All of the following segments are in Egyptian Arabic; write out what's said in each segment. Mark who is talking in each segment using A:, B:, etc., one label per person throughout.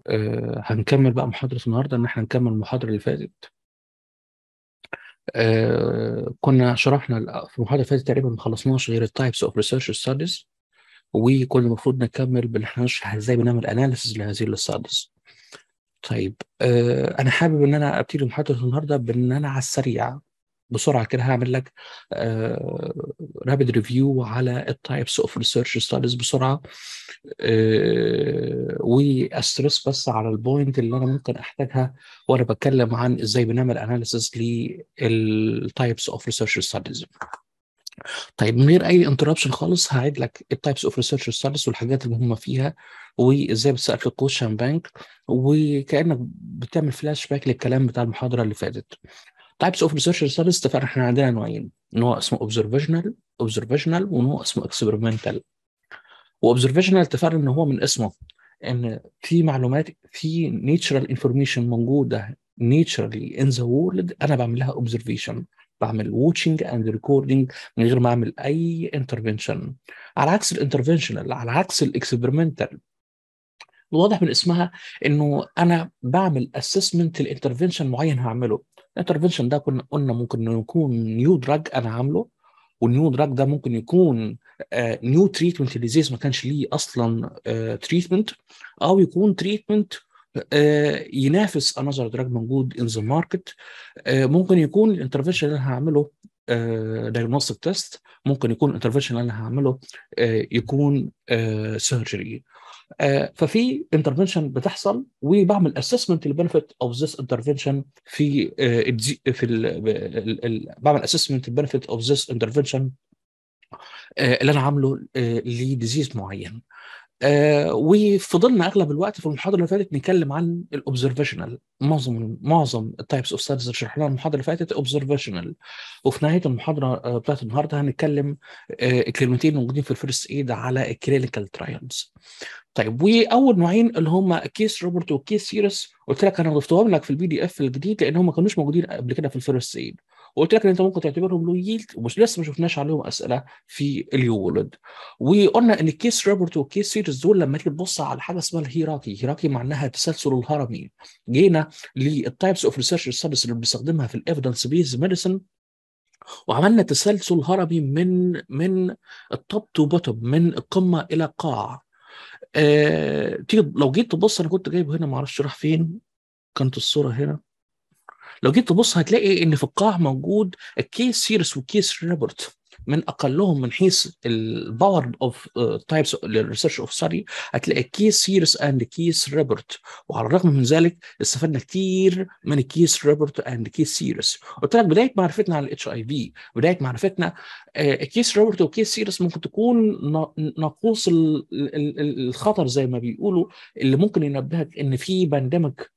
A: آه هنكمل بقى محاضرة النهاردة إن إحنا نكمل المحاضرة اللي فاتت آه كنا شرحنا ال- في المحاضرة اللي فاتت تقريبا ما خلصناش غير التايبس اوف ريسيرش ستاديز وكنا المفروض نكمل بإن إحنا نشرح إزاي بنعمل أناليسيز لهذه الستاديز طيب آه أنا حابب إن أنا أبتدي محاضرة النهاردة بإن أنا على السريع بسرعة كده هعمل لك رابid ريفيو على التايبس اوف ريسيرش ستاديز بسرعة آه، واسترس بس على البوينت اللي انا ممكن احتاجها وانا بتكلم عن ازاي بنعمل اناليسيس للتايبس اوف ريسيرش ستاديز طيب من غير اي انتربشن خالص هعيد لك التايبس اوف ريسيرش ستاديز والحاجات المهمه فيها وازاي بتسال في الكوشن بانك وكانك بتعمل فلاش باك للكلام بتاع المحاضره اللي فاتت تايبس اوف ريسيرش ستاديز اتفقنا احنا عندنا نوعين نوع اسمه اوبزرفيشنال اوبزرفيشنال ونوع اسمه اكسبيرمنتال واوبزرفيشنال اتفقنا ان هو من اسمه ان في معلومات في نيتشرال انفورميشن موجوده نيتشرالي ان ذا وورلد انا بعمل لها اوبزرفيشن بعمل واتشنج اند ريكوردنج من غير ما اعمل اي انترفنشن على عكس الانترفنشنال على عكس الاكسبيرمنتال الواضح من اسمها انه انا بعمل اسسمنت لانترفنشن معين هعمله الانترفنشن ده كنا قلنا ممكن إنه يكون نيو دراج انا عامله والنيو دراج ده ممكن يكون نيو تريتمنت لديزيز ما كانش ليه اصلا تريتمنت او يكون تريتمنت ينافس انذر دراج موجود ان ذا ماركت ممكن يكون الانترفنشن اللي انا هعمله دايجنوستيك تيست ممكن يكون الانترفنشن اللي انا هعمله آه، يكون سيرجري ففي انترفنشن بتحصل وبعمل اسسمنت للبنفيت اوف ذس انترفنشن في آه، الدي- في ال ال- ال- بعمل اسسمنت للبنفيت اوف ذس انترفنشن اللي انا عامله لديزيز معين آه وفضلنا اغلب الوقت في المحاضره اللي فاتت نتكلم عن الاوبزرفيشنال معظم معظم التايبس اوف ستاديز اللي شرحناها المحاضره اللي فاتت اوبزرفيشنال وفي نهايه المحاضره آه بتاعت النهارده هنتكلم آه الكلمتين الموجودين في الفيرست ايد على الكلينيكال ترايلز طيب واول نوعين اللي هم كيس روبرت وكيس سيرس قلت لك انا ضفتهم لك في البي دي اف الجديد لان هم ما كانوش موجودين قبل كده في الفيرست ايد وقلت لك ان انت ممكن تعتبرهم لو ييلد ومش لسه ما شفناش عليهم اسئله في اليولد وقلنا ان الكيس روبرت والكيس سيريز دول لما تيجي تبص على حاجه اسمها الهيراكي هيراكي معناها التسلسل الهرمي جينا للتايبس اوف ريسيرش ستاديز اللي بنستخدمها في الايفيدنس بيز ميديسن وعملنا تسلسل هرمي من من التوب تو بوتوم من القمه الى قاع آه، تيجي لو جيت تبص انا كنت جايبه هنا ما اعرفش راح فين كانت الصوره هنا لو جيت تبص هتلاقي ان في القاع موجود الكيس سيرس والكيس ريبورت من اقلهم من حيث الباور اوف تايبس للريسيرش اوف ستادي هتلاقي كيس سيرس اند كيس ريبورت وعلى الرغم من ذلك استفدنا كتير من الكيس ريبورت اند كيس سيرس قلت لك بدايه معرفتنا عن الاتش اي في بدايه معرفتنا الكيس ريبورت وكيس سيرس ممكن تكون نا- ناقوس ال- ال- ال- الخطر زي ما بيقولوا اللي ممكن ينبهك ان في بانديميك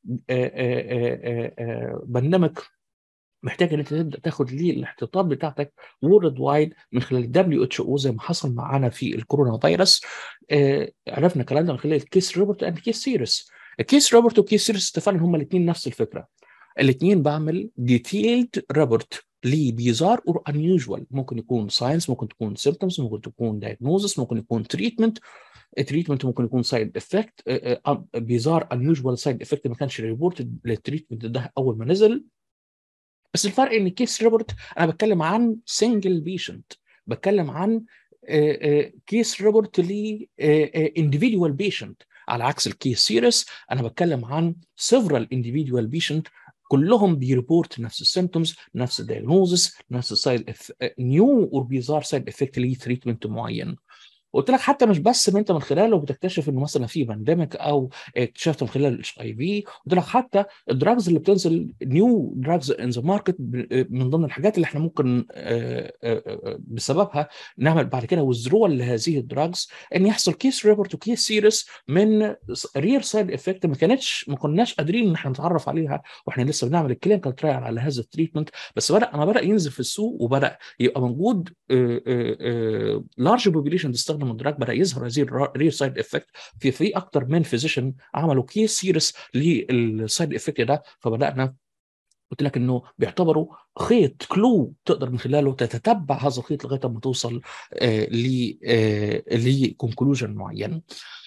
A: بانديميك محتاج ان انت تبدا تاخد ليه الاحتياطات بتاعتك وورلد وايد من خلال الدبليو اتش او زي ما حصل معانا في الكورونا فيروس آه عرفنا الكلام ده من خلال الكيس روبرت اند كيس سيريس الكيس روبرت والكيس سيريس اتفقنا هما الاثنين نفس الفكره الاثنين بعمل ديتيلد ريبورت لبيزار اور انيوجوال ممكن يكون ساينس ممكن تكون سيمبتومز ممكن تكون دايجنوزس ممكن يكون تريتمنت التريتمنت ممكن يكون سايد افكت بيزار انيوجوال سايد افكت ما كانش ريبورتد للتريتمنت ده اول ما نزل بس الفرق ان كيس ريبورت انا بتكلم عن سنجل بيشنت بتكلم عن كيس ريبورت ل individual بيشنت على عكس الكيس سيريس انا بتكلم عن several individual بيشنت كلهم بيريبورت نفس السيمتومز نفس الدايجنوزس نفس السايد نيو اور بيزار سايد افكت ليه تريتمنت معين قلت لك حتى مش بس ان انت من خلاله بتكتشف انه مثلا في بانديميك او اكتشفت من خلال الاتش اي في قلت لك حتى الدراجز اللي بتنزل نيو دراجز ان ذا ماركت من ضمن الحاجات اللي احنا ممكن آه، آه، آه، بسببها نعمل بعد كده وذرول لهذه الدراجز ان يحصل كيس ريبورت وكيس سيريس من رير سايد افكت ما كانتش ما كناش قادرين ان احنا نتعرف عليها واحنا لسه بنعمل الكلينيكال ترايل على هذا التريتمنت بس بدا ما بدا ينزل في السوق وبدا يبقى موجود لارج بوبيليشن تستخدم الدراج بدا يظهر هذه الرير سايد افكت في في اكتر من فيزيشن عملوا كيس سيريس للسايد افكت ده فبدانا قلت لك انه بيعتبروا خيط كلو تقدر من خلاله تتتبع هذا الخيط لغايه ما توصل ل لكونكلوجن معين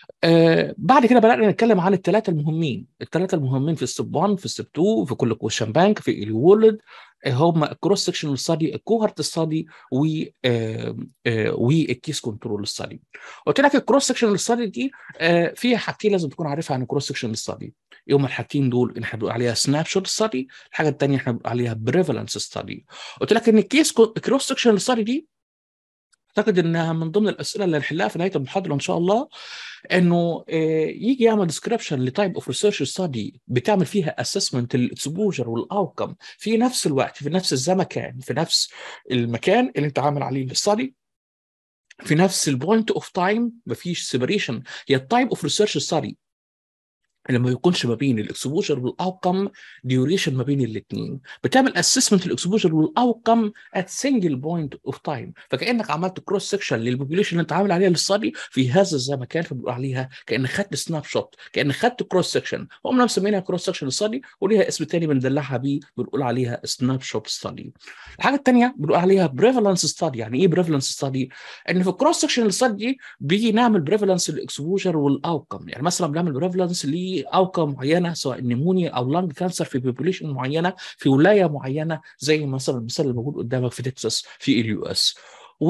A: آه بعد كده بدانا نتكلم عن الثلاثه المهمين الثلاثه المهمين في ستيب 1 في ستيب 2 في كل كويشن بانك في الي وورلد هم الكروس سكشن ستادي الكوهرت ستادي و والكيس كنترول ستادي قلت لك الكروس سكشن ستادي دي آه فيها حاجتين لازم تكون عارفها عن الكروس سكشن ستادي يوم الحاجتين دول اللي احنا بنقول عليها سناب شوت ستادي الحاجه الثانيه احنا بنقول عليها بريفالنس ستادي قلت لك ان الكيس كروس سكشن ستادي دي اعتقد انها من ضمن الاسئله اللي هنحلها في نهايه المحاضره ان شاء الله انه يجي يعمل ديسكربشن لتايب اوف ريسيرش ستادي بتعمل فيها اسسمنت للاكسبوجر والاوتكم في نفس الوقت في نفس الزمكان في نفس المكان اللي انت عامل عليه الستادي في نفس البوينت اوف تايم مفيش سيبريشن هي التايب اوف ريسيرش ستادي اللي ما يكونش ما بين الاكسبوجر والاوتكم ديوريشن ما بين الاثنين بتعمل اسسمنت الاكسبوجر والاوتكم ات سنجل بوينت اوف تايم فكانك عملت كروس سكشن للبوبيوليشن اللي انت عامل عليها للستادي في هذا الزمكان فبنقول عليها كانك خدت سناب شوت كانك خدت كروس سكشن هم مسمينها كروس سكشن ستادي وليها اسم ثاني بندلعها بيه بنقول عليها سناب شوت ستادي الحاجه الثانيه بنقول عليها بريفالنس ستادي يعني ايه بريفالنس ستادي ان في الكروس سكشن ستادي بيجي نعمل بريفالنس للاكسبوجر والاوتكم يعني مثلا بنعمل بريفالنس اوكم معينه سواء نيمونيا او لانج كانسر في بوبوليشن معينه في ولايه معينه زي مثلا المثال اللي موجود قدامك في تكساس في اليو اس و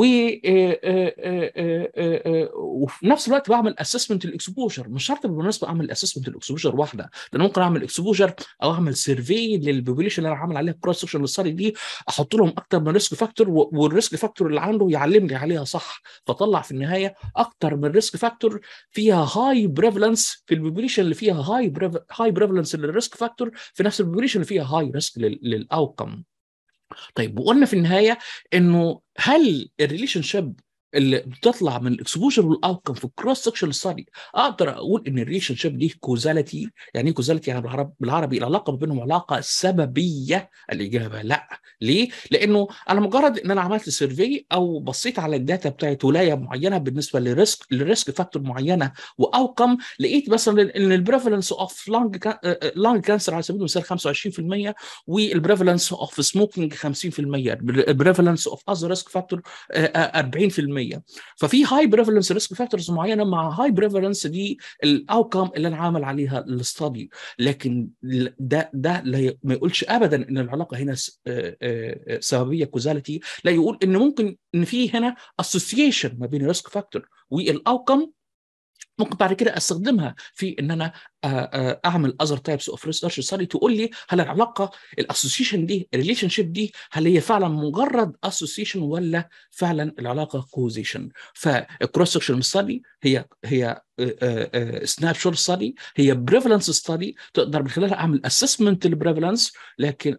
A: وفي نفس الوقت بعمل اسسمنت الاكسبوجر مش شرط بالمناسبه اعمل اسسمنت الاكسبوجر واحده ده انا ممكن اعمل اكسبوجر او اعمل سيرفي للبوبوليشن اللي انا عامل عليها كروس سكشن الستادي دي احط لهم اكتر من ريسك فاكتور والريسك فاكتور اللي عنده يعلمني عليها صح فطلع في النهايه اكتر من ريسك فاكتور فيها هاي بريفلنس في البوبوليشن اللي فيها هاي هاي بريفلنس للريسك فاكتور في نفس البوبوليشن اللي فيها هاي ريسك للاوتكم طيب وقلنا في النهايه انه هل الريليشن شيب اللي بتطلع من الاكسبوجر والاوتكم في الكروس سكشن ستادي اقدر اقول ان الريليشن شيب دي كوزاليتي يعني ايه كوزاليتي يعني بالعربي, بالعربي العلاقه ما بينهم علاقه سببيه الاجابه لا ليه؟ لانه انا مجرد ان انا عملت سيرفي او بصيت على الداتا بتاعت ولايه معينه بالنسبه لريسك لريسك فاكتور معينه واوتكم لقيت مثلا ان البريفالنس اوف لانج لانج كانسر على سبيل المثال 25% والبريفالنس اوف سموكينج 50% البريفالنس اوف اذر ريسك فاكتور 40% ففي هاي بريفالنس ريسك فاكتورز معينه مع هاي بريفالنس دي الاوتكم اللي انا عامل عليها الاستادي لكن ده ده لا ما يقولش ابدا ان العلاقه هنا سببيه كوزاليتي لا يقول ان ممكن ان في هنا اسوسيشن ما بين الريسك فاكتور والاوتكم ممكن بعد كده استخدمها في ان انا اعمل اذر تايبس اوف ريسيرش ستادي تقول لي هل العلاقه الاسوسيشن دي الريليشن شيب دي هل هي فعلا مجرد اسوسيشن ولا فعلا العلاقه كوزيشن فالكروس سكشن ستادي هي هي سناب شوت ستادي هي بريفالنس ستادي تقدر من خلالها اعمل اسسمنت للبريفالنس لكن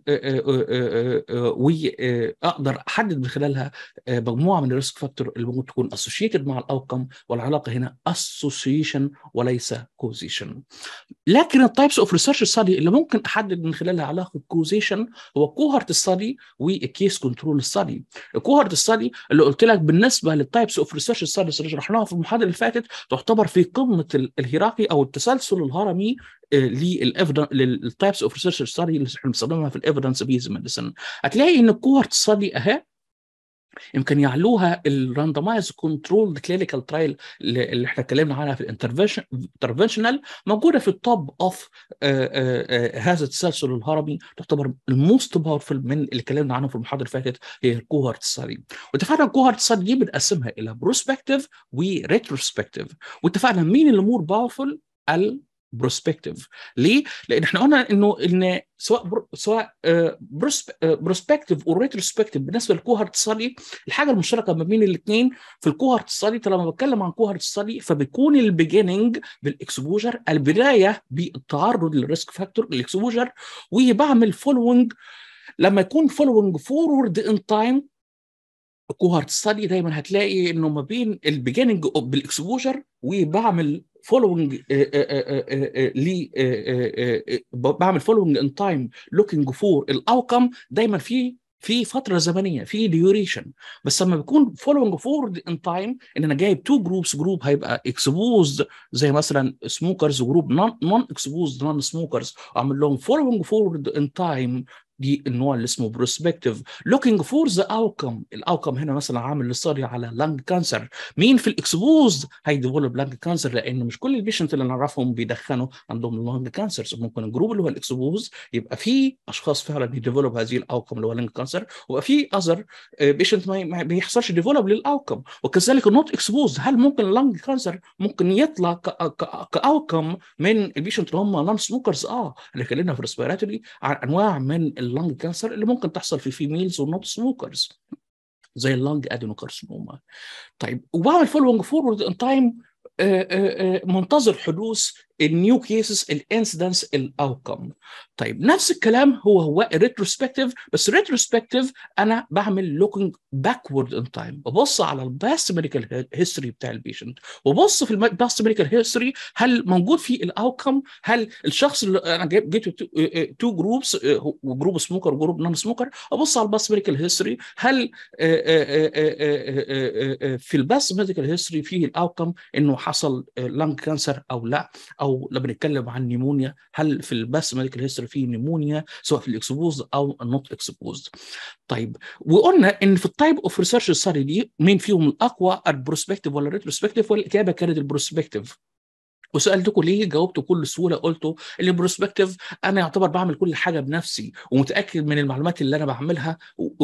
A: واقدر احدد من خلالها مجموعه من الريسك فاكتور اللي ممكن تكون اسوشيتد مع الاوتكم والعلاقه هنا اسوسيشن وليس كوزيشن لكن التايبس اوف ريسيرش ستادي اللي ممكن احدد من خلالها علاقه كوزيشن هو كوهرت ستادي والكيس كنترول ستادي الكوهرت ستادي اللي قلت لك بالنسبه للتايبس اوف ريسيرش ستاديز اللي شرحناها في المحاضره اللي فاتت تعتبر في قمه الهيراركي او التسلسل الهرمي للتايبس اوف ريسيرش ستادي اللي احنا بنستخدمها في الايفيدنس بيز ميديسن هتلاقي ان الكوهرت ستادي اهي يمكن يعلوها الراندمايز كنترول كلينيكال ترايل اللي احنا اتكلمنا عنها في الانترفنشنال موجوده في التوب اوف هذا التسلسل الهرمي تعتبر الموست باورفل من اللي اتكلمنا عنه في المحاضره اللي فاتت هي الكوهورت ستادي واتفقنا الكوهورت ستادي دي بنقسمها الى بروسبكتيف وريتروسبكتيف واتفقنا مين اللي مور باورفل بروسبكتيف ليه؟ لان احنا قلنا انه ان سواء برو سواء بروسبكتيف وريتروسبكتيف بالنسبه للكوهرت ستادي الحاجه المشتركه ما بين الاثنين في الكوهرت ستادي لما بتكلم عن كوهرت ستادي فبيكون البيجيننج بالاكسبوجر البدايه بالتعرض للريسك فاكتور الاكسبوجر وبعمل فولوينج لما يكون فولوينج فورورد ان تايم الكوهرت ستادي دايما هتلاقي انه ما بين البيجيننج بالاكسبوجر وبعمل فولوينج لي بعمل فولوينج ان تايم لوكينج فور الاوتكم دايما في في فتره زمنيه في ديوريشن بس لما بيكون فولوينج فورد ان تايم ان انا جايب تو جروبس جروب هيبقى اكسبوزد زي مثلا سموكرز وجروب نون نون اكسبوزد نون سموكرز واعمل لهم فولوينج فورد ان تايم دي النوع اللي اسمه بروسبكتيف لوكينج فور ذا اوتكم الاوتكم هنا مثلا عامل ستادي على لانج كانسر مين في الاكسبوز هيديفلوب لانج كانسر لان مش كل البيشنت اللي نعرفهم بيدخنوا عندهم لانج كانسر ممكن الجروب اللي هو الاكسبوز يبقى في اشخاص فعلا يديفلوب هذه الاوتكم اللي هو لانج كانسر ويبقى في اذر بيشنت ما بيحصلش ديفلوب للاوتكم وكذلك النوت اكسبوز هل ممكن اللانج كانسر ممكن يطلع كاوتكم من البيشنت اللي هم نون سموكرز اه اللي اتكلمنا في ريسبيراتوري عن انواع من اللنج كانسر اللي ممكن تحصل في فيميلز ونوت سموكرز زي اللنج ادينوكارسينوما طيب وبعمل فولوينج فورورد ان تايم منتظر حدوث النيو كيسز الانسيدنس الاوتكم طيب نفس الكلام هو هو ريتروسبكتيف بس ريتروسبكتيف انا بعمل لوكينج باكورد ان تايم ببص على الباست ميديكال هيستوري بتاع البيشنت وببص في الباست ميديكال هيستوري هل موجود فيه الاوتكم هل الشخص اللي انا جبت تو جروبس وجروب سموكر وجروب نون سموكر ابص على الباست ميديكال هيستوري هل في الباست ميديكال هيستوري فيه الاوتكم انه حصل لانج كانسر او لا او لما بنتكلم عن نيمونيا هل في الباست ميديكال هيستوري فيه نيمونيا سواء في الاكسبوز او النوت اكسبوز طيب وقلنا ان في التايب اوف ريسيرش ستادي دي مين فيهم الاقوى البروسبكتيف ولا الريتروسبكتيف والاجابه كانت البروسبكتيف وسالتكم ليه جاوبت بكل سهوله قلتوا البروسبكتيف انا يعتبر بعمل كل حاجه بنفسي ومتاكد من المعلومات اللي انا بعملها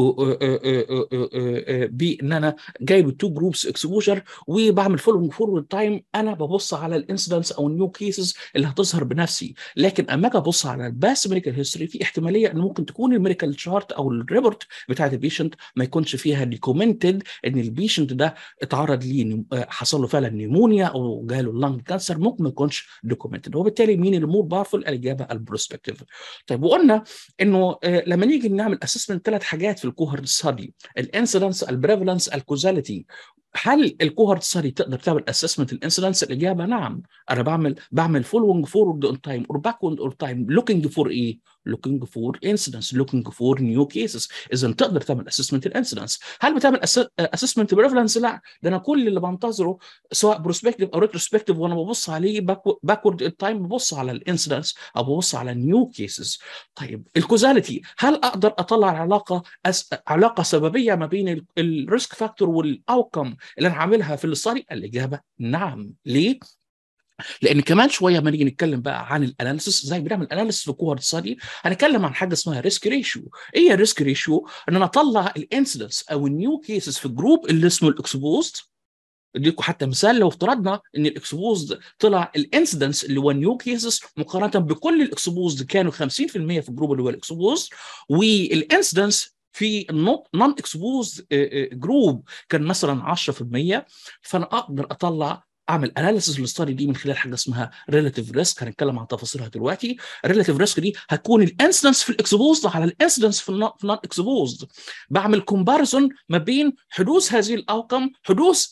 A: بان انا جايب التو جروبس اكسبوجر وبعمل فولوينج فورورد تايم انا ببص على الانسيدنس او النيو كيسز اللي هتظهر بنفسي لكن اما اجي ابص على الباس ميديكال هيستوري في احتماليه ان ممكن تكون الميديكال شارت او الريبورت بتاعت البيشنت ما يكونش فيها ديكومنتد ان البيشنت ده اتعرض ليه حصل له فعلا نيمونيا او جاله لانج كانسر ممكن ما يكونش دوكيومنتد وبالتالي مين اللي مور باورفul الاجابه البروسبكتيف طيب وقلنا انه آه لما نيجي نعمل اسسمنت ثلاث حاجات في الكوهورت ستادي الانسيدنس البريفالنس الكوزاليتي هل الكوهورت ستادي تقدر تعمل اسسمنت الانسيدنس الاجابه نعم انا بعمل بعمل فولوينج فورورد اون تايم اور باكورد اون تايم لوكينج فور ايه looking for incidents looking for new cases اذا تقدر تعمل اسسمنت الانسيدنس هل بتعمل اسسمنت بريفرنس لا ده انا كل اللي بنتظره سواء بروسبكتيف او ريتروسبكتيف وانا ببص عليه باكورد تايم ببص على الانسيدنس او ببص على نيو كيسز طيب الكوزاليتي هل اقدر اطلع علاقه أس... علاقه سببيه ما بين الريسك فاكتور والاوتكم اللي انا عاملها في الاستادي الاجابه نعم ليه لان كمان شويه ما نيجي نتكلم بقى عن الاناليسيس زي بنعمل اناليسيس في كوهورت ستادي هنتكلم عن حاجه اسمها ريسك ريشيو ايه الريسك ريشيو ان انا اطلع الانسيدنس او النيو كيسز في الجروب اللي اسمه الاكسبوزد اديكم حتى مثال لو افترضنا ان الاكسبوزد طلع الانسيدنس اللي هو نيو كيسز مقارنه بكل الاكسبوزد كانوا 50% في الجروب اللي هو الاكسبوزد والانسيدنس في نون اكسبوز جروب كان مثلا 10% فانا اقدر اطلع اعمل اناليسيس للستادي دي من خلال حاجه اسمها ريلاتيف ريسك هنتكلم عن تفاصيلها دلوقتي الريلاتيف ريسك دي هتكون الانسيدنس في الاكسبوزد على الانسيدنس في النون اكسبوزد بعمل كومباريزون ما بين حدوث هذه الاوتكم حدوث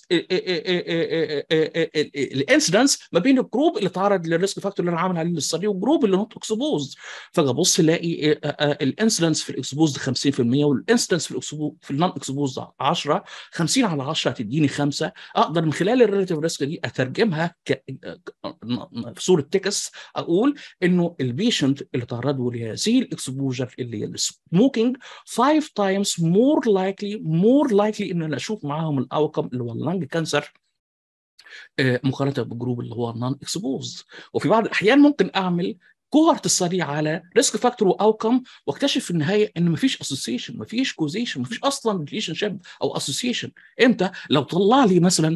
A: الانسيدنس ما بين الجروب اللي تعرض للريسك فاكتور اللي انا عامل عليه الاستادي والجروب اللي نوت اكسبوزد فاجي ابص الاقي الانسيدنس في الاكسبوزد 50% والانسيدنس في الاكسبوزد في النون اكسبوزد 10 50 على 10 هتديني 5 اقدر من خلال الريلاتيف ريسك دي اترجمها ك... في صوره تكست اقول انه البيشنت اللي تعرضوا لهذه الاكسبوجر اللي هي السموكينج 5 تايمز مور لايكلي مور لايكلي ان انا اشوف معاهم الاوتكم اللي هو اللنج كانسر مقارنه بالجروب اللي هو النون اكسبوز وفي بعض الاحيان ممكن اعمل كوهرت ستادي على ريسك فاكتور واوتكم واكتشف في النهايه ان مفيش اسوسيشن مفيش كوزيشن مفيش اصلا ريليشن شيب او اسوسيشن امتى لو طلع لي مثلا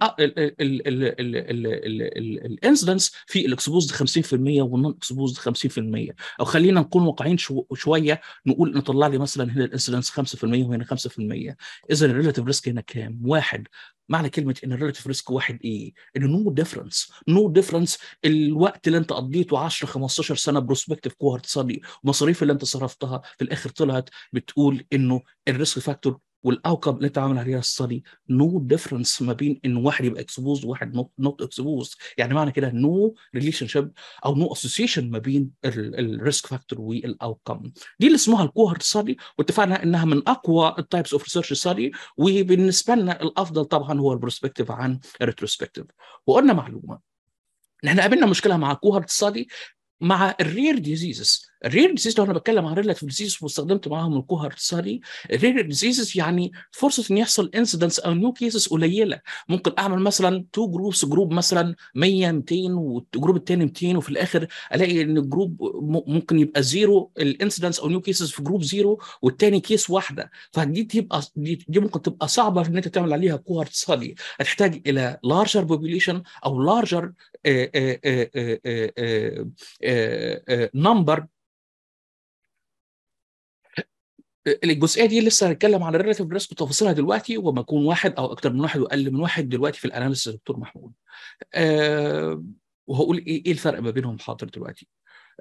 A: الانسيدنس في الاكسبوزد 50% والنون اكسبوزد 50% او خلينا نكون واقعيين شويه نقول نطلع لي مثلا هنا الانسيدنس 5% وهنا 5% اذا الريلاتيف ريسك هنا كام؟ واحد معنى كلمه ان الريلاتيف ريسك واحد ايه؟ ان نو ديفرنس نو ديفرنس الوقت اللي انت قضيته 10 15 سنه بروسبكتيف كوهرت ستادي المصاريف اللي انت صرفتها في الاخر طلعت بتقول انه الريسك فاكتور والاوتكم اللي انت عامل عليها الستادي نو ديفرنس ما بين ان واحد يبقى اكسبوز وواحد نوت اكسبوز يعني معنى كده نو ريليشن شيب او نو اسوسيشن ما بين الريسك فاكتور والاوتكم دي اللي اسمها الكوهرت ستادي واتفقنا انها من اقوى التايبس اوف ريسيرش ستادي وبالنسبه لنا الافضل طبعا هو البروسبكتيف عن الريتروسبكتيف وقلنا معلومه احنا قابلنا مشكله مع الكوهرت ستادي مع الرير ديزيزز الرير ديزيز لو انا بتكلم عن ريلاتيف ديزيز واستخدمت معاهم الكوهرت ستادي الرير ديزيزز يعني فرصه ان يحصل انسيدنس او نيو كيسز قليله ممكن اعمل مثلا تو جروبس جروب مثلا 100 200 والجروب الثاني 200 وفي الاخر الاقي ان الجروب ممكن يبقى زيرو الانسيدنس او نيو كيسز في جروب زيرو والثاني كيس واحده فدي تبقى دي, دي ممكن تبقى صعبه في ان انت تعمل عليها كوهرت ستادي هتحتاج الى لارجر بوبوليشن او لارجر نمبر الجزئيه دي لسه هنتكلم عن الريلاتيف ريسك وتفاصيلها دلوقتي وما يكون واحد او اكتر من واحد واقل من واحد دلوقتي في الاناليسيس دكتور محمود أه وهقول ايه ايه الفرق ما بينهم حاضر دلوقتي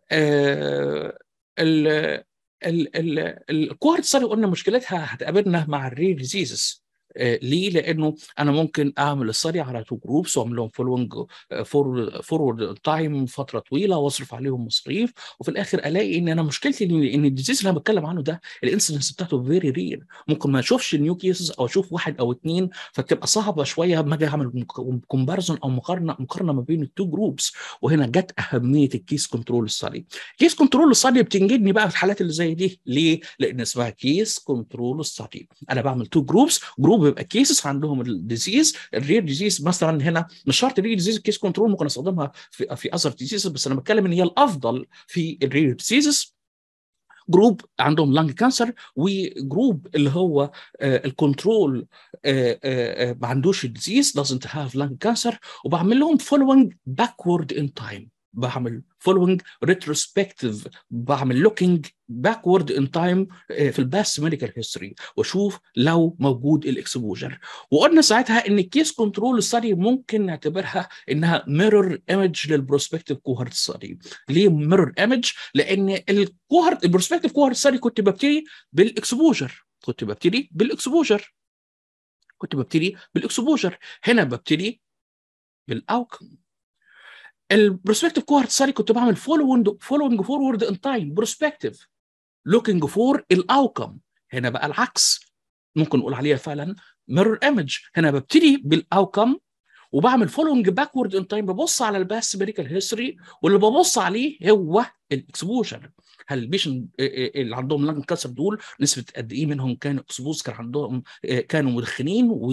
A: أه ال ال ال الكوهرت ستادي قلنا مشكلتها هتقابلنا مع الرير ديزيزز آه ليه؟ لانه انا ممكن اعمل الستدي على تو جروبس واعمل لهم فولوينج فورورد تايم فتره طويله واصرف عليهم مصاريف وفي الاخر الاقي ان انا مشكلتي ان, إن الديزيز اللي انا بتكلم عنه ده الانسيدنس بتاعته فيري رير ممكن ما اشوفش نيو كيسز او اشوف واحد او اثنين فتبقى صعبه شويه لما اجي اعمل كومباريزون او مقارنه مقارنه ما بين التو جروبس وهنا جت اهميه الكيس كنترول ستادي كيس كنترول ستادي بتنجدني بقى في الحالات اللي زي دي ليه؟ لان اسمها كيس كنترول ستادي انا بعمل تو جروبس جروب بيبقى كيسز عندهم الديزيز الرير ديزيز مثلا هنا مش شرط الرير ديزيز كيس كنترول ممكن استخدمها في في اذر ديزيز بس انا بتكلم ان هي الافضل في الرير ديزيزز جروب عندهم لانج كانسر وجروب اللي هو الكنترول ما عندوش الديزيز doesn't have lung cancer وبعمل لهم following backward in time بعمل following retrospective بعمل looking backward in time في الباست ميديكال هيستوري واشوف لو موجود الاكسبوجر وقلنا ساعتها ان الكيس كنترول ستادي ممكن نعتبرها انها ميرور ايمج للبروسبكتيف كوهرت ستادي ليه ميرور ايمج لان الكوهرت البروسبكتيف كوهرت ستادي كنت ببتدي بالاكسبوجر كنت ببتدي بالاكسبوجر كنت ببتدي بالاكسبوجر هنا ببتدي بالاوتكم البروسبكتيف كوهرت ستادي كنت بعمل فولوينج فولوينج فورورد ان تايم بروسبكتيف لوكينج فور الاوتكم هنا بقى العكس ممكن نقول عليها فعلا ميرور ايمج هنا ببتدي بالاوتكم وبعمل فولوينج باكورد ان تايم ببص على الباس ميديكال هيستوري واللي ببص عليه هو الاكسبوجر هل البيشن اللي عندهم لانج كانسر دول نسبه قد ايه منهم كانوا اكسبوز كان عندهم كانوا مدخنين و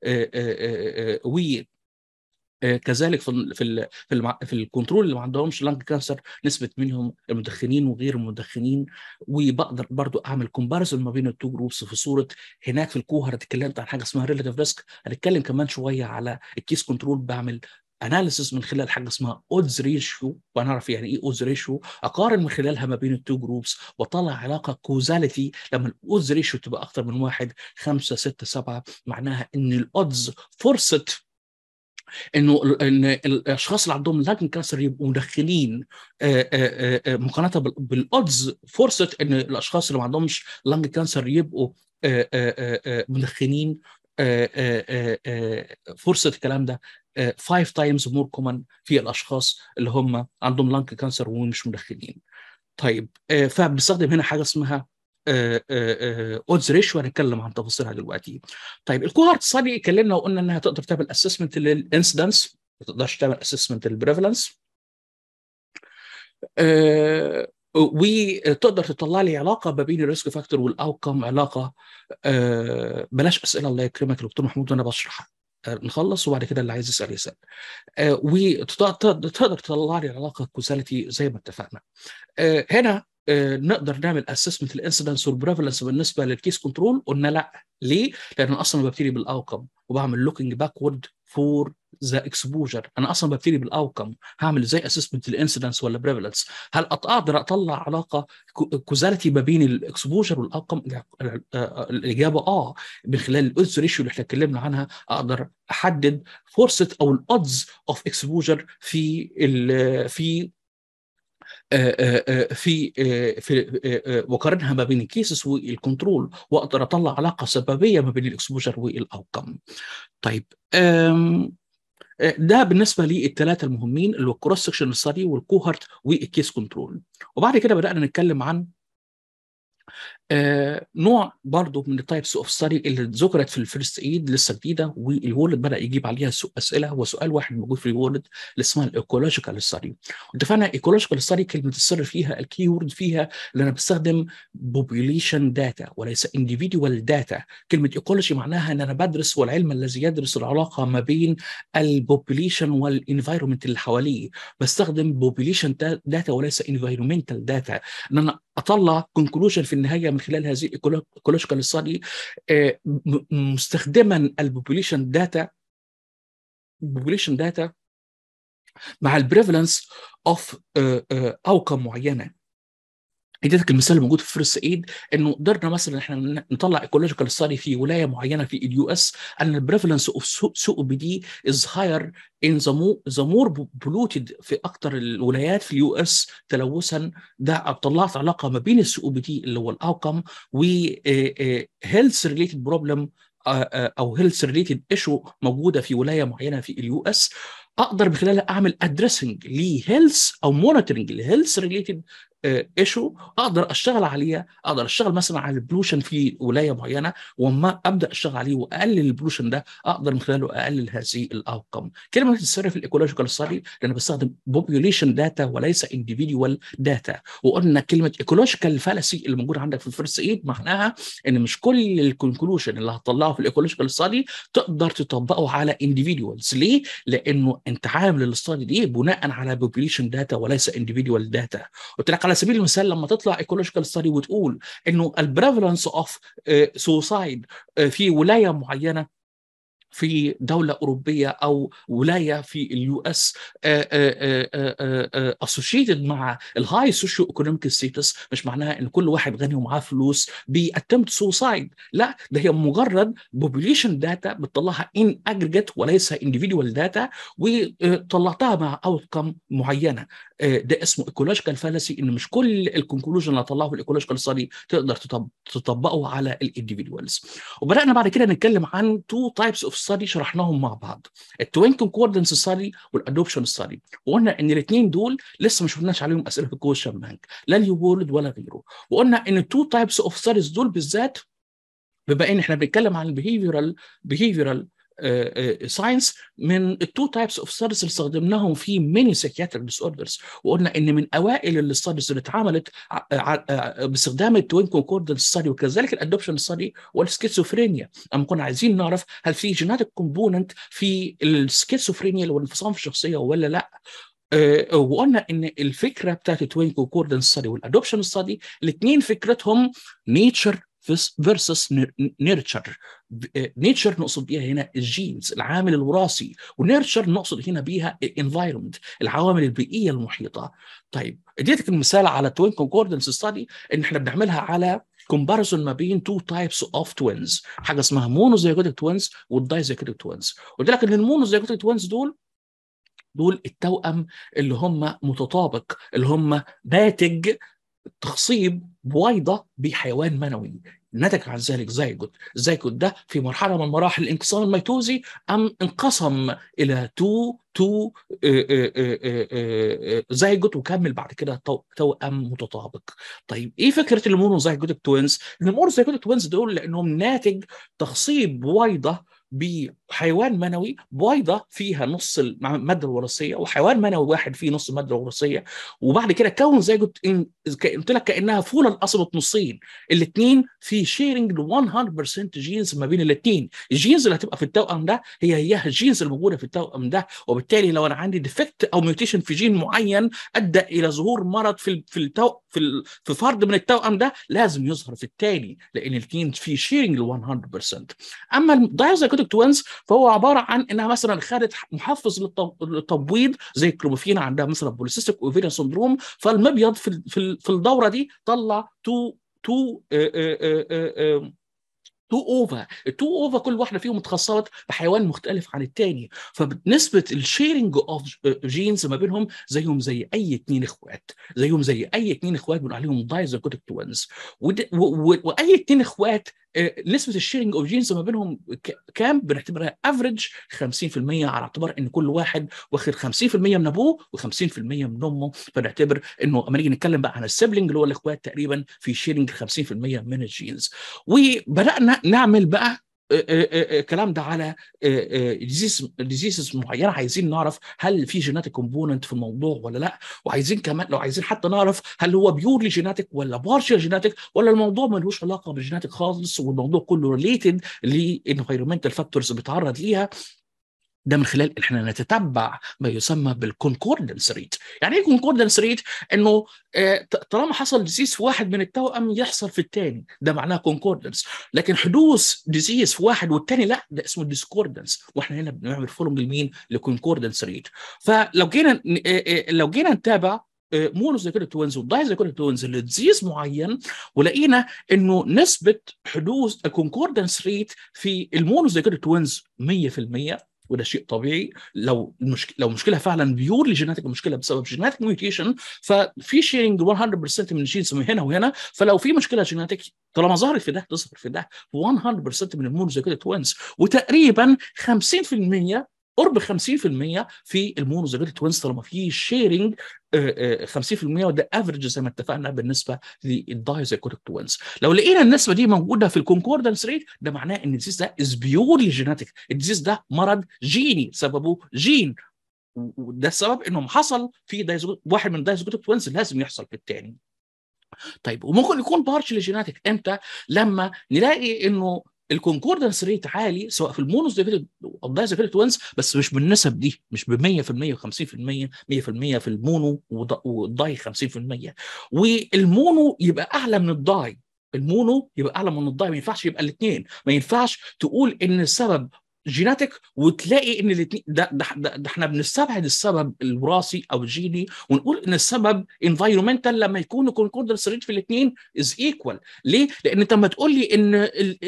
A: و كذلك في في في, في الكنترول اللي ما عندهمش لانج كانسر نسبه منهم المدخنين وغير المدخنين وبقدر برضو اعمل كومباريزون ما بين التو جروبس في صوره هناك في الكوهر اتكلمت عن حاجه اسمها ريلاتيف ريسك هنتكلم كمان شويه على الكيس كنترول بعمل اناليسيس من خلال حاجه اسمها اودز ريشيو وهنعرف يعني ايه اودز ريشيو اقارن من خلالها ما بين التو جروبس واطلع علاقه كوزاليتي لما الاودز ريشيو تبقى اكتر من واحد خمسه سته سبعه معناها ان الاودز فرصه انه ان الاشخاص اللي عندهم لانج كانسر يبقوا مدخنين مقارنه بالاودز فرصه ان الاشخاص اللي ما عندهمش لانج كانسر يبقوا مدخنين فرصه الكلام ده 5 تايمز مور كومن في الاشخاص اللي هم عندهم لانج كانسر ومش مدخنين طيب فبنستخدم هنا حاجه اسمها اودز ريشيو هنتكلم عن تفاصيلها دلوقتي. طيب الكوهارت ستادي اتكلمنا وقلنا انها تقدر تعمل اسسمنت للانسيدنس ما تقدرش تعمل اسسمنت للبريفالنس. أه وتقدر تطلع لي علاقه ما بين الريسك فاكتور والاوتكم علاقه أه بلاش اسئله الله يكرمك يا دكتور محمود وانا بشرح أه نخلص وبعد كده اللي عايز يسال يسال أه وتقدر تطلع لي علاقه كوزاليتي زي ما اتفقنا أه هنا نقدر نعمل اسسمنت الانسيدنس والبريفالنس بالنسبه للكيس كنترول قلنا لا ليه؟ لان اصلا ببتدي بالاوتكم وبعمل لوكينج باكورد فور ذا اكسبوجر انا اصلا ببتدي بالاوتكم هعمل ازاي اسسمنت الانسيدنس ولا بريفالنس هل اقدر اطلع علاقه كوزاليتي ما بين الاكسبوجر والاوتكم الاجابه اه من خلال الاودز ريشيو اللي احنا اتكلمنا عنها اقدر احدد فرصه او الاودز اوف اكسبوجر في في في في وقارنها ما بين الكيسز والكنترول واقدر اطلع علاقه سببيه ما بين الاكسبوجر والاوتكم. طيب ده بالنسبه للثلاثه المهمين اللي هو الكروس سكشن ستادي والكوهرت والكيس كنترول. وبعد كده بدانا نتكلم عن آه نوع برضه من التايبس اوف ستادي اللي ذكرت في الفيرست ايد لسه جديده والوورد بدا يجيب عليها اسئله هو سؤال واحد موجود في الوورد اللي اسمها الايكولوجيكال ستادي اتفقنا ايكولوجيكال ستادي كلمه السر فيها الكي وورد فيها اللي انا بستخدم بوبيوليشن داتا وليس individual داتا كلمه ايكولوجي معناها ان انا بدرس والعلم الذي يدرس العلاقه ما بين البوبيوليشن والانفايرمنت اللي حواليه بستخدم بوبيوليشن داتا وليس انفايرمنتال داتا ان انا اطلع كونكلوجن في النهايه من خلال هذه الايكولوجيكال ستادي مستخدما البوبوليشن داتا population داتا مع البريفالنس اوف اوكم معينه اديتك المثال الموجود في فيرست ايد انه قدرنا مثلا احنا نطلع ايكولوجيكال ستادي في ولايه معينه في اليو اس ان البريفالنس اوف سو بي دي از هاير ان ذا مور بولوتد في اكثر الولايات في اليو اس تلوثا ده طلعت علاقه ما بين السي او بي دي اللي هو الاوكم و هيلث ريليتد بروبلم او هيلث ريليتد ايشو موجوده في ولايه معينه في اليو اس اقدر من خلالها اعمل ادريسنج لهيلث او مونيتورنج لهيلث ريليتد ايشو اقدر اشتغل عليها اقدر اشتغل مثلا على البلوشن في ولايه معينه وما ابدا اشتغل عليه واقلل البلوشن ده اقدر من خلاله اقلل هذه الاوتكم كلمه السر في الايكولوجيكال ستادي لان بستخدم بوبيوليشن داتا وليس انديفيدوال داتا وقلنا كلمه ايكولوجيكال فالسي اللي موجوده عندك في الفيرست ايد معناها ان مش كل الكونكلوجن اللي هتطلعه في الايكولوجيكال ستادي تقدر تطبقه على انديفيدوالز ليه؟ لانه انت عامل الاستادي دي بناء على بوبيوليشن داتا وليس انديفيدوال داتا قلت لك على سبيل المثال لما تطلع ايكولوجيكال ستادي وتقول انه البريفالنس اوف سوسايد في ولايه معينه في دولة أوروبية أو ولاية في اليو اس اسوشيتد مع الهاي سوشيو ايكونوميك ستيتس مش معناها ان كل واحد غني ومعاه فلوس بيأتمت سوسايد لا ده هي مجرد بوبوليشن داتا بتطلعها ان اجريجيت وليس individual داتا وطلعتها مع اوتكم معينه ده اسمه ايكولوجيكال فالسي ان مش كل الكونكلوجن اللي هطلعه في الايكولوجيكال ستادي تقدر تطبقه على الانديفيدوالز وبدانا بعد كده نتكلم عن تو تايبس اوف ستادي شرحناهم مع بعض التوين كونكوردنس ستادي والادوبشن ستادي وقلنا ان الاثنين دول لسه ما شفناش عليهم اسئله في الكويشن بانك لا اليوبولد ولا غيره وقلنا ان التو تايبس اوف ستاديز دول بالذات بما ان احنا بنتكلم عن البيهيفيرال بيهيفيرال ساينس من التو تايبس اوف ستاديز اللي استخدمناهم في ميني سايكياتريك ديس اوردرز وقلنا ان من اوائل الستاديز اللي اتعملت باستخدام التوين كونكوردنس ستادي وكذلك الادوبشن ستادي والسكيزوفرينيا اما كنا عايزين نعرف هل في جيناتيك كومبوننت في السكيزوفرينيا اللي هو انفصام في الشخصيه ولا لا أه وقلنا ان الفكره بتاعت التوين كونكوردنس ستادي والادوبشن ستادي الاثنين فكرتهم نيتشر فيرسس نيرتشر نيتشر نقصد بيها هنا الجينز العامل الوراثي ونيرتشر نقصد هنا بيها الانفايرمنت العوامل البيئيه المحيطه طيب اديتك المثال على توين كونكوردنس ستادي ان احنا بنعملها على كومباريزون ما بين تو تايبس اوف توينز حاجه اسمها مونوزيجوتيك توينز والدايزيجوتيك توينز قلت لك ان المونوزيجوتيك توينز دول دول التوأم اللي هم متطابق اللي هم ناتج تخصيب بويضة بحيوان منوي نتج عن ذلك زيجوت الزيجوت ده في مرحلة من مراحل الانقسام الميتوزي أم انقسم إلى تو تو زيجوت وكمل بعد كده توأم متطابق طيب ايه فكره المونوزيجوتيك توينز المونوزيجوتيك توينز دول لانهم ناتج تخصيب بويضه بحيوان منوي بويضه فيها نص الماده الوراثيه وحيوان منوي واحد فيه نص الماده الوراثيه وبعد كده كون زيجوت قلت لك كانها فوله انقسمت نصين الاثنين في شيرنج 100% جينز ما بين الاثنين الجينز اللي هتبقى في التوأم ده هي هي الجينز الموجوده في التوأم ده وبالتالي لو انا عندي ديفكت او ميوتيشن في جين معين ادى الى ظهور مرض في في التو في ال... في فرد من التوأم ده لازم يظهر في الثاني لان الاثنين في شيرنج 100% اما الدايزايكوتيك توينز فهو عباره عن انها مثلا خدت محفز للتبويض زي الكروموفين عندها مثلا بوليسيستيك اوفيريا سندروم فالمبيض في في, في الدوره دي طلع تو تو تو اوفا التو اوفا كل واحده فيهم اتخصصت بحيوان مختلف عن الثاني فنسبه الشيرنج اوف جينز ما بينهم زيهم زي اي اثنين اخوات زيهم زي اي اثنين اخوات بنقول عليهم دايزوكوتيك توينز واي اثنين اخوات نسبه الشيرنج اوف جينز ما بينهم كام بنعتبرها افريج 50% على اعتبار ان كل واحد واخد 50% من ابوه و50% من امه فنعتبر انه لما نيجي نتكلم بقى عن السبلنج اللي هو الاخوات تقريبا في شيرنج 50% من الجينز وبدانا نعمل بقى الكلام ده على ديزيز ديزيزز معينه عايزين نعرف هل في جيناتيك كومبوننت في الموضوع ولا لا وعايزين كمان لو عايزين حتى نعرف هل هو بيورلي جيناتيك ولا بارشال جيناتيك ولا الموضوع ملوش علاقه بالجيناتيك خالص والموضوع كله ريليتد لانفيرومنتال فاكتورز بيتعرض ليها ده من خلال احنا نتتبع ما يسمى بالكونكوردنس ريت يعني ايه كونكوردنس ريت انه آه طالما حصل ديزيز في واحد من التوأم يحصل في الثاني ده معناه كونكوردنس لكن حدوث ديزيز في واحد والثاني لا ده اسمه ديسكوردنس واحنا هنا بنعمل فولوم لمين لكونكوردنس ريت فلو جينا آه لو جينا نتابع مونوزيكول توينز ودايزيكول توينز لديزيز معين ولقينا انه نسبه حدوث الكونكوردنس ريت في المونوزيكول توينز 100% وده شيء طبيعي لو المشكله لو مشكله فعلا بيورلي جيناتيك مشكله بسبب جيناتيك ميوتيشن ففي شيرنج 100% من الجينز من هنا وهنا فلو في مشكله جيناتيك طالما ظهرت في ده تظهر في ده 100% من المونوزيكول توينز وتقريبا 50% قرب 50% في المونوزيجوت توينز طالما في شيرنج 50% وده افريج زي ما اتفقنا بالنسبه للدايزيكوتيك توينز لو لقينا النسبه دي موجوده في الكونكوردنس ريت ده معناه ان الديزيز ده از بيورلي جيناتيك الديزيز ده مرض جيني سببه جين وده السبب انه حصل في دايزيكوت واحد من الدايزيكوتيك توينز لازم يحصل في الثاني طيب وممكن يكون بارشلي جيناتيك امتى لما نلاقي انه الكونكوردنس ريت عالي سواء في المونوس ديفيتد او الدايزيفيتد توينز بس مش بالنسب دي مش ب 100% و50% 100% في المونو والداي 50% والمونو يبقى اعلى من الداي المونو يبقى اعلى من الداي ما ينفعش يبقى الاثنين ما ينفعش تقول ان السبب جيناتيك وتلاقي ان الاثنين ده, ده, ده, ده احنا بنستبعد السبب الوراثي او الجيني ونقول ان السبب انفايرمنتال لما يكون الكونكوردنس ريت في الاثنين از ايكوال ليه؟ لان انت لما تقول لي ان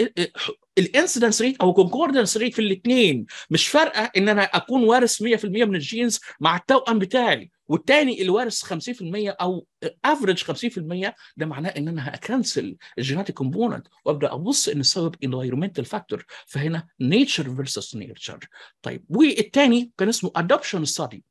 A: الانسيدنس ريت او الكونكوردنس ريت في الاثنين مش فارقه ان انا اكون وارث 100% من الجينز مع التوأم بتاعي والتاني اللي وارث 50% او افريج 50% ده معناه ان انا هكنسل الجيناتيك كومبوننت وابدا ابص ان السبب انفايرمنتال فاكتور فهنا نيتشر فيرسس نيتشر طيب والتاني كان اسمه ادوبشن ستادي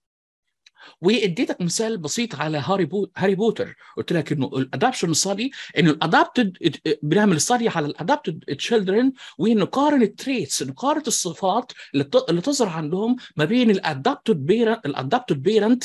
A: واديتك مثال بسيط على هاري بو... هاري بوتر قلت لك انه الادابشن ستادي ان الادابتد بنعمل ستادي على الادابتد تشيلدرن ونقارن التريتس نقارن الصفات اللي, ت... اللي تظهر عندهم ما بين الادابتد بيرنت الادابتد بيرنت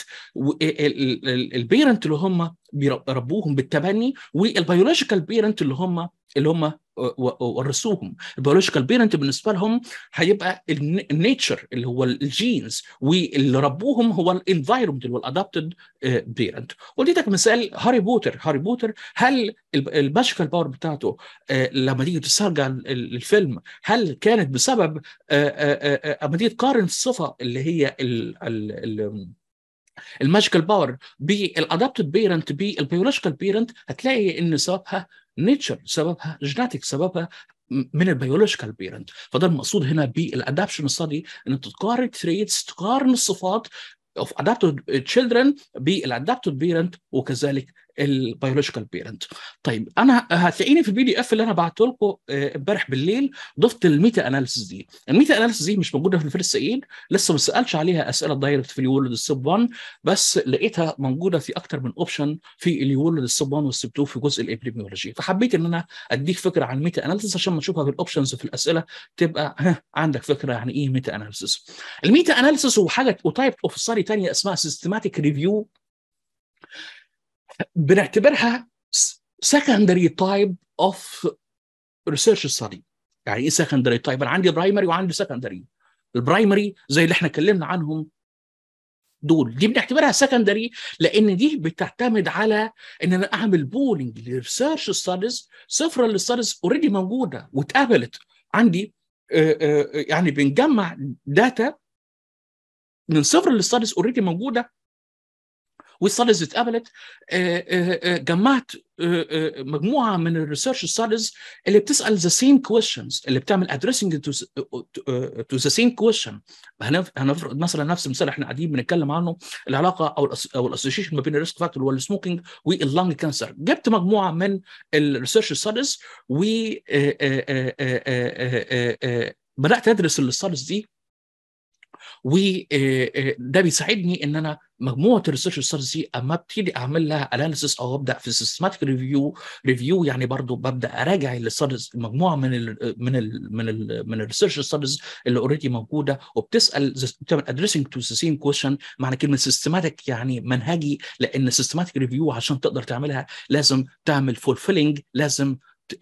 A: البيرنت اللي هم بيربوهم بالتبني والبيولوجيكال بيرنت اللي هم اللي هم ورثوهم البيولوجيكال بيرنت بالنسبه لهم هيبقى النيتشر اللي هو الجينز واللي ربوهم هو الانفايرمنت اللي هو الادابتد بيرنت وديتك مثال هاري بوتر هاري بوتر هل الماجيكال باور بتاعته لما تيجي تسترجع الفيلم هل كانت بسبب اما تيجي تقارن الصفه اللي هي ال ال الماجيكال باور بالادابتد بيرنت بالبيولوجيكال بيرنت هتلاقي ان سببها نيتشر سببها جيناتيك سببها من البيولوجيكال بيرنت فده المقصود هنا بالادابشن ستادي ان تقارن تريتس تقارن الصفات of adapted children بالادابتد بيرنت وكذلك البيولوجيكال بيرنت طيب انا هتلاقيني في البي دي اف اللي انا بعته لكم امبارح بالليل ضفت الميتا اناليسيس دي الميتا اناليسيس دي مش موجوده في الفيرست ايد لسه ما سالش عليها اسئله دايركت في اليولد السب 1 بس لقيتها موجوده في اكتر من اوبشن في اليولد السب 1 والسب 2 في جزء الابليميولوجي فحبيت ان انا اديك فكره عن الميتا اناليسيس عشان ما تشوفها في الاوبشنز في الاسئله تبقى ها عندك فكره يعني ايه ميتا اناليسيس الميتا اناليسيس هو حاجه وتايب اوف ستادي ثانيه اسمها سيستماتيك ريفيو بنعتبرها secondary type of research study يعني ايه secondary type انا عندي برايمري وعندي secondary البرايمري زي اللي احنا اتكلمنا عنهم دول دي بنعتبرها سكندري لان دي بتعتمد على ان انا اعمل بولينج لريسيرش ستاديز صفر للستاديز اوريدي موجوده واتقبلت عندي يعني بنجمع داتا من صفر للستاديز اوريدي موجوده والستاديز اتقبلت جمعت مجموعه من الريسيرش ستاديز اللي بتسال ذا سيم كويشنز اللي بتعمل ادريسنج تو ذا سيم كويشن هنفرض مثلا نفس المثال احنا قاعدين بنتكلم عنه العلاقه او ال او الاسوشيشن ما بين الريسك فاكتور والسموكينج واللنج كانسر جبت مجموعه من الريسيرش ستاديز و بدات ادرس الستاديز دي وده بيساعدني ان انا مجموعه الريسيرش ستاديز دي اما ابتدي اعمل لها اناليسيس او ابدا في سيستماتيك ريفيو ريفيو يعني برضو ببدا اراجع الستاديز مجموعه من ال من ال من ال من الريسيرش ستاديز اللي اوريدي موجوده وبتسال بتعمل ادريسنج تو سيم كويشن معنى كلمه سيستماتيك يعني منهجي لان سيستماتيك ريفيو عشان تقدر تعملها لازم تعمل فولفيلنج لازم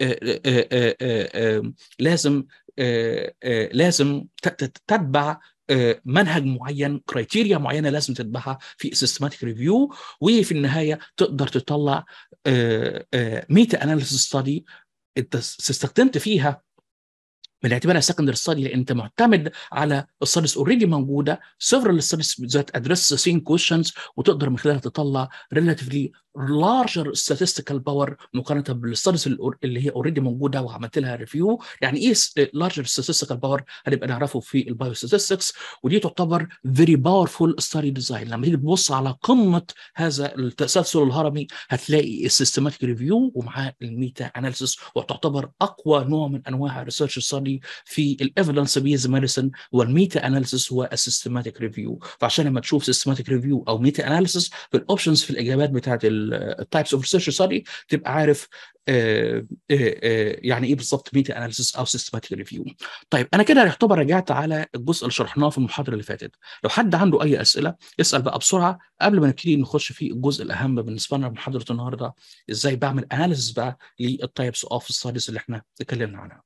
A: لازم لازم تتبع منهج معين كرايتيريا معينه لازم تتبعها في سيستماتيك ريفيو وفي النهايه تقدر تطلع ميتا اناليسيس ستادي انت استخدمت فيها من اعتبارها سكندري ستادي لان انت معتمد على الستاديز اوريدي موجوده سيفرال ستاديز ذات ادريس سيم كويشنز وتقدر من خلالها تطلع ريلاتيفلي لارجر statistical باور مقارنه بالستاديز اللي هي اوريدي موجوده وعملت لها ريفيو يعني ايه لارجر statistical باور هنبقى نعرفه في البايو statistics ودي تعتبر فيري باورفول ستادي ديزاين لما تيجي تبص على قمه هذا التسلسل الهرمي هتلاقي السيستماتيك ريفيو ومعاه الميتا اناليسيس وتعتبر اقوى نوع من انواع الريسيرش ستادي في الايفيدنس بيز ميديسن والميتا اناليسيس والسيستماتيك ريفيو فعشان لما تشوف سيستماتيك ريفيو او ميتا اناليسيس في الاوبشنز في الاجابات بتاعت التايبس اوف ريسيرش ستادي تبقى عارف آآ آآ يعني ايه بالظبط ميتا اناليسيس او سيستماتيك ريفيو طيب انا كده يعتبر رجعت على الجزء اللي شرحناه في المحاضره اللي فاتت لو حد عنده اي اسئله يسال بقى بسرعه قبل ما نبتدي نخش في الجزء الاهم بالنسبه لنا محاضره النهارده ازاي بعمل اناليسيس بقى للتايبس اوف ستاديز اللي احنا اتكلمنا عنها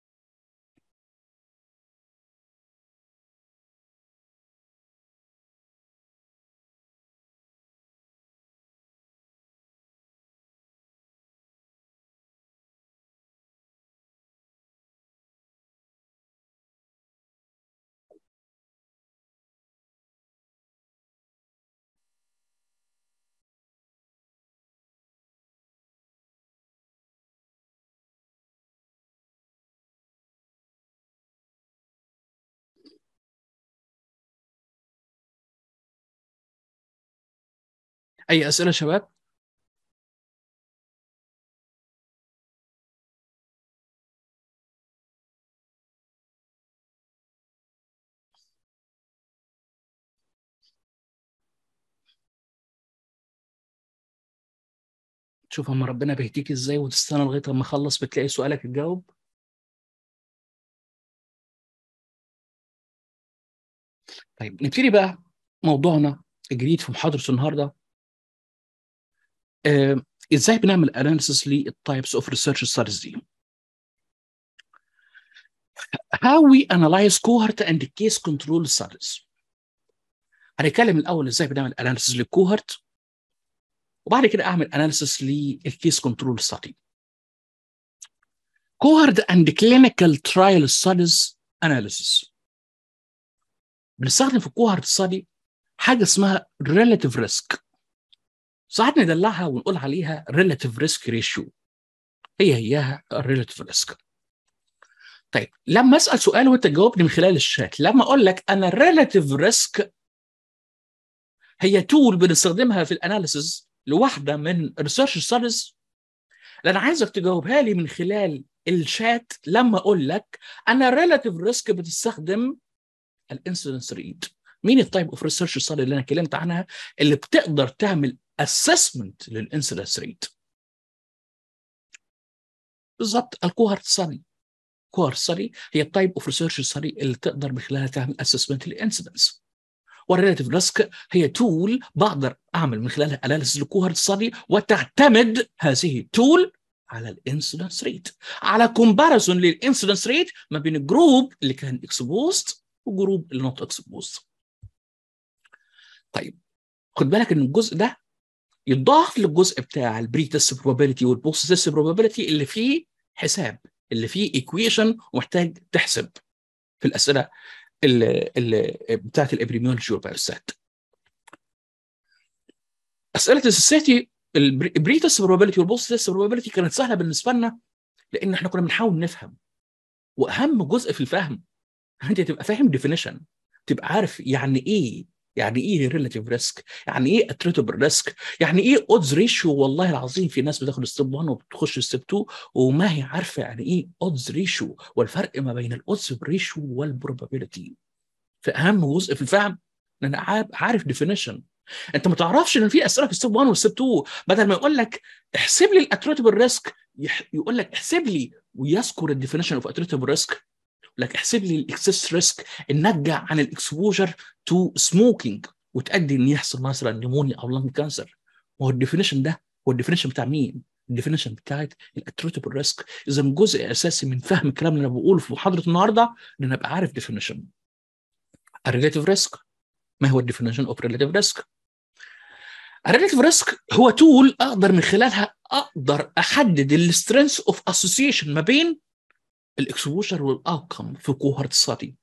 A: اي اسئله يا شباب شوف اما ربنا بيهديك ازاي وتستنى لغايه اما اخلص بتلاقي سؤالك تجاوب طيب نبتدي بقى موضوعنا الجديد في محاضره النهارده آه، ازاي بنعمل اناليسيس للتايبس اوف ريسيرش ستاديز دي how we analyze cohort and case control studies هنتكلم الاول ازاي بنعمل اناليسيس للكوهورت وبعد كده اعمل اناليسيس للكيس كنترول ستادي cohort and clinical trial studies analysis بنستخدم في الكوهورت ستادي حاجه اسمها relative risk ساعات ندلعها ونقول عليها relative risk ratio هي هياها relative risk طيب لما اسال سؤال وانت تجاوبني من خلال الشات لما اقول لك انا relative risk هي تول بنستخدمها في الاناليسز لواحده من ريسيرش ستاديز انا عايزك تجاوبها لي من خلال الشات لما اقول لك انا relative risk بتستخدم الانسيدنس ريت مين التايب اوف ريسيرش ستادي اللي انا اتكلمت عنها اللي بتقدر تعمل اسسمنت للانسيدنس ريت بالظبط الكوهرت ستادي كوهرت ستادي هي التايب اوف ريسيرش ستادي اللي تقدر من خلالها تعمل اسسمنت للانسيدنس والريلاتيف ريسك هي تول بقدر اعمل من خلالها اناليسيس للكوهرت ستادي وتعتمد هذه التول على الانسيدنس ريت على كومباريسون للانسيدنس ريت ما بين الجروب اللي كان اكسبوزد وجروب اللي نوت اكسبوزد طيب خد بالك ان الجزء ده يضاف للجزء بتاع البري تيست بروبابيلتي والبوست تيست بروبابيلتي اللي فيه حساب اللي فيه ايكويشن ومحتاج تحسب في الاسئله اللي, اللي بتاعت الابريميولوجي والبايوستات اسئله السيتي البري تيست بروبابيلتي والبوست تيست بروبابيلتي كانت سهله بالنسبه لنا لان احنا كنا بنحاول نفهم واهم جزء في الفهم انت تبقى فاهم ديفينيشن تبقى عارف يعني ايه يعني ايه ريلاتيف ريسك يعني ايه اتريتبل ريسك يعني ايه اودز ريشيو والله العظيم في ناس بتاخد ستيب 1 وبتخش ستيب 2 وما هي عارفه يعني ايه اودز ريشيو والفرق ما بين الاودز ريشيو والبروبابيلتي فاهم جزء في الفهم ان انا عارف ديفينيشن انت ما تعرفش ان في اسئله في ستيب 1 وستيب 2 بدل ما يقول لك احسب لي الاتريتبل ريسك يقول لك احسب لي ويذكر الديفينيشن اوف اتريتبل ريسك لك احسب لي الاكسس ريسك الناتجه عن الاكسبوجر تو سموكينج وتؤدي ان يحصل مثلا نيمونيا او لانج كانسر ما هو الديفينيشن ده هو الديفينيشن بتاع مين؟ الديفينيشن بتاعت الاتريتبل ريسك اذا جزء اساسي من فهم الكلام اللي انا بقوله في محاضره النهارده ان انا ابقى عارف ديفينيشن الريليتيف ريسك ما هو الديفينيشن اوف ريليتيف ريسك الريليتيف ريسك هو تول اقدر من خلالها اقدر احدد السترينث اوف اسوسيشن ما بين الاكسبوجر والاوتكم في كوهرت ستادي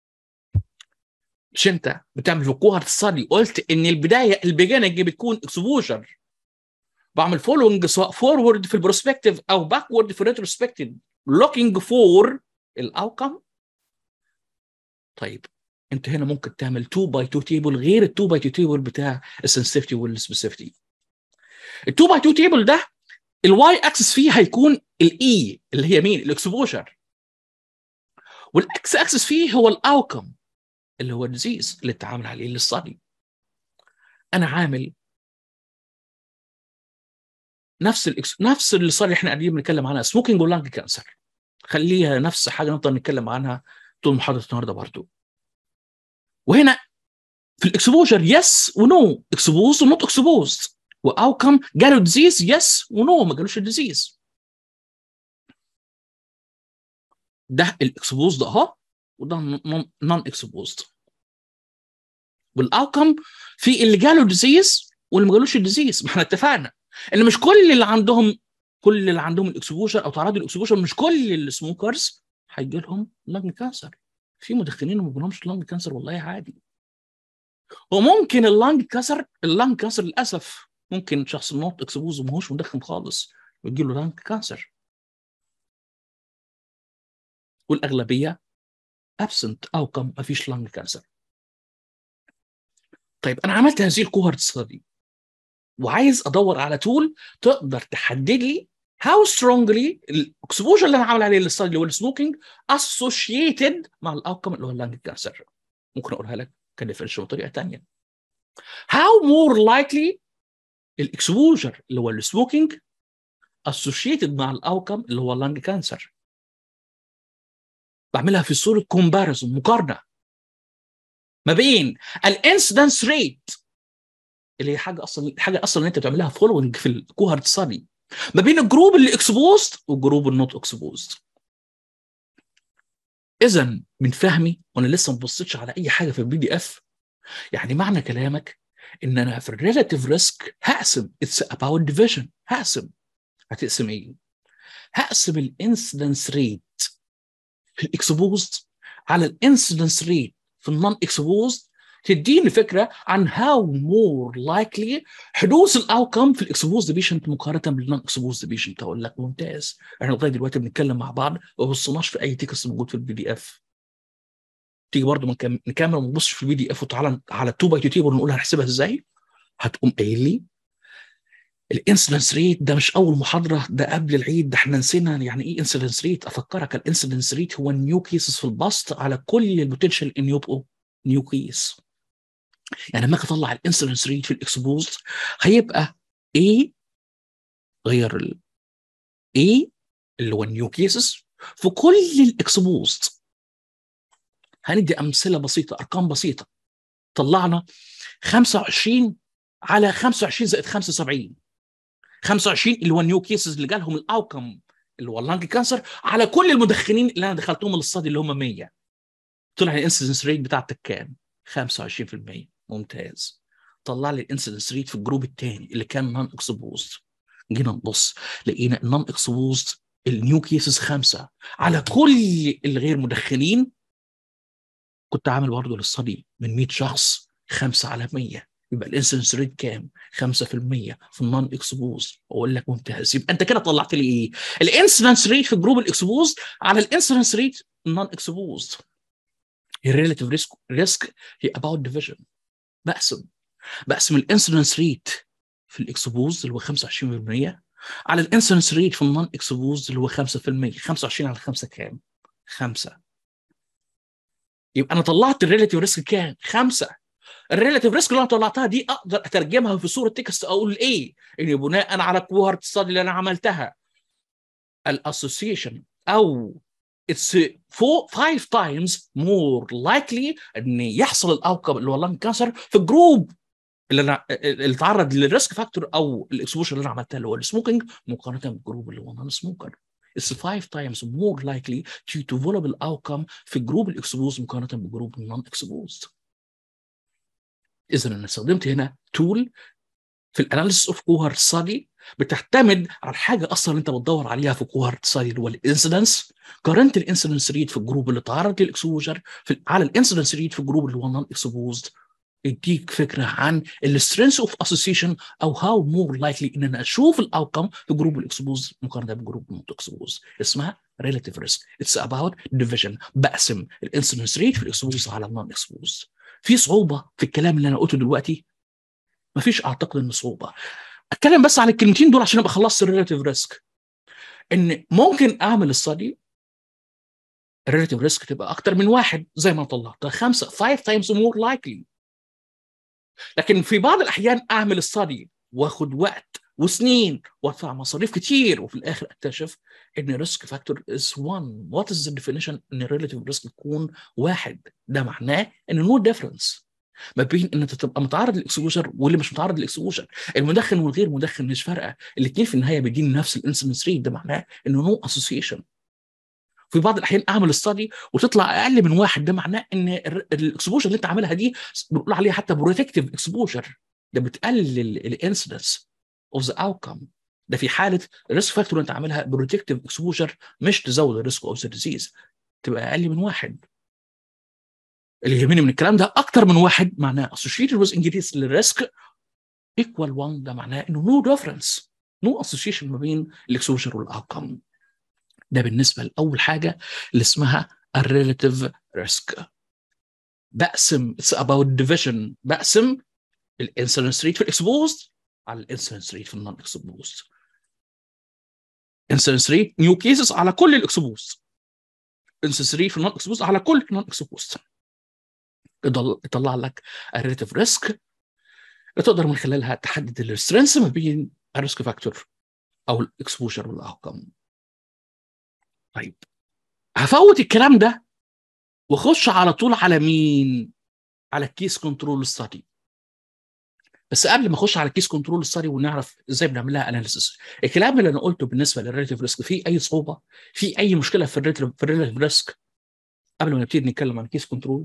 A: مش انت بتعمل في كوهرت ستادي قلت ان البدايه البيجننج بتكون اكسبوجر بعمل فولوينج سواء فورورد في البروسبكتيف او باكورد في الريتروسبكتيف لوكينج فور الاوتكم طيب انت هنا ممكن تعمل 2 باي 2 تيبل غير ال 2 باي 2 تيبل بتاع السنسيفتي والسبيسيفتي ال 2 باي 2 تيبل ده الواي اكسس فيه هيكون الاي اللي هي مين الاكسبوجر والاكس اكسس فيه هو الاوتكم اللي هو الديزيز اللي اتعامل عليه الاستادي انا عامل نفس الإكس... نفس الاستادي اللي احنا قاعدين بنتكلم عنها سموكينج ولانج كانسر خليها نفس حاجه نفضل نتكلم عنها طول محاضره النهارده برضه وهنا في الاكسبوجر يس ونو اكسبوز ونوت اكسبوز واوتكم جاله ديزيز يس ونو ما جالوش الديزيز ده الاكسبوزد اهو وده نون اكسبوزد والاوتكم في اللي جاله ديزيز واللي ما جالوش الديزيز ما احنا اتفقنا ان مش كل اللي عندهم كل اللي عندهم الاكسبوجر او تعرضوا للاكسبوجر مش كل السموكرز هيجي لهم لانج كانسر في مدخنين ما بيجيلهمش لانج كانسر والله عادي وممكن اللانج كانسر اللانج كانسر للاسف ممكن شخص نوت اكسبوز وما هوش مدخن خالص ويجي له لانج كانسر والاغلبيه ابسنت او كم ما فيش لانج كانسر طيب انا عملت هذه الكوهرت ستادي وعايز ادور على تول تقدر تحدد لي هاو سترونجلي الاكسبوجر اللي انا عامل عليه الاستادي اللي هو السموكينج اسوشيتد مع الاوتكم اللي هو اللانج كانسر ممكن اقولها لك كديفرنشال بطريقه ثانيه هاو مور لايكلي الاكسبوجر اللي هو السموكينج اسوشيتد مع الاوتكم اللي هو اللانج كانسر بعملها في صوره كومباريزون مقارنه ما بين الانسيدنس ريت اللي هي حاجه اصلا حاجه اصلا انت بتعملها فولوينج في الكوهرت ستادي ما بين الجروب اللي اكسبوزد والجروب النوت اكسبوزد اذا من فهمي وانا لسه ما بصيتش على اي حاجه في البي دي اف يعني معنى كلامك ان انا في الريلاتيف ريسك هقسم اتس اباوت ديفيجن هقسم هتقسم ايه؟ هقسم الانسيدنس ريت في الاكسبوزد على الانسيدنس ريت في النون اكسبوزد تديني فكره عن هاو مور لايكلي حدوث الاوتكم في الاكسبوز بيشنت مقارنه بالنون اكسبوز بيشنت اقول لك ممتاز احنا لغايه دلوقتي بنتكلم مع بعض ما بصيناش في اي تكست موجود في البي دي اف تيجي برضه نكمل وما نبصش في البي دي اف وتعالى على 2 باي 2 تيبل ونقول هنحسبها ازاي هتقوم قايل لي الانسيدنس ريت ده مش اول محاضره ده قبل العيد ده احنا نسينا يعني ايه انسيدنس ريت افكرك الانسيدنس ريت هو النيو كيسز في البسط على كل البوتنشال ان يبقوا نيو كيس يعني لما اطلع الانسيدنس ريت في الاكسبوز هيبقى ايه غير ال ايه اللي هو النيو كيسز في كل الاكسبوز هندي امثله بسيطه ارقام بسيطه طلعنا 25 على 25 زائد 75 25 اللي هو النيو كيسز اللي جالهم الاوتكم اللي هو اللانج كانسر على كل المدخنين اللي انا دخلتهم الاستادي اللي هم 100 طلع الانسيدنس ريت بتاعتك كام؟ 25% ممتاز طلع لي الانسيدنس ريت في الجروب الثاني اللي كان نون اكسبوزد جينا نبص لقينا النون اكسبوزد النيو كيسز خمسه على كل الغير مدخنين كنت عامل برضه للصدي من 100 شخص خمسة على 100 يبقى الانسنس ريت كام 5% في النون اكسبوز اقول لك ممتاز يبقى انت كده طلعت لي ايه الانسنس ريت في الجروب الاكسبوز على الانسنس ريت النون اكسبوز الريلاتيف ريسك ريسك هي اباوت ديفيجن بقسم بقسم الانسنس ريت في الاكسبوز اللي هو 25% على الانسنس ريت في النون اكسبوز اللي هو 5% 25 على 5 كام 5 يبقى انا طلعت الريلاتيف ريسك كام 5 الريلاتيف ريسك اللي انا طلعتها دي اقدر اترجمها في صوره تكست اقول ايه ان بناء على الكوهرت ستادي اللي انا عملتها الاسوسيشن او it's four five times more likely ان يحصل الاوتكم اللي هو اللنج كانسر في الجروب اللي انا اللي اتعرض للريسك فاكتور او الاكسبوجر اللي انا عملتها اللي هو السموكينج مقارنه بالجروب اللي هو نون سموكر It's five times more likely to develop outcome في الجروب الاكسبوز مقارنه بالجروب النون اكسبوز. اذا انا استخدمت هنا تول في الاناليسيس اوف كوهرت ستادي بتعتمد على الحاجه اصلا اللي انت بتدور عليها في كوهرت ستادي اللي هو الانسيدنس قارنت الانسيدنس ريت في الجروب اللي تعرض للاكسبوجر على الانسيدنس ريت في الجروب اللي هو نون اكسبوزد يديك فكره عن السترينث اوف اسوسيشن او هاو مور لايكلي ان انا اشوف الاوتكم في جروب الاكسبوز مقارنه بجروب النوت اكسبوز اسمها ريلاتيف ريسك اتس اباوت ديفيجن بقسم الانسيدنس ريت في الاكسبوز على النون اكسبوز في صعوبه في الكلام اللي انا قلته دلوقتي مفيش اعتقد ان صعوبه اتكلم بس عن الكلمتين دول عشان ابقى خلصت الريلاتيف ريسك ان ممكن اعمل الستادي الريلاتيف ريسك تبقى اكتر من واحد زي ما طلعتها خمسه 5 تايمز مور لايكلي لكن في بعض الاحيان اعمل الستادي واخد وقت وسنين وادفع مصاريف كتير وفي الاخر اكتشف ان ريسك فاكتور از 1 وات از ذا ديفينيشن ان الريلاتيف ريسك يكون واحد ده معناه ان نو ديفرنس ما بين ان انت تبقى متعرض للاكسبوجر واللي مش متعرض للاكسبوجر المدخن والغير مدخن مش فارقه الاثنين في النهايه بيديني نفس الانسنس ريت ده معناه انه نو اسوسيشن في بعض الاحيان اعمل ستادي وتطلع اقل من واحد ده معناه ان الاكسبوجر اللي انت عاملها دي بنقول عليها حتى بروتكتيف اكسبوجر ده بتقلل الانسيدنس اوف ذا اوتكم ده في حاله الريسك فاكتور اللي انت عاملها بروتكتيف اكسبوجر مش تزود الريسك اوف ذا ديزيز تبقى اقل من واحد اللي يهمني من الكلام ده اكتر من واحد معناه associated with increase للريسك equal 1 ده معناه انه no difference no association ما بين الاكسبوجر والاوتكم ده بالنسبه لاول حاجه اللي اسمها الريلاتيف ريسك بقسم اتس اباوت ديفيجن بقسم الانسيدنس ريت في الاكسبوزد على الانسيدنس ريت في النون اكسبوزد انسيدنس ريت نيو كيسز على كل الاكسبوز انسيدنس ريت في النون اكسبوزد على كل النون اكسبوزد يطلع لك الريلاتيف ريسك تقدر من خلالها تحدد السترينث ما بين الريسك فاكتور او الاكسبوجر والاوتكم طيب هفوت الكلام ده واخش على طول على مين على الكيس كنترول ستادي بس قبل ما اخش على الكيس كنترول ستادي ونعرف ازاي بنعمل لها اناليسيس الكلام اللي انا قلته بالنسبه للريلاتيف ريسك فيه اي صعوبه في اي مشكله في الريلاتيف في الريلاتيف ريسك قبل ما نبتدي نتكلم عن الكيس كنترول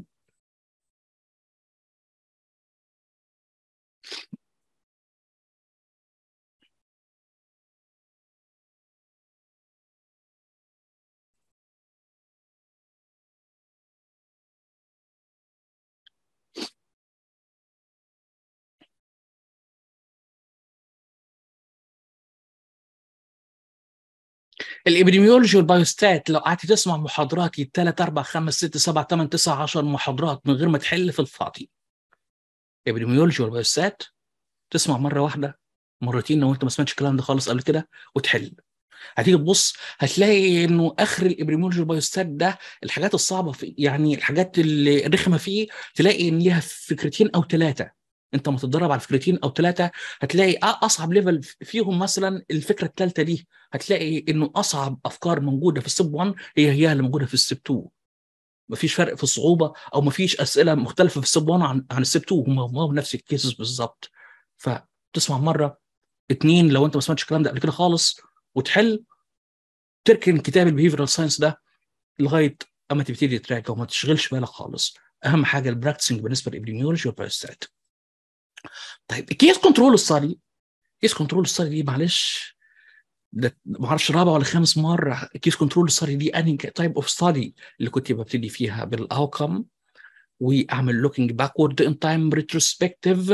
A: الابيديميولوجي والبايوستات لو قعدت تسمع محاضراتي 3 4 5 6 7 8 9 10 محاضرات من غير ما تحل في الفاضي الابيديميولوجي والبايوستات تسمع مره واحده مرتين لو انت ما سمعتش الكلام ده خالص قبل كده وتحل هتيجي تبص هتلاقي انه اخر الابريمولوجي والبايوستات ده الحاجات الصعبه في يعني الحاجات اللي الرخمه فيه تلاقي ان ليها فكرتين او ثلاثه انت ما تتدرب على فكرتين او ثلاثه هتلاقي اصعب ليفل فيهم مثلا الفكره الثالثه دي هتلاقي انه اصعب افكار موجوده في الستيب 1 هي هي اللي موجوده في الستيب 2 مفيش فرق في الصعوبه او مفيش اسئله مختلفه في الستيب 1 عن عن الستيب 2 هم هم نفس الكيسز بالظبط فتسمع مره اتنين لو انت ما سمعتش الكلام ده قبل كده خالص وتحل تركن كتاب البيهيفيرال ساينس ده لغايه اما تبتدي تراجع وما تشغلش بالك خالص اهم حاجه البراكتسنج بالنسبه للابيديميولوجي والبايوستات طيب الكيس كنترول ستادي كيس كنترول ستادي دي معلش ده ما اعرفش رابع ولا خامس مره كيس كنترول ستادي دي انهي تايب اوف ستادي اللي كنت ببتدي فيها بالاوتكم واعمل لوكينج باكورد ان تايم ريتروسبكتيف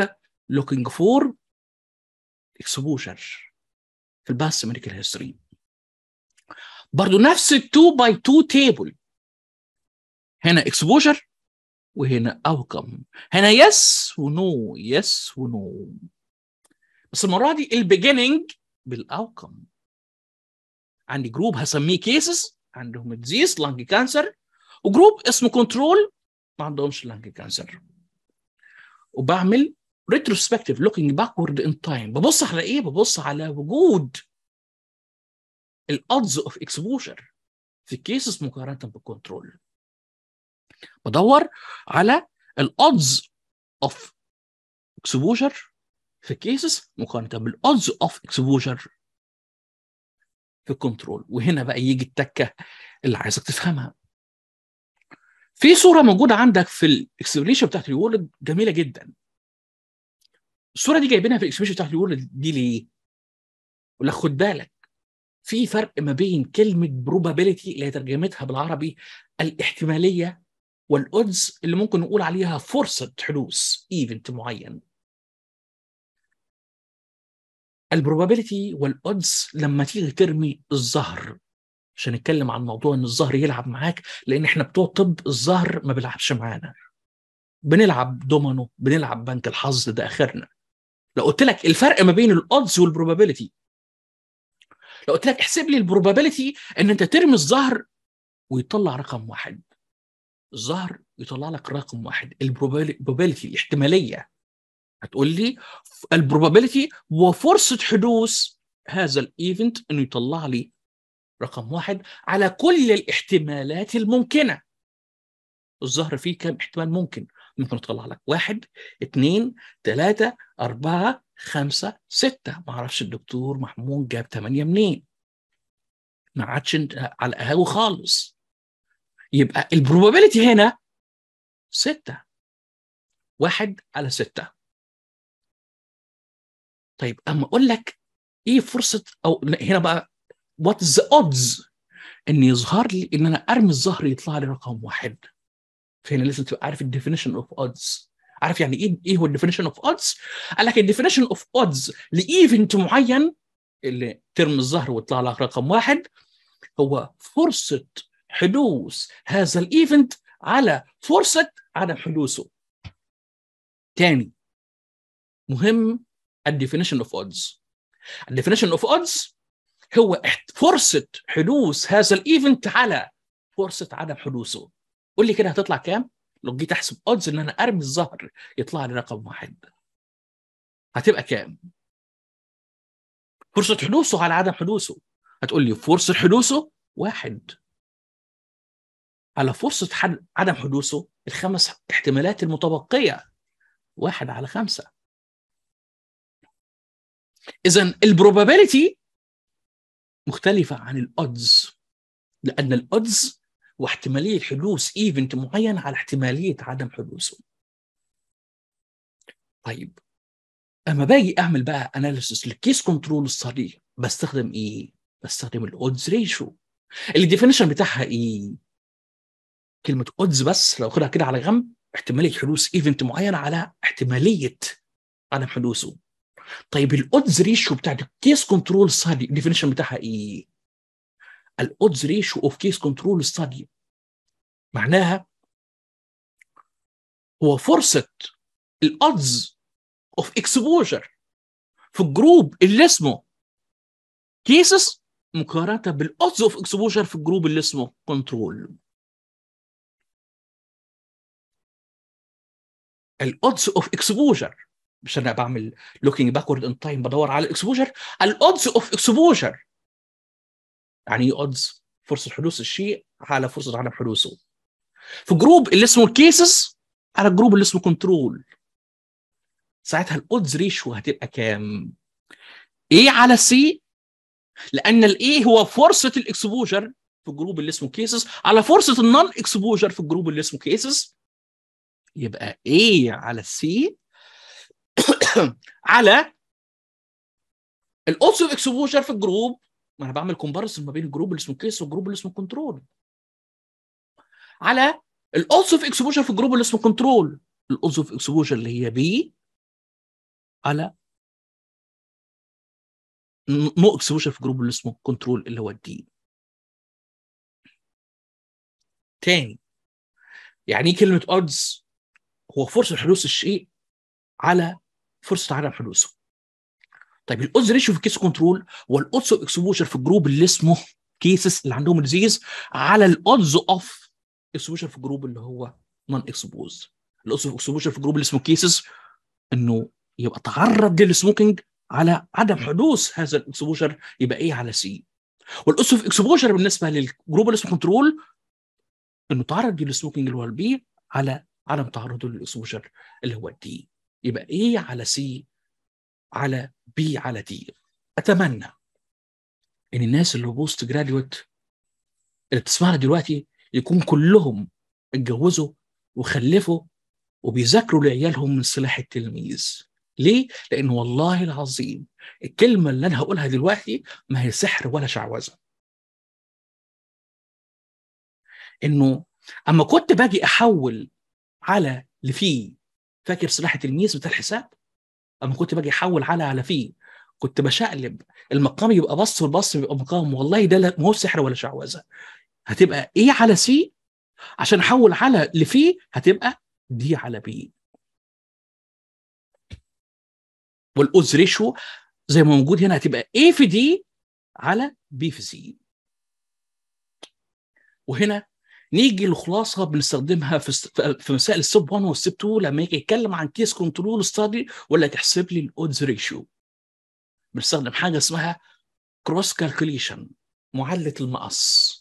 A: looking for exposure في الباس ميديكال هيستوري برضو نفس ال 2 باي 2 تيبل هنا exposure وهنا outcome هنا يس ونو يس ونو بس المره دي البيجيننج بالاوتكم عندي جروب هسميه كيسز عندهم ديزيز لانج كانسر وجروب اسمه كنترول ما عندهمش لانج كانسر وبعمل ريتروسبكتيف لوكينج باكورد ان تايم ببص على ايه ببص على وجود الادز اوف اكسبوجر في كيسز مقارنه بالكنترول بدور على الادز اوف اكسبوجر في كيسز مقارنه بالادز اوف اكسبوجر في الكنترول وهنا بقى يجي التكه اللي عايزك تفهمها في صوره موجوده عندك في الاكسبريشن بتاعت الوورد جميله جدا الصوره دي جايبينها في الاكسبريشن بتاعت الوورد دي ليه؟ ولا خد بالك في فرق ما بين كلمه probability اللي هي ترجمتها بالعربي الاحتماليه والاودز اللي ممكن نقول عليها فرصه حدوث ايفنت معين البروبابيلتي والاودز لما تيجي ترمي الزهر عشان نتكلم عن موضوع ان الزهر يلعب معاك لان احنا بتوع طب الزهر ما بيلعبش معانا بنلعب دومينو بنلعب بنك الحظ ده اخرنا لو قلت لك الفرق ما بين الاودز والبروبابيلتي لو قلت لك احسب لي البروبابيلتي ان انت ترمي الزهر ويطلع رقم واحد الزهر يطلع لك رقم واحد البروبابيلتي الاحتماليه هتقول لي البروبابيلتي وفرصه حدوث هذا الايفنت انه يطلع لي رقم واحد على كل الاحتمالات الممكنه الظهر فيه كم احتمال ممكن ممكن يطلع لك واحد اثنين ثلاثة أربعة خمسة ستة ما أعرفش الدكتور محمود جاب ثمانية منين ما عادش على القهاوي خالص يبقى البروبابيلتي هنا ستة واحد على ستة طيب اما اقول لك ايه فرصه او هنا بقى وات ذا اودز ان يظهر لي ان انا ارمي الظهر يطلع لي رقم واحد فهنا لازم تبقى عارف الديفينيشن اوف اودز عارف يعني ايه ايه هو الديفينيشن اوف اودز قال لك الديفينيشن اوف اودز لايفنت معين اللي ترمي الظهر ويطلع لك رقم واحد هو فرصه حدوث هذا الايفنت على فرصه عدم حدوثه تاني مهم الديفينيشن اوف اودز الديفينيشن اوف اودز هو فرصه حدوث هذا الايفنت على فرصه عدم حدوثه قول لي كده هتطلع كام لو جيت احسب اودز ان انا ارمي الظهر يطلع لي رقم واحد هتبقى كام فرصه حدوثه على عدم حدوثه هتقول لي فرصه حدوثه واحد على فرصة حد... عدم حدوثه الخمس احتمالات المتبقية واحد على خمسة اذا البروبابيلتي مختلفه عن الاودز لان الاودز واحتماليه حدوث ايفنت معين على احتماليه عدم حدوثه طيب اما باجي اعمل بقى اناليسيس للكيس كنترول ستادي بستخدم ايه بستخدم الاودز ريشيو الديفينيشن بتاعها ايه كلمه اودز بس لو خدها كده على جنب احتماليه حدوث ايفنت معين على احتماليه عدم حدوثه طيب الاودز ريشيو بتاع الكيس كنترول ستادي الديفينيشن بتاعها ايه؟ الاودز ريشيو اوف كيس كنترول ستادي معناها هو فرصه الاودز اوف اكسبوجر في الجروب اللي اسمه كيسز مقارنه بالاودز اوف اكسبوجر في الجروب اللي اسمه كنترول الاودز اوف اكسبوجر مش انا بعمل لوكينج باكورد ان تايم بدور على الاكسبوجر الاودز اوف اكسبوجر يعني ايه اودز فرصه حدوث الشيء على فرصه عدم حدوثه في جروب اللي اسمه الكيسز على الجروب اللي اسمه كنترول ساعتها الاودز ريشيو هتبقى كام ايه على سي لان الاي هو فرصه الاكسبوجر في الجروب اللي اسمه كيسز على فرصه النون اكسبوجر في الجروب اللي اسمه كيسز يبقى ايه على سي على الاودز اوف اكسبوجر في الجروب ما انا بعمل كومباريسون ما بين الجروب اللي اسمه كيس والجروب اللي اسمه كنترول على الاودز اوف اكسبوجر في الجروب اللي اسمه كنترول الاودز اوف اكسبوجر اللي هي بي على نو اكسبوجر في جروب اللي اسمه كنترول اللي هو الدي تاني يعني ايه كلمه اودز هو فرصه حدوث الشيء على فرصه عدم حدوثه طيب الاودز ريشيو في كيس كنترول والاودز اوف اكسبوجر في الجروب اللي اسمه كيسز اللي عندهم ديزيز على الاودز اوف اكسبوجر في الجروب اللي هو نون اكسبوز الاودز اوف اكسبوجر في الجروب اللي اسمه كيسز انه يبقى تعرض للسموكينج على عدم حدوث هذا الاكسبوجر يبقى ايه على سي والاودز اوف اكسبوجر بالنسبه للجروب اللي اسمه كنترول انه تعرض للسموكينج اللي هو البي على عدم تعرضه للاكسبوجر اللي هو الدي يبقى ايه على سي على بي على دي اتمنى ان الناس اللي بوست جراديويت اللي بتسمعنا دلوقتي يكون كلهم اتجوزوا وخلفوا وبيذاكروا لعيالهم من سلاح التلميذ ليه؟ لأن والله العظيم الكلمة اللي أنا هقولها دلوقتي ما هي سحر ولا شعوذة إنه أما كنت باجي أحول على لفي فاكر سلاح التلميذ بتاع الحساب؟ أما كنت باجي أحول على على فيه كنت بشقلب المقام يبقى بص والبص يبقى مقام والله ده ما هو سحر ولا شعوذه هتبقى ايه على سي عشان احول على لفي هتبقى دي على بي والاوز ريشو زي ما موجود هنا هتبقى ايه في دي على بي في سي وهنا نيجي لخلاصه بنستخدمها في في مسائل الستيب 1 والستيب 2 لما يجي يتكلم عن كيس كنترول ستادي ولا تحسب لي الاودز ريشيو بنستخدم حاجه اسمها كروس كالكوليشن معادله المقص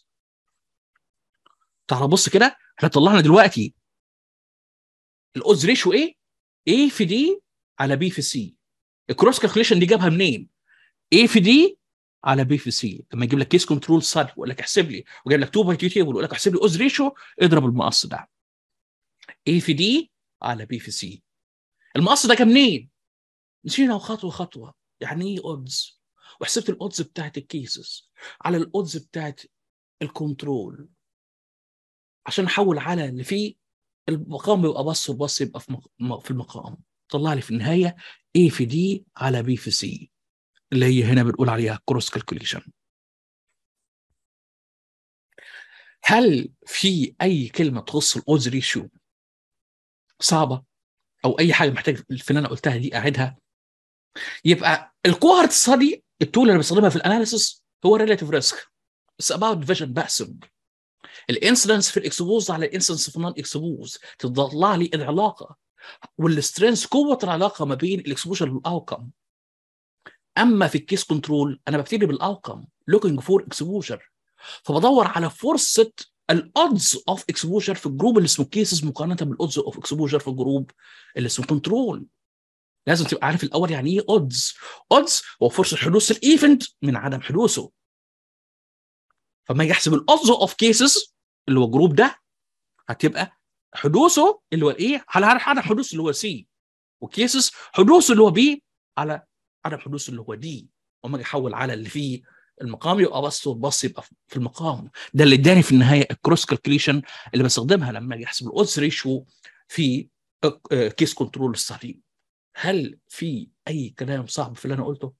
A: تعال بص كده احنا طلعنا دلوقتي الاودز ريشيو ايه؟ ايه في دي على بي في سي الكروس كالكوليشن دي جابها منين؟ ايه في دي على بي في سي لما يجيب لك كيس كنترول ستادي ويقول لك احسب لي وجايب لك 2 باي 2 تيبل ويقول لك احسب لي اوز ريشيو اضرب المقص ده ايه في دي على بي في سي المقص ده جه منين؟ مشينا خطوه خطوه يعني ايه اودز وحسبت الاودز بتاعت الكيسز على الاودز بتاعت الكنترول عشان احول على اللي فيه المقام يبقى بص وبص يبقى في في المقام طلع لي في النهايه A في دي على B في C اللي هي هنا بنقول عليها كروس كالكوليشن هل في اي كلمه تخص الاودز ريشيو صعبه او اي حاجه محتاج في اللي انا قلتها دي اعيدها يبقى الكوهرت ستادي التول اللي بستخدمها في الاناليسيس هو ريلاتيف ريسك اتس اباوت ديفيجن بحسب الانسلنس في الاكسبوز على الانسلنس في النون اكسبوز تطلع لي العلاقه والسترينث قوه العلاقه ما بين الاكسبوجر والاوتكم اما في الكيس كنترول انا ببتدي بالاوتكم لوكينج فور اكسبوجر فبدور على فرصه الاودز اوف اكسبوجر في الجروب اللي اسمه كيسز مقارنه بالاودز اوف اكسبوجر في الجروب اللي اسمه كنترول لازم تبقى عارف الاول يعني ايه اودز اودز هو فرصه حدوث الايفنت من عدم حدوثه فما يحسب الاودز اوف كيسز اللي هو الجروب ده هتبقى حدوثه اللي هو الايه على عدم حدوث اللي هو سي وكيسز حدوثه اللي هو بي على عدم حدوث اللي هو دي وما اجي احول على اللي فيه المقام يبقى بص وبص يبقى في المقام ده اللي اداني في النهايه الكروس كالكوليشن اللي بستخدمها لما اجي احسب الاودز ريشيو في كيس كنترول ستادي هل في اي كلام صعب في اللي انا قلته؟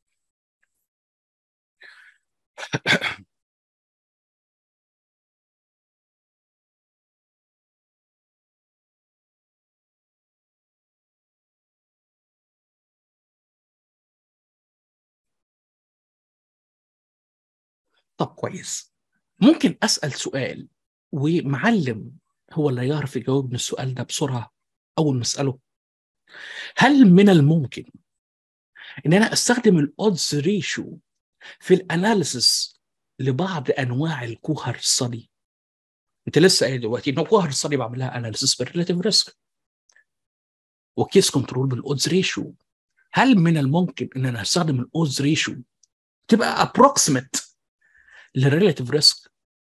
A: طب كويس ممكن اسال سؤال ومعلم هو اللي يعرف يجاوبني السؤال ده بسرعه اول ما اساله هل من الممكن ان انا استخدم الاودز ريشيو في الاناليسيس لبعض انواع الكوهر ستادي انت لسه قايل دلوقتي ان الكوهر ستادي بعمل لها اناليسيس بالريلاتيف ريسك وكيس كنترول بالاودز ريشيو هل من الممكن ان انا استخدم الاودز ريشيو تبقى ابروكسيمت للريلاتيف ريسك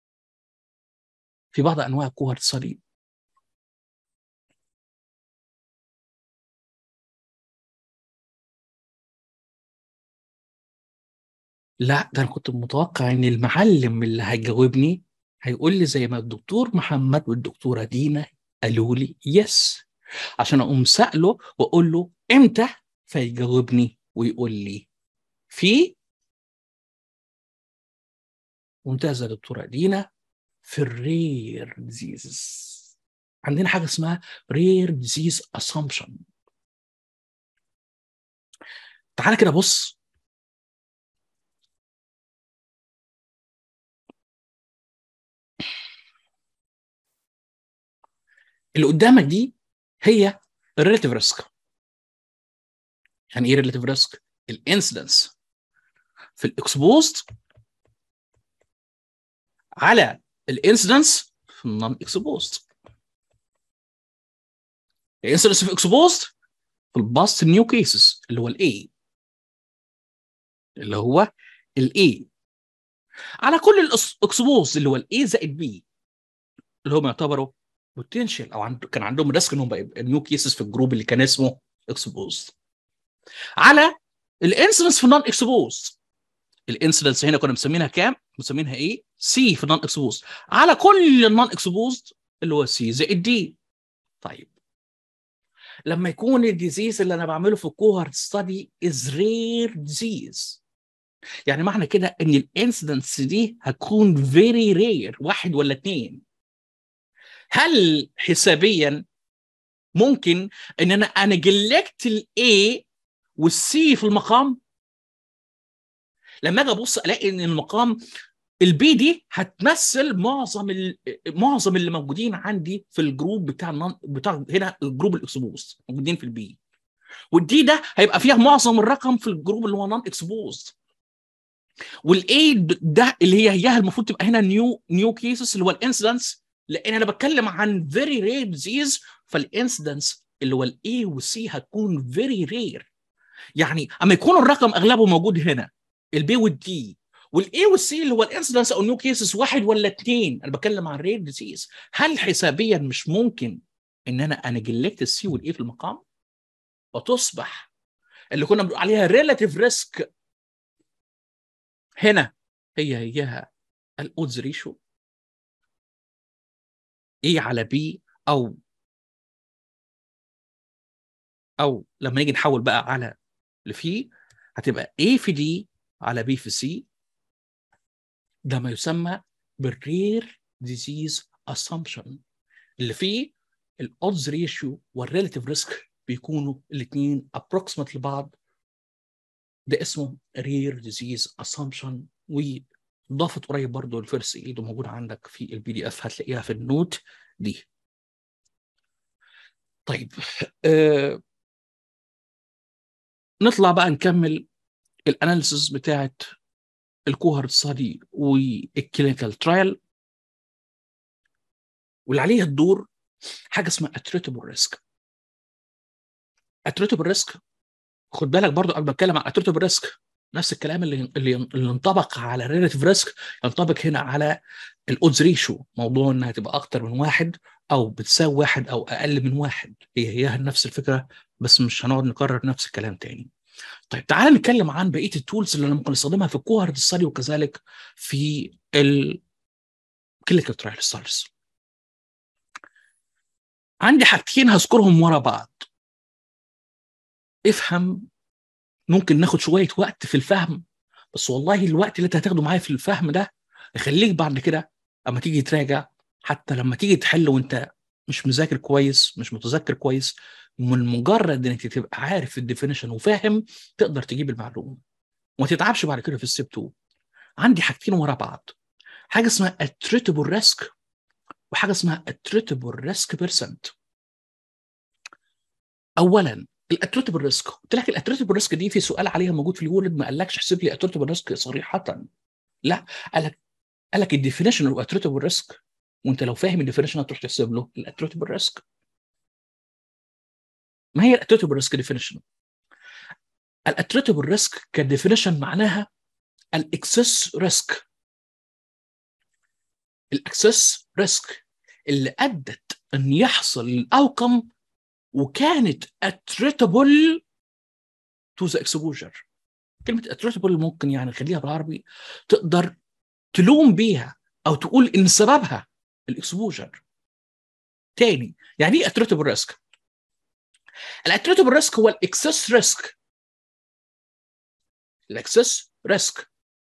A: في بعض انواع الكوهر ستادي لا ده انا كنت متوقع ان المعلم اللي هيجاوبني هيقول لي زي ما الدكتور محمد والدكتوره دينا قالوا لي يس عشان اقوم ساله واقول له امتى فيجاوبني ويقول لي في ممتازه دكتوره دينا في الرير ديزيزز عندنا حاجه اسمها رير ديزيز اسامبشن تعالى كده بص اللي قدامك دي هي الريلاتيف ريسك يعني ايه ريلاتيف ريسك الانسيدنس في الاكسبوزد على الانسيدنس في النون اكسبوزد الانسيدنس في اكسبوزد في الباست نيو كيسز اللي هو الاي اللي هو الاي على كل الاكسبوز اللي هو الاي زائد بي اللي هم يعتبروا بوتنشال او عند... كان عندهم ريسك انهم بقى نيو كيسز في الجروب اللي كان اسمه اكسبوز على الانسيدنس في النون اكسبوز الانسيدنس هنا كنا مسمينها كام؟ مسمينها ايه؟ سي في النون اكسبوز على كل النون اكسبوز اللي هو سي زائد دي طيب لما يكون الديزيز اللي انا بعمله في الكوهرت ستادي از رير ديزيز يعني معنى كده ان الانسيدنس دي هتكون فيري رير واحد ولا اثنين هل حسابيا ممكن ان انا انا جلكت الاي والسي في المقام لما اجي ابص الاقي ان المقام البي دي هتمثل معظم ال... معظم اللي موجودين عندي في الجروب بتاع النون بتاع هنا الجروب الاكسبوز موجودين في البي والدي ده هيبقى فيها معظم الرقم في الجروب اللي هو نون اكسبوز والاي ده اللي هي هي المفروض تبقى هنا نيو نيو كيسز اللي هو الانسيدنس لان انا بتكلم عن فيري رير ديزيز فالانسيدنس اللي هو الاي والسي هتكون فيري رير يعني اما يكون الرقم اغلبه موجود هنا البي والدي والاي والسي اللي هو الانسيدنس او نيو كيسز واحد ولا اثنين انا بتكلم عن رير ديزيز هل حسابيا مش ممكن ان انا انا جلكت السي والاي في المقام وتصبح اللي كنا بنقول عليها ريلاتيف ريسك هنا هي هيها الاودز ريشو اي على بي او او لما نيجي نحول بقى على لفي هتبقى A في D على B في C ده ما يسمى بالرير ديزيز اسامبشن اللي فيه الاودز ريشيو والريلاتيف ريسك بيكونوا الاثنين ابروكسيمت لبعض ده اسمه رير ديزيز اسامبشن وضافت قريب برضه الفيرست ايد وموجود عندك في البي دي اف هتلاقيها في النوت دي طيب آه نطلع بقى نكمل الاناليسيس بتاعت الكوهرت ستادي والكلينيكال ترايل واللي عليه الدور حاجه اسمها اتريتبل ريسك اتريتبل ريسك خد بالك برضو قبل ما اتكلم عن اتريتبل ريسك نفس الكلام اللي اللي اللي ينطبق على الريلاتيف ريسك ينطبق هنا على الاودز ريشو موضوع انها تبقى اكتر من واحد او بتساوي واحد او اقل من واحد هي هي نفس الفكره بس مش هنقعد نكرر نفس الكلام تاني طيب تعالى نتكلم عن بقيه التولز اللي انا ممكن استخدمها في الكوهرت ستادي وكذلك في الكلينيكال ترايل ستاديز عندي حاجتين هذكرهم ورا بعض افهم ممكن ناخد شويه وقت في الفهم بس والله الوقت اللي انت هتاخده معايا في الفهم ده يخليك بعد كده اما تيجي تراجع حتى لما تيجي تحل وانت مش مذاكر كويس مش متذكر كويس من مجرد انك تبقى عارف الديفينيشن وفاهم تقدر تجيب المعلومه وما تتعبش بعد كده في الستيب 2 عندي حاجتين ورا بعض حاجه اسمها attributable ريسك وحاجه اسمها attributable ريسك بيرسنت اولا الاتريتبل ريسك قلت لك الاتريتبل ريسك دي في سؤال عليها موجود في الوورد ما قالكش احسب لي اتريتبل ريسك صريحه لا قال لك قال لك الديفينيشن اوف اتريتبل ريسك وانت لو فاهم الديفينيشن هتروح تحسب له الاتريتبل ريسك ما هي الاتريتبل ريسك ديفينيشن الاتريتبل ريسك كديفينيشن معناها الاكسس ريسك الاكسس ريسك اللي ادت ان يحصل الاوكم وكانت attributable to the exposure كلمة attributable ممكن يعني نخليها بالعربي تقدر تلوم بيها أو تقول إن سببها الاكسبوجر تاني يعني إيه attributable risk؟ الاتريتبل ريسك هو الاكسس ريسك الاكسس ريسك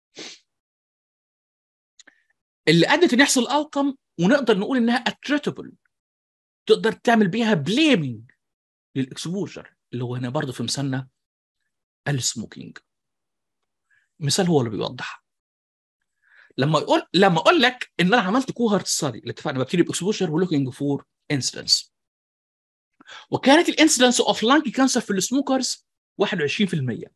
A: اللي ادت ان يحصل اوتكم ونقدر نقول انها اتريتبل تقدر تعمل بيها بليمنج للاكسبوجر اللي هو هنا برضه في مثالنا السموكينج مثال هو اللي بيوضح لما يقول لما اقول لك ان انا عملت كوهرت ستادي اللي اتفقنا ببتدي باكسبوجر ولوكينج فور انسيدنس وكانت الانسيدنس اوف لانج كانسر في السموكرز 21%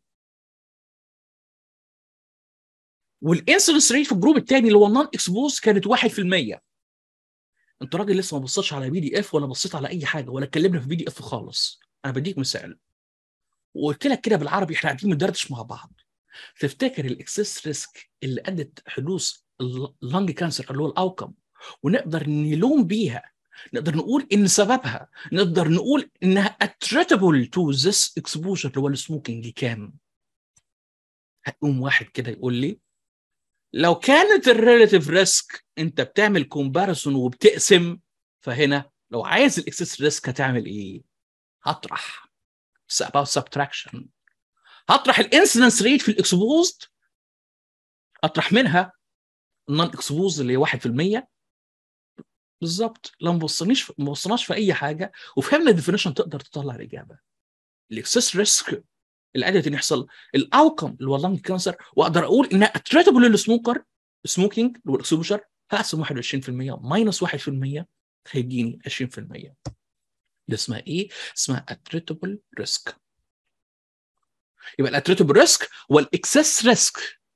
A: والانسيدنس ريت في الجروب الثاني اللي هو النون اكسبوز كانت 1% انت راجل لسه ما بصيتش على بي دي اف ولا بصيت على اي حاجه ولا اتكلمنا في بي دي اف خالص انا بديك مثال وقلت لك كده بالعربي احنا قاعدين بندردش مع بعض تفتكر الاكسس ريسك اللي ادت حدوث اللنج كانسر اللي هو الاوكم ونقدر نلوم بيها نقدر نقول ان سببها نقدر نقول انها attributable to this exposure اللي هو السموكينج كام هيقوم واحد كده يقول لي لو كانت الريلاتيف ريسك انت بتعمل كومباريسون وبتقسم فهنا لو عايز الاكسس ريسك هتعمل ايه؟ هطرح It's about subtraction هطرح الانسيدنس ريت في الاكسبوزد اطرح منها النون اكسبوز اللي هي 1% بالظبط لو ما بصناش ما بصناش في اي حاجه وفهمنا الديفينيشن تقدر تطلع الاجابه الاكسس ريسك اللي ادت ان يحصل الاوتكم اللي هو اللنج كانسر واقدر اقول انها اتريتبل للسموكر سموكينج اللي هو الاكسبوجر هقسم 21% ماينس 1% هيديني 20% ده اسمها ايه؟ اسمها اتريتبل ريسك يبقى الاتريتبل ريسك والاكسس ريسك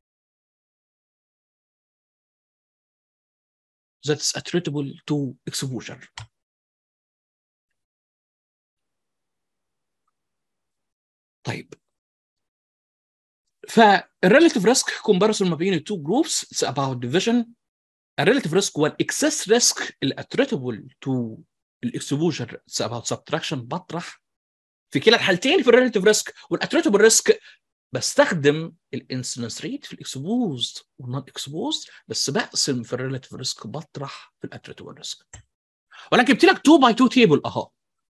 A: that is attributable to exposure. طيب فالريلاتيف ريسك كومباريسون ما بين التو جروبس اتس اباوت ديفيجن الريلاتيف ريسك والاكسس ريسك الاتريتبل تو الاكسبوجر اتس اباوت سبتراكشن بطرح في كلا الحالتين في الريلاتيف ريسك والاتريتبل ريسك بستخدم الانسيدنس ريت في الاكسبوزد والنون اكسبوزد بس بقسم في الريلاتيف ريسك بطرح في الاتريتبل ريسك ولكن جبت لك 2 باي 2 تيبل اهو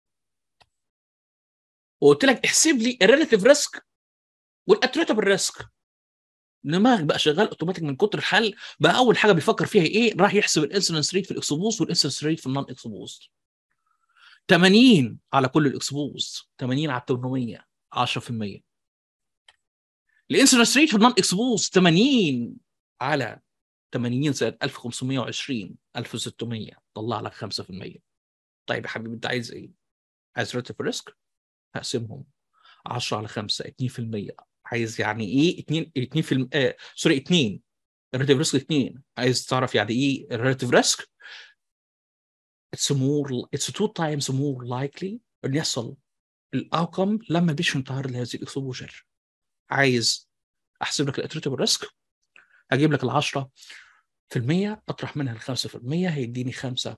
A: وقلت لك احسب لي الريلاتيف ريسك والاتريتبل ريسك دماغك بقى شغال اوتوماتيك من كتر الحل بقى اول حاجه بيفكر فيها ايه راح يحسب الانسيدنس ريت في الاكسبوز والانسيدنس ريت في النون اكسبوز 80 على كل الاكسبوز 80 على 800 10% الانسيدنس ريت في النون اكسبوز 80 على 80 زائد 1520 1600 طلع لك 5% طيب يا حبيبي انت عايز ايه؟ عايز ريتيف ريسك؟ هقسمهم 10 على 5 2% عايز يعني ايه 2 2 في الم... آه سوري 2 الريتيف ريسك 2 عايز تعرف يعني ايه الريتيف ريسك it's more it's two times more likely ان يحصل الاوتكم لما البيشنت تعرض لهذه الاكسبوجر عايز احسب لك الاتريتبل ريسك هجيب لك ال 10% اطرح منها ال 5% هيديني 5%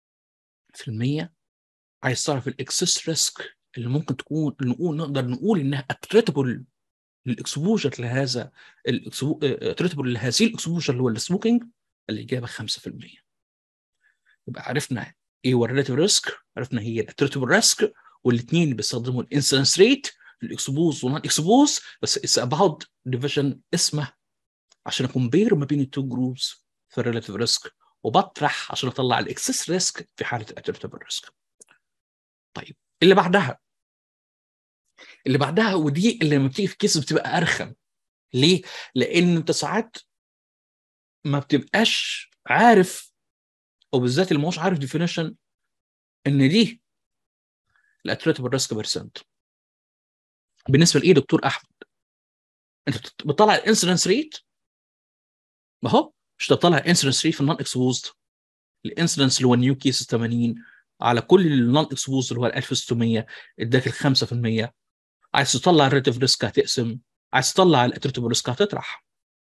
A: عايز تعرف الاكسس ريسك اللي ممكن تكون نقول نقدر نقول انها اتريتبل للاكسبوجر لهذا اتريتبل لهذه الاكسبوجر اللي هو السموكينج الاجابه 5% يبقى عرفنا ايه هو الريلاتيف ريسك عرفنا هي الاتريتبل ريسك والاثنين بيستخدموا الانسيدنس ريت الاكسبوز ونون اكسبوز بس اتس اباوت ديفيجن اسمه عشان اكمبير ما بين التو جروبس في الريلاتيف ريسك وبطرح عشان اطلع الاكسس ريسك في حاله الاتريتبل ريسك طيب اللي بعدها اللي بعدها ودي اللي لما بتيجي في كيس بتبقى ارخم ليه؟ لان انت ساعات ما بتبقاش عارف وبالذات اللي مش عارف ديفينيشن ان دي الاتريتبل ريسك بيرسنت بالنسبه لايه دكتور احمد انت بتطلع الانسيدنس ريت ما هو مش تطلع الانسيدنس ريت في النون اكسبوزد الانسيدنس اللي هو نيو كيسز 80 على كل النون اكسبوزد اللي هو 1600 اداك ال 5% عايز تطلع الريتيف ريسك هتقسم عايز تطلع الاتريتيف ريسك هتطرح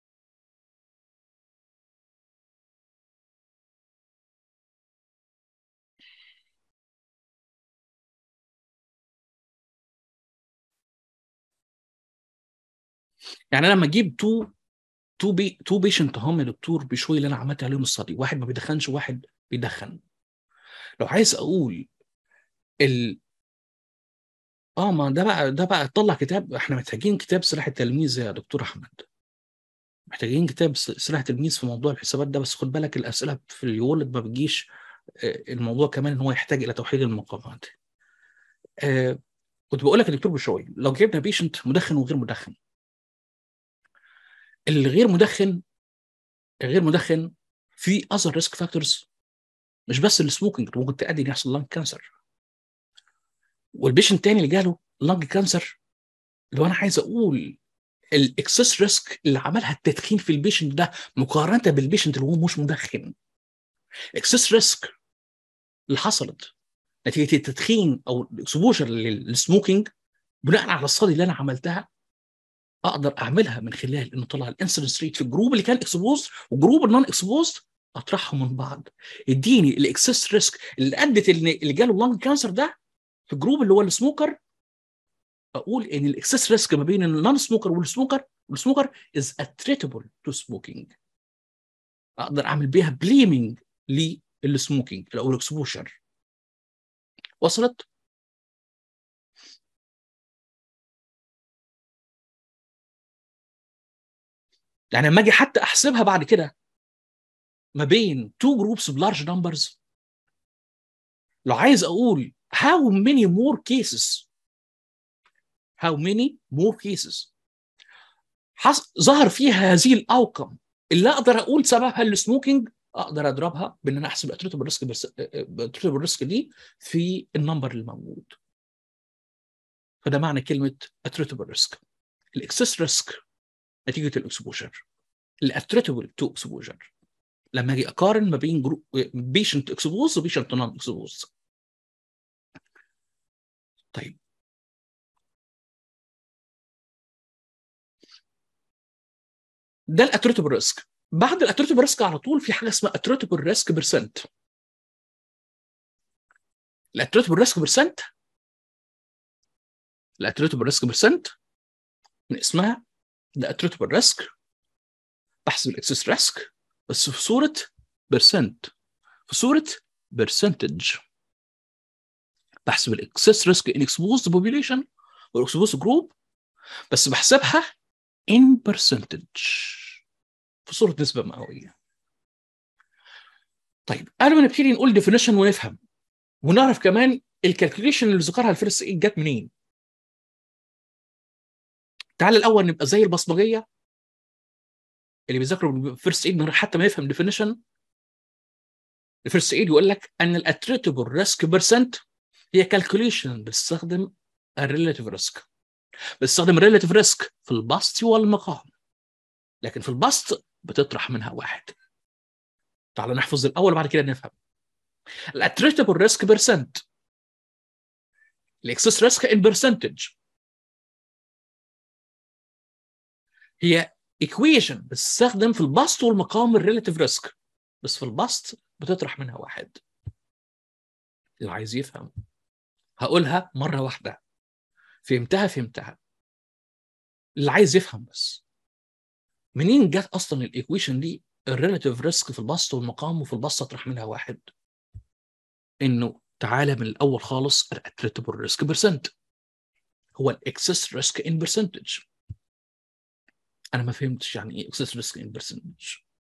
A: يعني انا لما اجيب تو تو بي تو بيشنت هم يا دكتور بشوي اللي انا عملت عليهم الصدي واحد ما بيدخنش وواحد بيدخن لو عايز اقول ال اه ما ده بقى ده بقى طلع كتاب احنا محتاجين كتاب سلاح التلميذ يا دكتور احمد محتاجين كتاب س- سلاح التلميذ في موضوع الحسابات ده بس خد بالك الاسئله في اليولد ما بتجيش آه، الموضوع كمان ان هو يحتاج الى توحيد المقامات آه، كنت بقول لك يا دكتور بشوي لو جبنا بيشنت مدخن وغير مدخن الغير مدخن الغير مدخن في اذر ريسك فاكتورز مش بس السموكينج ممكن تؤدي ان يحصل لانج كانسر والبيشنت التاني اللي جاله لانج كانسر لو انا عايز اقول الاكسس ريسك اللي عملها التدخين في البيشنت ده مقارنه بالبيشنت اللي هو مش مدخن الاكسس ريسك اللي حصلت نتيجه التدخين او الاكسبوجر للسموكينج بناء على الصدي اللي انا عملتها اقدر اعملها من خلال انه طلع الانسلنس ريت في الجروب اللي كان اكسبوز وجروب النون اكسبوز اطرحهم من بعض يديني الاكسس ريسك اللي ادت ان اللي جاله لانج كانسر ده في الجروب اللي هو السموكر اقول ان الاكسس ريسك ما بين النون سموكر والسموكر والسموكر از اتريتبل تو سموكينج اقدر اعمل بيها بليمنج للسموكينج او الاكسبوشر وصلت؟ يعني لما اجي حتى احسبها بعد كده ما بين two groups of large numbers لو عايز اقول how many more cases how many more cases حص... ظهر فيها هذه الاوكم اللي اقدر اقول سببها السموكينج اقدر اضربها بان انا احسب اتريتبل ريسك بس اتريتبل ريسك دي في النمبر الموجود فده معنى كلمه اتريتبل ريسك الاكسس ريسك نتيجه الاكسبوجر الاتريتبل تو اكسبوجر لما اجي اقارن ما بين جروب بيشنت اكسبوز وبيشنت نون اكسبوز طيب ده الاتريتبل ريسك بعد الاتريتبل ريسك على طول في حاجه اسمها اتريتبل ريسك برسنت الاتريتبل ريسك برسنت الاتريتبل ريسك برسنت من اسمها ده اتريتبل ريسك بحسب الاكسس ريسك بس في صوره برسنت في صوره برسنتج بحسب الاكسس ريسك ان اكسبوزد بوبيليشن والاكسبوزد جروب بس بحسبها ان برسنتج في صوره نسبه مئويه طيب قبل ما نبتدي نقول ديفينيشن ونفهم ونعرف كمان الكالكوليشن اللي ذكرها الفيرست ايد جت منين تعال الاول نبقى زي البصمجيه اللي بيذاكروا الفيرست ايد من غير حتى ما يفهم ديفينيشن الفيرست ايد يقول لك ان الاتريتبل ريسك بيرسنت هي كالكوليشن بتستخدم الريلاتيف ريسك بتستخدم الريلاتيف ريسك في البسط والمقام لكن في البسط بتطرح منها واحد تعال نحفظ الاول وبعد كده نفهم الاتريتبل ريسك بيرسنت الاكسس ريسك ان برسنتج هي ايكويشن بتستخدم في البسط والمقام الريلاتيف ريسك بس في البسط بتطرح منها واحد اللي عايز يفهم هقولها مره واحده فهمتها فهمتها اللي عايز يفهم بس منين جت اصلا الايكويشن دي الريلاتيف ريسك في البسط والمقام وفي البسط اطرح منها واحد انه تعالى من الاول خالص الاتريتبل ريسك برسنت هو الاكسس ريسك ان برسنتج انا ما فهمتش يعني ايه اكسس ريسك ان برسنتج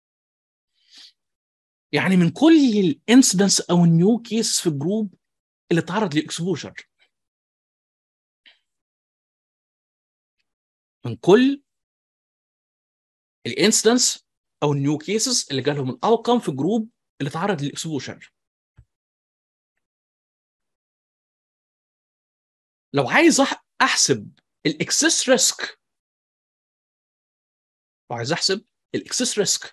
A: يعني من كل الانسيدنس او النيو كيس في الجروب اللي اتعرض للاكسبوجر من كل الانسيدنس او النيو كيسز اللي جالهم الاوتكم في الجروب اللي اتعرض للاكسبوجر لو عايز احسب الاكسس ريسك وعايز احسب الاكسس ريسك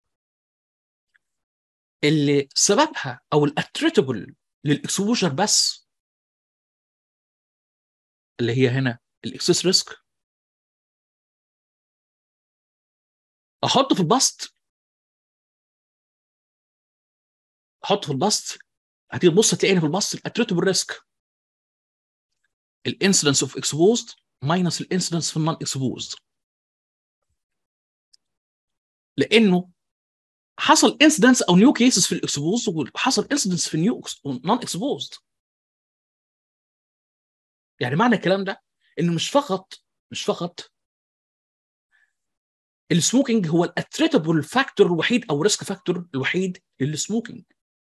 A: اللي سببها او الاتريتبل للاكسبوجر بس اللي هي هنا الاكسس ريسك احط في البسط احط في البسط هتيجي تبص تلاقي في البسط الاتريتبل ريسك الانسيدنس اوف اكسبوزد ماينس الانسيدنس في النون اكسبوزد لانه حصل انسيدنس او نيو كيسز في الاكسبوزد وحصل انسيدنس في النيو نون اكسبوزد يعني معنى الكلام ده انه مش فقط مش فقط السموكينج هو الاتريتبل فاكتور الوحيد او ريسك فاكتور الوحيد للسموكينج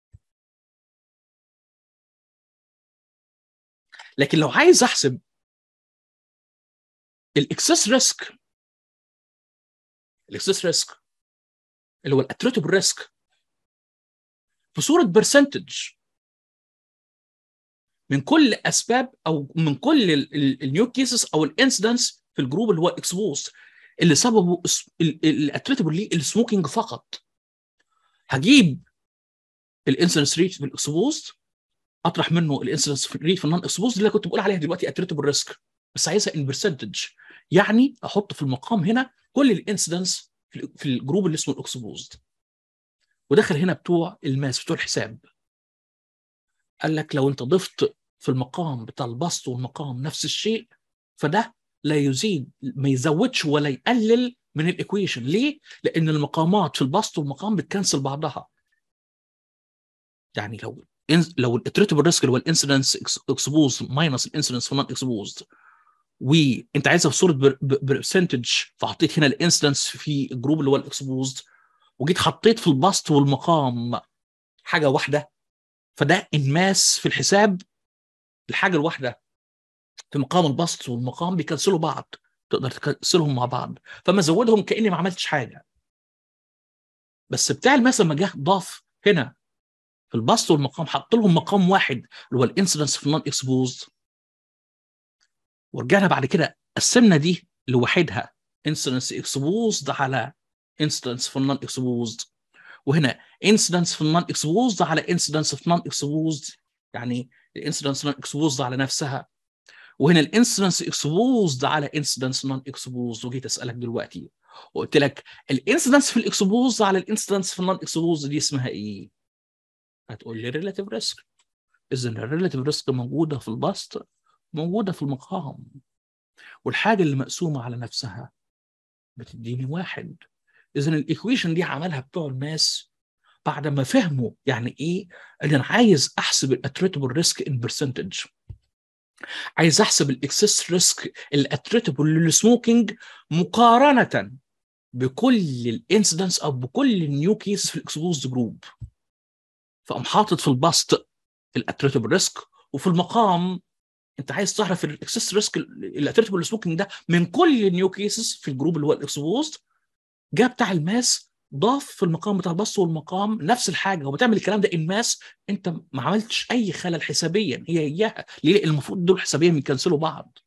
A: لكن لو عايز احسب الاكسس ريسك الاكسس ريسك اللي هو الاتريتبل ريسك في صوره برسنتج من كل اسباب او من كل النيو كيسز او الانسيدنس في الجروب اللي هو اكسبوز اللي سببه الاتريتبل ليه السموكينج فقط هجيب الانسيدنس ريت في الاكسبوز اطرح منه الانسيدنس ريت في النون اكسبوز اللي كنت بقول عليها دلوقتي اتريتبل ريسك بس عايزها ان برسنتج يعني احط في المقام هنا كل الانسيدنس في الجروب اللي اسمه الاكسبوزد ودخل هنا بتوع الماس بتوع الحساب قال لك لو انت ضفت في المقام بتاع البسط والمقام نفس الشيء فده لا يزيد ما يزودش ولا يقلل من الايكويشن ليه؟ لان المقامات في البسط والمقام بتكنسل بعضها يعني لو لو الاتريتبل ريسك اللي هو الانسيدنس اكسبوز ماينس الانسيدنس في نون اكسبوزد وانت عايزها في صوره برسنتج فحطيت هنا الانسيدنس في الجروب اللي هو الاكسبوزد وجيت حطيت في البسط والمقام حاجه واحده فده انماس في الحساب الحاجه الواحده في مقام البسط والمقام بيكنسلوا بعض تقدر تكنسلهم مع بعض فما زودهم كاني ما عملتش حاجه بس بتاع الماس لما جه ضاف هنا في البسط والمقام حط لهم مقام واحد اللي هو الانسيدنس في النون اكسبوزد ورجعنا بعد كده قسمنا دي لوحدها انسيدنس اكسبوزد على انسيدنس في النون اكسبوزد وهنا انسيدنس في النون اكسبوزد على انسيدنس في النون اكسبوزد يعني الانسيدنس نون اكسبوزد على نفسها وهنا الانسيدنس اكسبوزد على انسيدنس نون اكسبوزد وجيت اسالك دلوقتي وقلت لك الانسيدنس في الاكسبوزد على الانسيدنس في النون اكسبوزد دي اسمها ايه؟ هتقول لي ريلاتيف ريسك اذا الريلاتيف ريسك موجوده في البسط موجوده في المقام والحاجه اللي مقسومه على نفسها بتديني واحد اذا الايكويشن دي عملها بتوع الماس بعد ما فهموا يعني ايه ان انا عايز احسب الاتريتبل ريسك ان برسنتج عايز احسب الاكسس ريسك الاتريتبل للسموكينج مقارنه بكل الانسيدنس او بكل النيو كيس في الاكسبوزد جروب فقام حاطط في البسط الاتريتبل ريسك وفي المقام انت عايز تعرف الاكسس ريسك الاتريتبل سموكينج ده من كل النيو كيسز في الجروب اللي هو الاكسبوزد جاء بتاع الماس ضاف في المقام بتاع البسط والمقام نفس الحاجه وبتعمل الكلام ده انماس انت ما عملتش اي خلل حسابيا هي اياها ليه المفروض دول حسابيا يكنسلوا بعض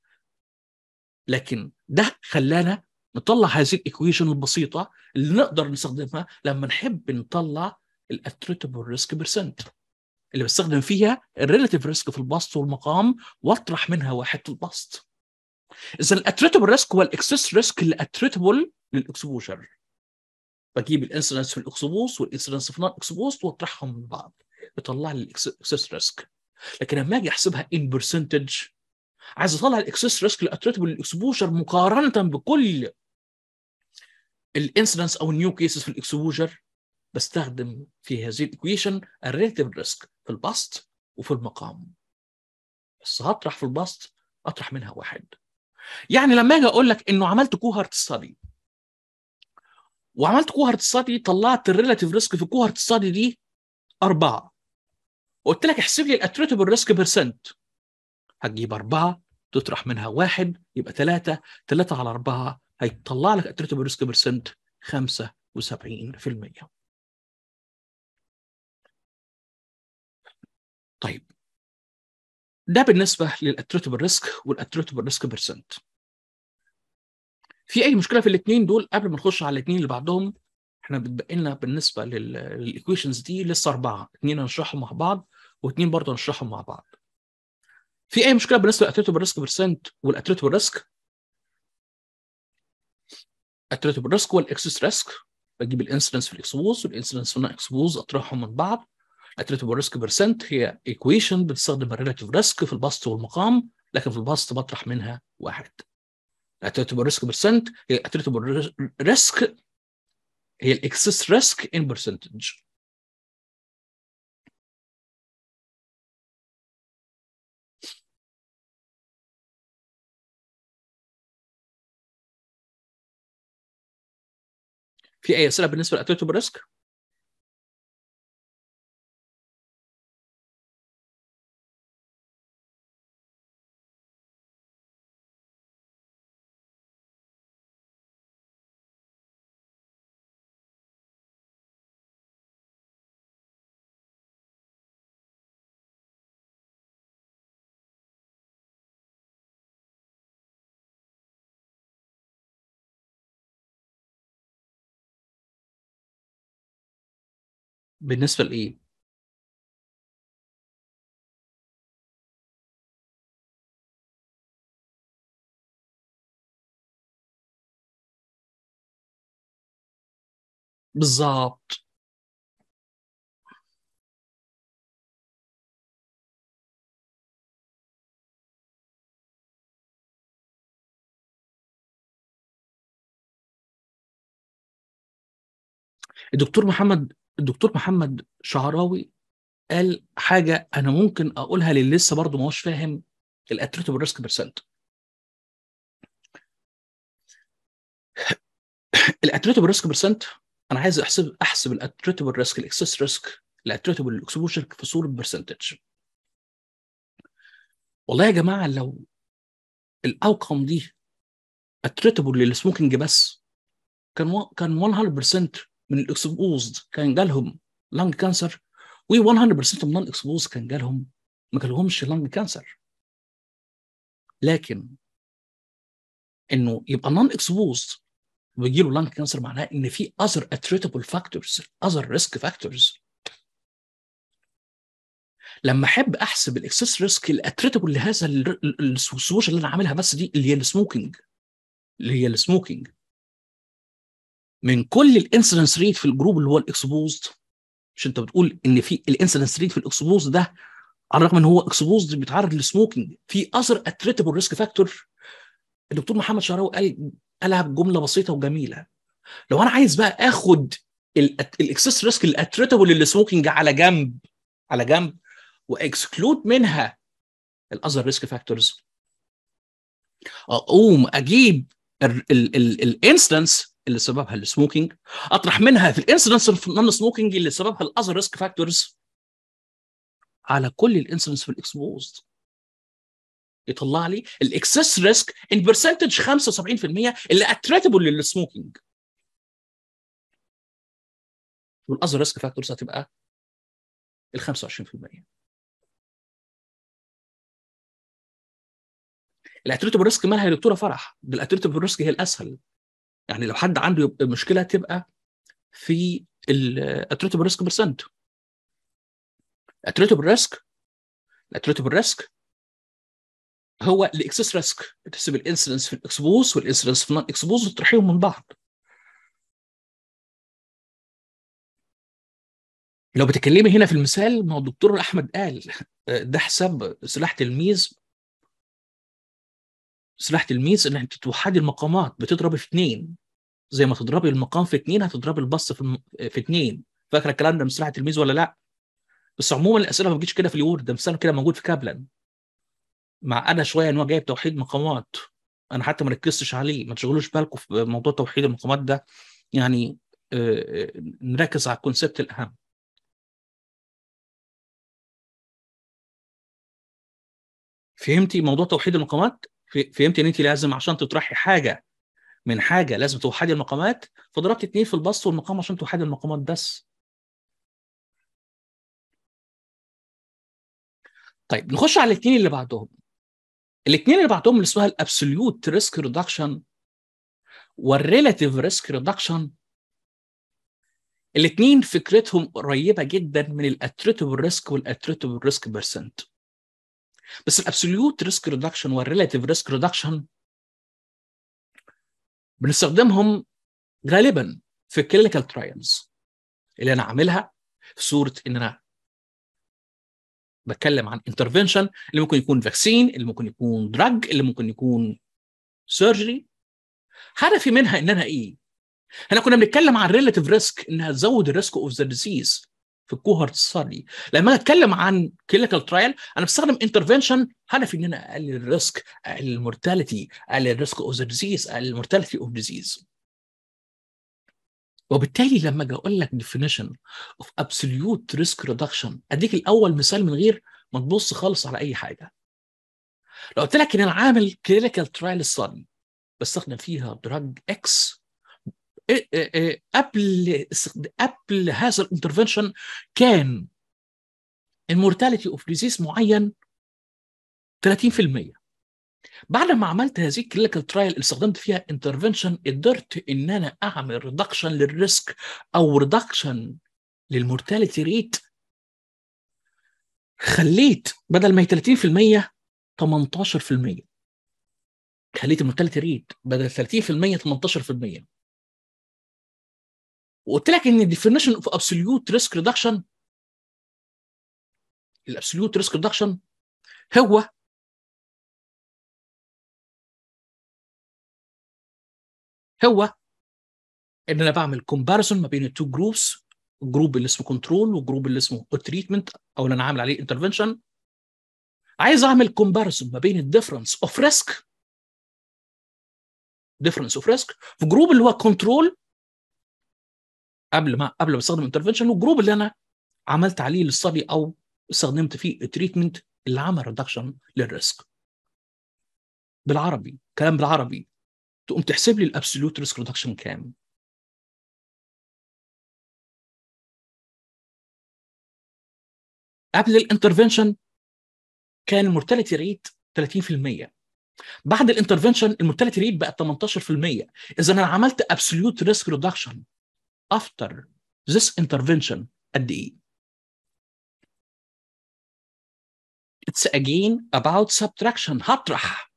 A: لكن ده خلانا نطلع هذه الايكويشن البسيطه اللي نقدر نستخدمها لما نحب نطلع الاتريتبل ريسك برسنت اللي بستخدم فيها الريلاتيف ريسك في البسط والمقام واطرح منها واحد في البسط اذا الاتريتبل ريسك هو الاكسس ريسك اللي اتريتبل للاكسبوجر بجيب الانسيدنس في الاكسبوز والانسيدنس في نون اكسبوز واطرحهم من بعض يطلع لي الاكسس ريسك لكن لما اجي احسبها ان برسنتج عايز اطلع الاكسس ريسك الاتريتبل للاكسبوجر مقارنه بكل الانسيدنس او النيو كيسز في الاكسبوجر بستخدم في هذه الايكويشن الريلاتيف ريسك في البسط وفي المقام بس هطرح في البسط اطرح منها واحد يعني لما اجي اقول لك انه عملت كوهرت ستادي وعملت كوهرت ستادي طلعت الريلاتيف ريسك في كوهرت ستادي دي أربعة وقلت لك احسب لي الاتريتبل ريسك برسنت هتجيب أربعة تطرح منها واحد يبقى ثلاثة ثلاثة على أربعة هيطلع لك اتريتبل ريسك برسنت 75% طيب ده بالنسبة للاتريتبل ريسك والاتريتبل ريسك برسنت في اي مشكله في الاثنين دول قبل ما نخش على الاثنين اللي بعدهم احنا بتبقى لنا بالنسبه للايكويشنز دي لسه اربعه اثنين هنشرحهم مع بعض واثنين برضه هنشرحهم مع بعض في اي مشكله بالنسبه للاتريتبل ريسك برسنت والاتريتبل ريسك الاتريتبل ريسك والاكسس ريسك بجيب الانسيدنس في الاكسبوز والانسيدنس في النون اكسبوز اطرحهم من بعض الاتريتبل ريسك برسنت هي ايكويشن بتستخدم الريلاتيف ريسك في البسط والمقام لكن في البسط بطرح منها واحد الاتريتبل ريسك برسنت هي الاتريتبل ريسك هي الاكسس ريسك ان برسنتج في اي اسئله بالنسبه للاتريتيف ريسك بالنسبه لايه بالظبط الدكتور محمد الدكتور محمد شعراوي قال حاجه انا ممكن اقولها للي لسه برضه ما هوش فاهم الاتريتيف ريسك بيرسنت الاتريتيف ريسك بيرسنت انا عايز احسب احسب الاتريتيف ريسك الاكسس ريسك الاتريتيف الاكسبوجر في صوره برسنتج والله يا جماعه لو الاوتكم دي اتريتيبل للسموكينج بس كان و... كان 100% من الاكسبوزد كان جالهم لانج كانسر و 100% من الاكسبوز كان جالهم ما جالهمش لانج كانسر لكن انه يبقى نون اكسبوزد ويجي له لانج كانسر معناه ان في اذر اتريتابل فاكتورز اذر ريسك فاكتورز لما احب احسب الاكسس ريسك الاتريتابل لهذا السوشيال اللي انا عاملها بس دي اللي هي السموكينج اللي هي السموكينج من كل الانسيدنس ريت في الجروب اللي هو الاكسبوزد مش انت بتقول ان في الانسيدنس ريت في الاكسبوزد ده على الرغم ان هو اكسبوزد بيتعرض للسموكينج في اثر اتريتابل ريسك فاكتور الدكتور محمد شعراوي قال قالها بجمله بسيطه وجميله لو انا عايز بقى اخد الاكسس ريسك الاتريتابل للسموكينج على جنب على جنب واكسكلود منها الاذر ريسك فاكتورز اقوم اجيب الانستنس اللي سببها السموكينج اطرح منها في الانسيدنس في النون سموكينج اللي سببها الاذر ريسك فاكتورز على كل الانسيدنس في الاكسبوزد يطلع لي الاكسس ريسك ان برسنتج 75% اللي اتريتبل للسموكينج والاذر ريسك فاكتورز هتبقى ال 25% الاتريتبل ريسك مالها يا دكتوره فرح؟ ده الاتريتبل ريسك هي الاسهل يعني لو حد عنده مشكله تبقى في الاتريتبل ريسك برسنت الاتريتبل ريسك الاتريتبل ريسك هو الاكسس ريسك بتحسب الانسلنس في الاكسبوز والانسلنس في النون اكسبوز وتطرحيهم من بعض لو بتتكلمي هنا في المثال ما هو الدكتور احمد قال ده حساب سلاح تلميذ سلاح تلميذ ان انت توحدي المقامات بتضربي في اثنين زي ما تضربي المقام في اثنين هتضربي البسط في في اثنين فاكره الكلام ده من سلاح تلميذ ولا لا؟ بس عموما الاسئله ما بتجيش كده في الوورد ده مثال كده موجود في كابلان مع انا شويه ان هو جايب توحيد مقامات انا حتى ما ركزتش عليه ما تشغلوش بالكم في موضوع توحيد المقامات ده يعني نركز على الكونسيبت الاهم فهمتي موضوع توحيد المقامات فهمتي ان انت لازم عشان تطرحي حاجه من حاجه لازم توحدي المقامات فضربت اتنين في البسط والمقام عشان توحدي المقامات بس طيب نخش على الاثنين اللي بعدهم الاثنين اللي بعدهم اللي اسمها الابسوليوت ريسك ريدكشن والريلاتيف ريسك ريدكشن الاثنين فكرتهم قريبه جدا من الاتريتيف ريسك والاتريتيف ريسك بيرسنت بس الابسوليوت ريسك ريدكشن والريلاتيف ريسك ريدكشن بنستخدمهم غالبا في الكلينيكال ترايلز اللي انا عاملها في صوره ان انا بتكلم عن انترفنشن اللي ممكن يكون فاكسين اللي ممكن يكون دراج اللي ممكن يكون سيرجري هدفي منها ان انا ايه؟ احنا كنا بنتكلم عن ريلاتيف ريسك انها تزود الريسك اوف ذا ديزيز في الكوهورت ستادي لما اتكلم عن كلينيكال ترايل انا بستخدم انترفنشن هدفي ان انا اقلل الريسك اقلل المورتاليتي اقلل الريسك اوف ذا ديزيز اقلل المورتاليتي اوف ديزيز وبالتالي لما اجي اقول لك definition of absolute risk reduction اديك الاول مثال من غير ما تبص خالص على اي حاجه لو قلت لك ان انا عامل clinical trial study بستخدم فيها دراج اكس قبل قبل هذا الانترفنشن كان المورتاليتي اوف ديزيز معين 30% بعد ما عملت هذه الكلينيكال ترايل اللي استخدمت فيها انترفنشن قدرت ان انا اعمل ريدكشن للريسك او ريدكشن للمورتاليتي ريت خليت بدل ما هي 30% 18% خليت المورتاليتي ريت بدل 30% 18% وقلت لك ان الديفينيشن اوف ابسوليوت ريسك ريدكشن الابسوليوت ريسك ريدكشن هو هو ان انا بعمل كومباريسون ما بين التو جروبس الجروب اللي اسمه كنترول والجروب اللي اسمه تريتمنت او اللي انا عامل عليه انترفنشن عايز اعمل كومباريسون ما بين الديفرنس اوف ريسك ديفرنس اوف ريسك في جروب اللي هو كنترول قبل ما قبل ما استخدم انترفنشن والجروب اللي انا عملت عليه الاستدي او استخدمت فيه التريتمنت اللي عمل ريدكشن للريسك بالعربي كلام بالعربي تقوم تحسب لي الابسولوت ريسك ريدكشن كام قبل الانترفنشن كان المورتاليتي ريت 30% بعد الانترفنشن المورتاليتي ريت بقت 18% اذا انا عملت ابسولوت ريسك ريدكشن افتر this intervention قد ايه it's again about subtraction هطرح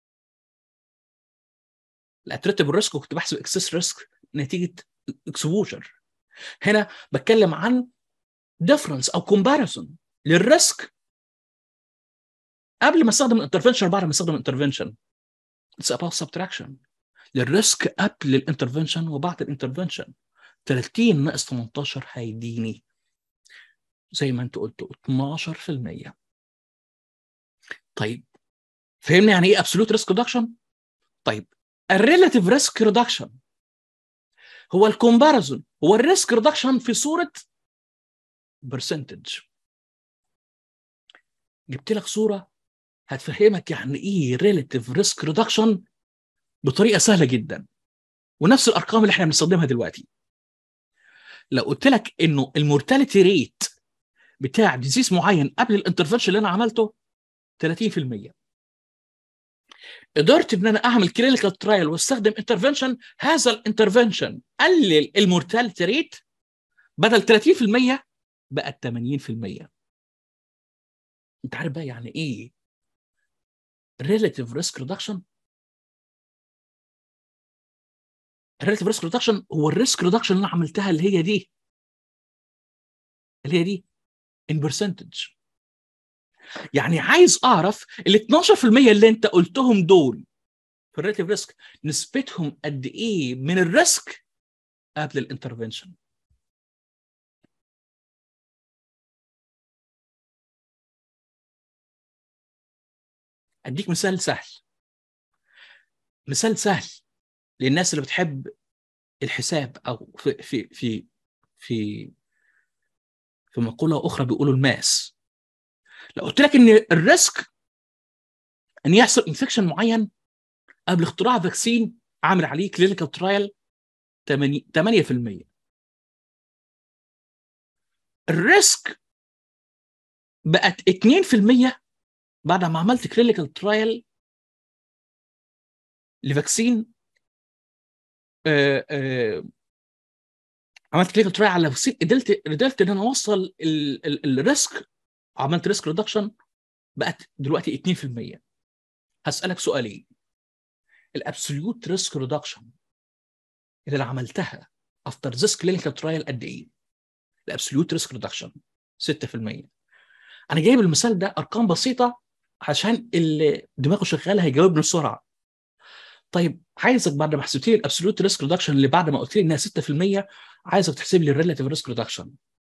A: الاتريتيف ريسك وكنت بحسب اكسس ريسك نتيجه اكسبوجر هنا بتكلم عن ديفرنس او كومباريسون للريسك قبل ما استخدم الانترفنشن وبعد ما استخدم الانترفنشن اتس اباوت سبتراكشن للريسك قبل الانترفنشن وبعد الانترفنشن 30 ناقص 18 هيديني زي ما انت قلت 12% طيب فهمنا يعني ايه ابسولوت ريسك ريدكشن؟ طيب الريلاتيف ريسك ريدكشن هو الكومباريزون هو الريسك ريدكشن في صوره برسنتج جبت لك صوره هتفهمك يعني ايه ريلاتيف ريسك ريدكشن بطريقه سهله جدا ونفس الارقام اللي احنا بنستخدمها دلوقتي لو قلت لك انه المورتاليتي ريت بتاع ديزيز معين قبل الانترفنشن اللي انا عملته 30% قدرت ان انا اعمل كلينيكال ترايل واستخدم انترفنشن هذا الانترفنشن قلل المورتاليتي ريت بدل 30% بقت 80% انت عارف بقى يعني ايه relative risk reduction الريليتيف ريسك ريدكشن هو الريسك ريدكشن اللي انا عملتها اللي هي دي اللي هي دي ان برسنتج يعني عايز اعرف ال 12% اللي انت قلتهم دول في الريليتيف ريسك نسبتهم قد ايه من الريسك قبل الانترفنشن اديك مثال سهل مثال سهل للناس اللي بتحب الحساب او في في في في في مقوله اخرى بيقولوا الماس لو قلت لك ان الريسك ان يحصل انفكشن معين قبل اختراع فاكسين عامل عليه كلينيكال ترايل 8% الريسك بقت 2% بعد ما عملت كلينيكال ترايل لفاكسين آه آه عملت كلينيكال ترايل على فاكسين قدرت قدرت ان انا اوصل الريسك عملت ريسك ريدكشن بقت دلوقتي 2% هسالك سؤالين الابسوليوت ريسك ريدكشن اللي انا عملتها افتر ذس كلينيكال ترايل قد ايه؟ الابسوليوت ريسك ريدكشن 6% انا جايب المثال ده ارقام بسيطه عشان اللي دماغه شغاله هيجاوبني بسرعه طيب عايزك بعد ما حسبت لي الابسولوت ريسك ريدكشن اللي بعد ما قلت لي انها 6% عايزك تحسب لي الريلاتيف ريسك ريدكشن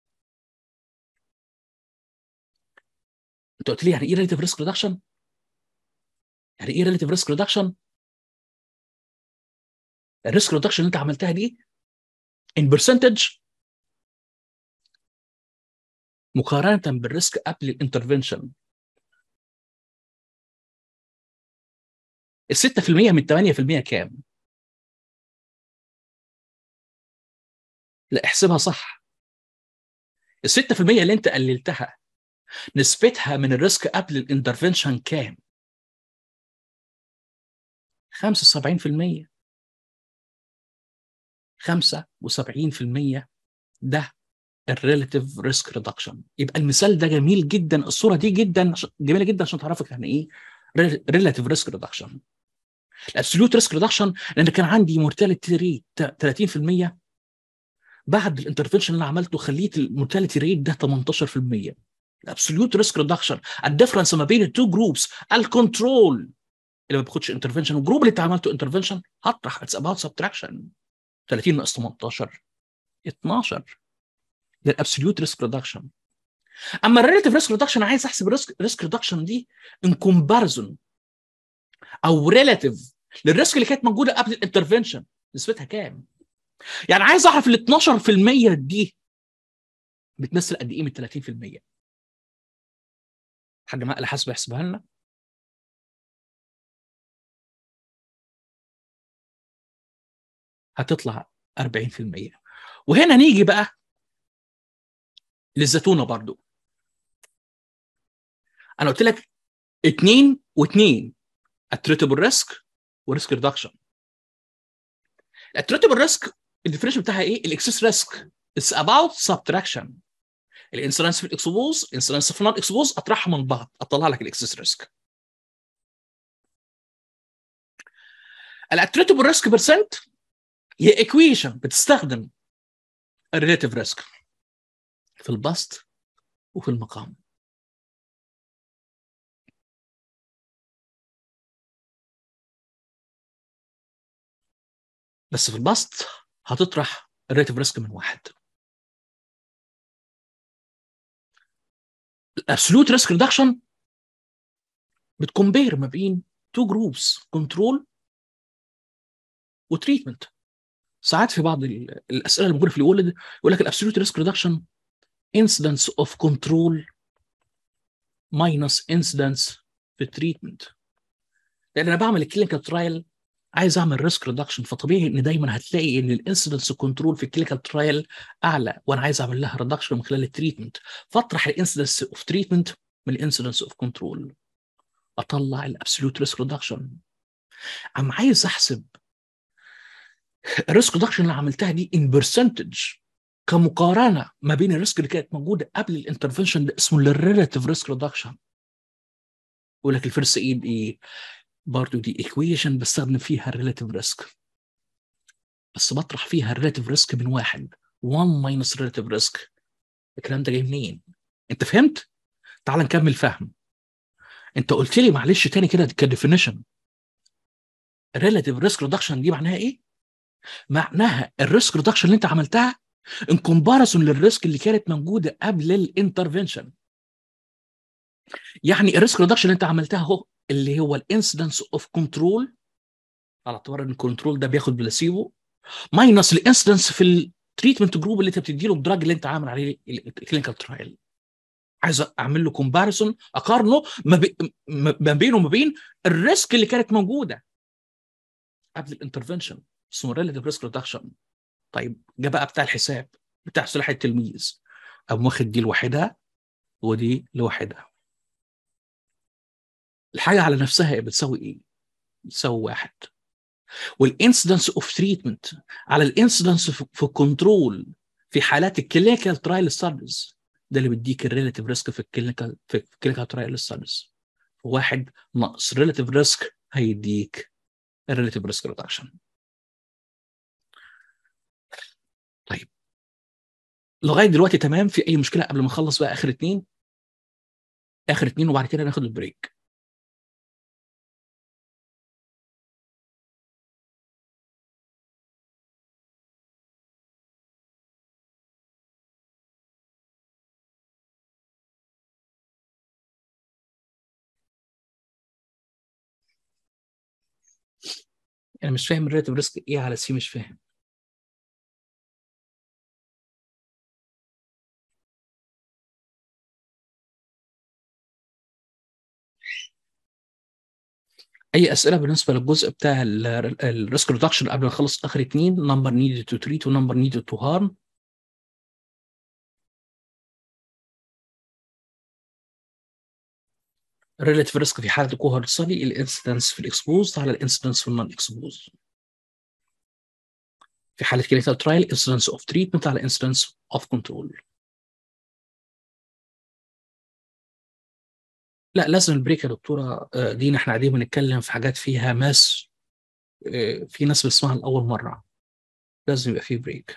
A: انت قلت لي يعني ايه ريلاتيف ريسك ريدكشن؟ يعني ايه ريلاتيف ريسك ريدكشن؟ الريسك ريدكشن اللي انت عملتها دي in percentage مقارنه بالريسك قبل الانترفنشن ال 6% من 8% كام؟ لا احسبها صح ال 6% اللي انت قللتها نسبتها من الريسك قبل الانترفنشن كام؟ 75% 75% ده الريلاتيف ريسك ريدكشن يبقى المثال ده جميل جدا الصوره دي جدا جميله جدا عشان تعرفك يعني ايه ريلاتيف ريسك ريدكشن الابسوليوت ريسك ريدكشن لان كان عندي مورتاليتي ريت 30% بعد الانترفنشن اللي عملته خليت المورتاليتي ريت ده 18% الابسوليوت ريسك ريدكشن الديفرنس ما بين التو جروبس الكنترول اللي ما بياخدش انترفنشن والجروب اللي انت عملته انترفنشن هطرح اتس اباوت سبتراكشن 30 ناقص 18 12 ده الابسوليوت ريسك ريدكشن اما الريليتيف ريسك ريدكشن عايز احسب الريسك ريسك ريدكشن دي ان كومباريزون او ريلاتيف للريسك اللي كانت موجوده قبل الانترفنشن نسبتها كام؟ يعني عايز اعرف ال 12% دي بتمثل قد ايه من 30%؟ حاجه ما حاسبه يحسبها لنا هتطلع 40% وهنا نيجي بقى للزتونه برضو انا قلت لك اثنين واثنين اتريتبل ريسك وريسك ريدكشن الاتريتبل ريسك الديفينيشن بتاعها ايه؟ الاكسس ريسك اتس اباوت سبتراكشن الانسورنس في الاكسبوز الانسورنس في النون اكسبوز اطرحها من بعض اطلع لك الاكسس ريسك الاتريتبل ريسك بيرسنت هي ايكويشن بتستخدم الريليتيف ريسك في البسط وفي المقام بس في البسط هتطرح الريتيف ريسك من واحد الابسولوت ريسك ريدكشن بتكمبير ما بين تو جروبس كنترول وتريتمنت ساعات في بعض الاسئله اللي موجوده في الولد يقول لك الابسولوت ريسك ريدكشن incidence of control minus incidence في التريتمنت لان انا بعمل الكلينيكال ترايل عايز اعمل ريسك ريدكشن فطبيعي ان دايما هتلاقي ان الانسيدنس كنترول في الكلينيكال ترايل اعلى وانا عايز اعمل لها ريدكشن من خلال التريتمنت فاطرح الانسيدنس اوف تريتمنت من الانسيدنس اوف كنترول اطلع الابسولوت ريسك ريدكشن اما عايز احسب الريسك ريدكشن اللي عملتها دي ان برسنتج كمقارنه ما بين الريسك اللي كانت موجوده قبل الانترفنشن ده اسمه الريلاتيف ريسك ريدكشن يقول لك الفيرست ايد ايه برضه دي ايكويشن بستخدم فيها الريلاتيف ريسك بس بطرح فيها الريلاتيف ريسك من واحد 1 ماينس ريلاتيف ريسك الكلام ده جاي منين؟ انت فهمت؟ تعال نكمل فهم انت قلت لي معلش تاني كده كديفينيشن ريلاتيف ريسك ريدكشن دي معناها ايه؟ معناها الريسك ريدكشن اللي انت عملتها ان كومباريسون للريسك اللي كانت موجوده قبل الانترفنشن يعني الريسك ريدكشن اللي انت عملتها اهو اللي هو الانسيدنس اوف كنترول على اعتبار ان الكنترول ده بياخد بلاسيبو ماينس الانسيدنس في التريتمنت جروب اللي انت بتديله الدراج اللي انت عامل عليه الكلينيكال ترايل عايز اعمل له كومباريسون اقارنه ما, بي... ما بينه وما بين الريسك اللي كانت موجوده قبل الانترفنشن اسمه ريليتيف ريسك ريدكشن طيب جه بقى بتاع الحساب بتاع سلاح التلميذ قام واخد دي لوحدها ودي لوحدها الحاجه على نفسها بتساوي ايه؟ بتساوي واحد والانسيدنس اوف تريتمنت على الانسيدنس في كنترول في حالات الكلينيكال ترايل ستاديز ده اللي بيديك الريلاتيف ريسك في الكلينيكال في الكلينيكال ترايل ستاديز واحد ناقص ريلاتيف ريسك هيديك الريلاتيف ريسك ريدكشن طيب لغايه دلوقتي تمام في اي مشكله قبل ما نخلص بقى اخر اتنين اخر اتنين وبعد كده ناخد البريك انا مش فاهم الريلاتيف ريسك ايه على سي مش فاهم اي اسئله بالنسبه للجزء بتاع الريسك ريدكشن قبل ما نخلص اخر اتنين نمبر نيدد تو تريت ونمبر نيدد تو هارم relative ريسك في حاله الكوهورت ستدي الانسيدنس في الاكسبوز على الانسيدنس في النون اكسبوز في حاله كلينيكال ترايل incidence اوف تريتمنت على incidence اوف كنترول لا لازم البريك يا دكتوره آه، دينا احنا قاعدين بنتكلم في حاجات فيها ماس آه، في ناس بتسمعها لاول مره لازم يبقى في بريك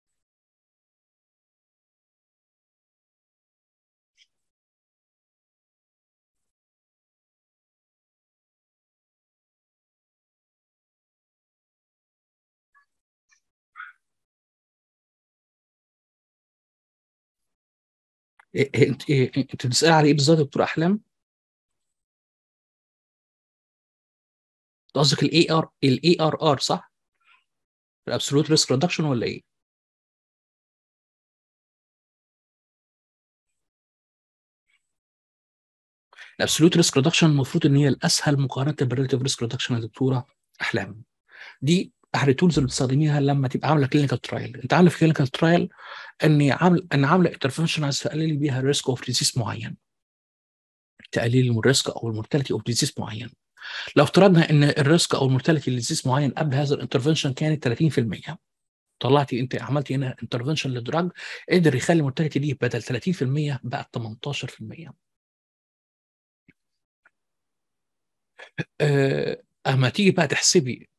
A: إيه- إيه- انت إيه- انت بتسال على ايه بالظبط يا دكتور احلام؟ قصدك الاي ار الاي ار ار صح؟ الابسولوت ريسك ريدكشن ولا ايه؟ الابسولوت ريسك ريدكشن المفروض ان هي الاسهل مقارنه بالريليتيف ريسك ريدكشن يا دكتوره احلام دي احد التولز اللي بتستخدميها لما تبقى عامله كلينيكال ترايل انت عامله في كلينيكال ترايل اني عامل ان عامله انترفنشن عايز تقللي بيها الريسك اوف ديزيز معين تقليل من الريسك او المورتاليتي اوف ديزيز معين لو افترضنا ان الريسك او المورتاليتي لديزيز معين قبل هذا الانترفنشن كانت 30% طلعتي انت عملتي هنا انترفنشن للدراج قدر يخلي المورتاليتي دي بدل 30% بقت 18% أه اما تيجي بقى تحسبي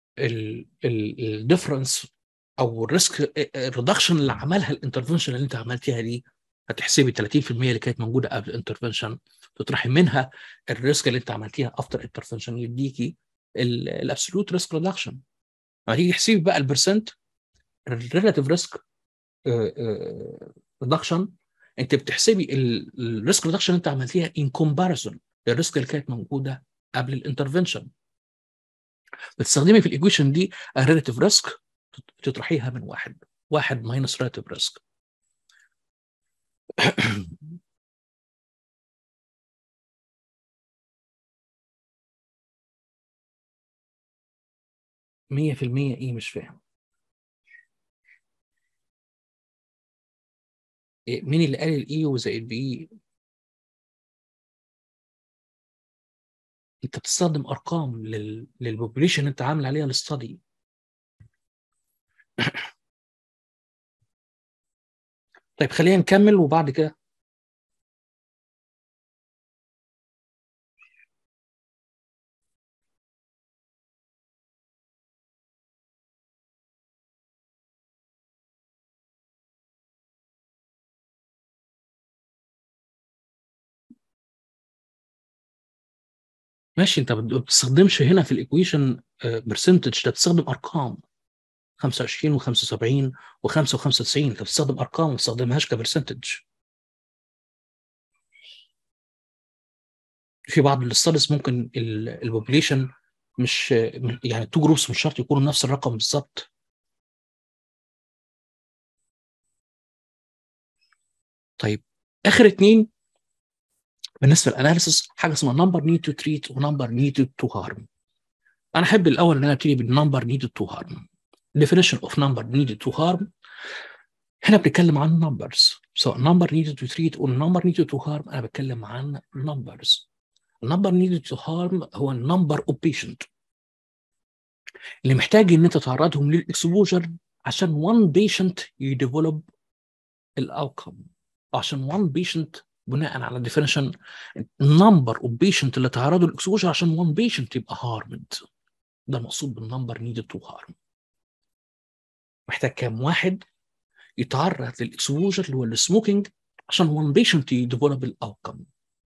A: الديفرنس او الريسك الريدكشن اللي عملها الانترفنشن اللي انت عملتيها دي هتحسبي 30% اللي كانت موجوده قبل الانترفنشن تطرحي منها الريسك اللي انت عملتيها افتر انترفنشن يديكي الابسولوت ريسك ريدكشن لما تيجي تحسبي بقى البرسنت الريلاتيف ريسك ريدكشن انت بتحسبي الريسك ريدكشن اللي انت عملتيها ان كومباريسون للريسك اللي كانت موجوده قبل الانترفنشن بتستخدمي في الايكويشن دي الريلاتيف ريسك تطرحيها من واحد واحد ماينس ريلاتيف ريسك مية في المية ايه مش فاهم إيه مين اللي قال الاي وزائد بي انت بتستخدم ارقام لل... للبوبوليشن انت عامل عليها الاستادي طيب خلينا نكمل وبعد كده ماشي انت ما بتستخدمش هنا في الايكويشن برسنتج ده بتستخدم ارقام 25 و75 و5 و95 انت بتستخدم ارقام ما بتستخدمهاش كبرسنتج في بعض الاستاديز ممكن البوبليشن مش يعني التو جروبس مش شرط يكونوا نفس الرقم بالظبط طيب اخر اتنين بالنسبه للاناليسيس حاجه اسمها نمبر نيد تو تريت ونمبر نيد تو هارم انا احب الاول ان انا ابتدي بالنمبر نيد تو هارم definition of number needed to harm هنا بنتكلم عن numbers سواء so, number needed to treat or number needed to harm انا بتكلم عن numbers number needed to harm هو number of patient اللي محتاج ان انت تعرضهم للاكسبوجر عشان one patient يديفلوب الاوتكم عشان one patient بناء على definition number of patient اللي تعرضوا للاكسبوجر عشان one patient يبقى harmed ده المقصود بالنمبر needed to harm محتاج كام واحد يتعرض للاكسبوجر اللي هو السموكينج عشان وان بيشنت يديفلوب الاوتكم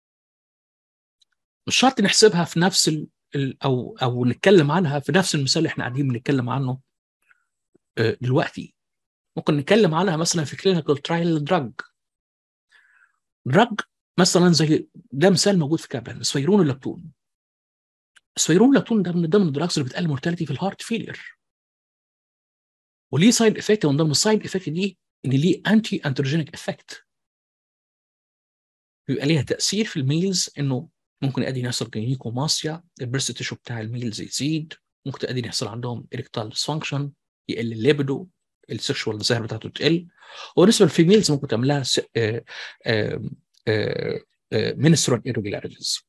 A: مش شرط نحسبها في نفس ال او او نتكلم عنها في نفس المثال اللي احنا قاعدين بنتكلم عنه دلوقتي ممكن نتكلم عنها مثلا في كلينيكال ترايل دراج دراج مثلا زي ده مثال موجود في كابلان سفيرون اللاكتون سفيرون اللاكتون ده من ضمن الدراجز اللي بتقلل مورتاليتي في الهارت فيلير وليه سايد افكت ومن ضمن السايد افكت دي ان ليه انتي انتروجينيك افكت بيبقى ليها تاثير في الميلز انه ممكن يؤدي يحصل جينيكوماسيا البريست تيشو بتاع الميلز يزيد ممكن تؤدي يحصل عندهم اريكتال ديسفانكشن يقل الليبدو السكشوال ديزاير بتاعته تقل وبالنسبه للفيميلز ممكن تعمل لها منسترال irregularities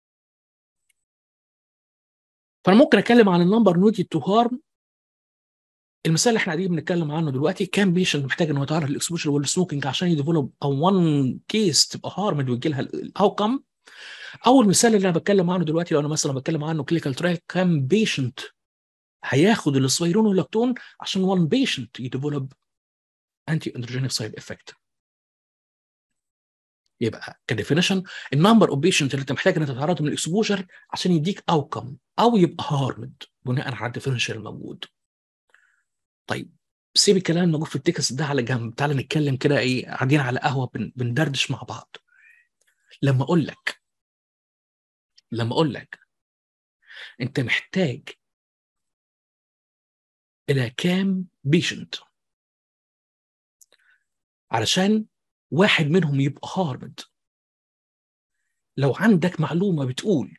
A: فانا ممكن اتكلم عن النمبر نودي تو هارم المثال اللي احنا قاعدين بنتكلم عنه دلوقتي كان بيشنت محتاج انه يتعرض للاكسبوجر والسموكينج عشان يديفلوب او 1 كيس تبقى هارمد ويجي لها الاوتكم او المثال اللي انا بتكلم عنه دلوقتي لو انا مثلا بتكلم عنه كلينيكال ترايل كان بيشنت هياخد السبيرون واللاكتون عشان 1 بيشنت يديفلوب انتي اندروجينيك سايد افكت يبقى كديفينيشن النمبر اوف بيشنت اللي انت محتاج ان انت تتعرض من الاكسبوجر عشان يديك اوتكم او يبقى هارمد بناء على الديفينيشن الموجود طيب سيب الكلام الموجود في التكست ده على جنب تعال نتكلم كده ايه قاعدين على قهوه بن... بندردش مع بعض لما اقول لك لما اقول لك انت محتاج الى كام بيشنت علشان واحد منهم يبقى هارمد لو عندك معلومه بتقول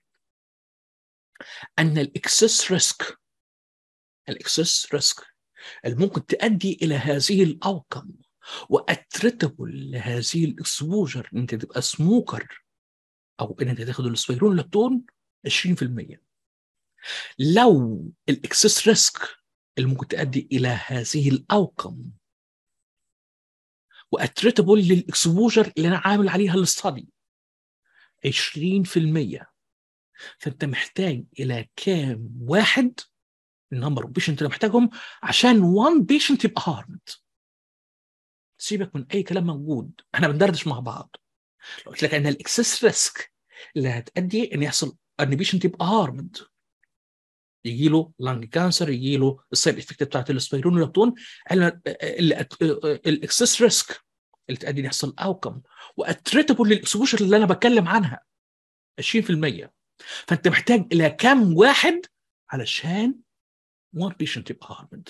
A: ان الاكسس ريسك الاكسس ريسك اللي ممكن تؤدي الى هذه الاوكم واتريتبل لهذه الاكسبوجر ان انت تبقى سموكر او ان انت تاخد السبيرون لاكتون 20% لو الاكسس ريسك اللي ممكن تؤدي الى هذه الاوكم واتريتبل للاكسبوجر اللي انا عامل عليها الاستادي 20% فانت محتاج الى كام واحد النمبر اوف بيشنت اللي محتاجهم عشان 1 بيشنت يبقى هارمد سيبك من اي كلام موجود احنا بندردش مع بعض لو قلت لك ان الاكسس ريسك اللي هتؤدي ان يحصل ان بيشنت يبقى هارمد يجي له لانج كانسر يجي له السايد افكت بتاعت السبيرونولابتون الاكسس ريسك اللي تؤدي ان يحصل اوكم واتريتبل للاكسبوجر اللي انا بتكلم عنها 20% فانت محتاج الى كام واحد علشان 1 بيشنت يبقى هارمد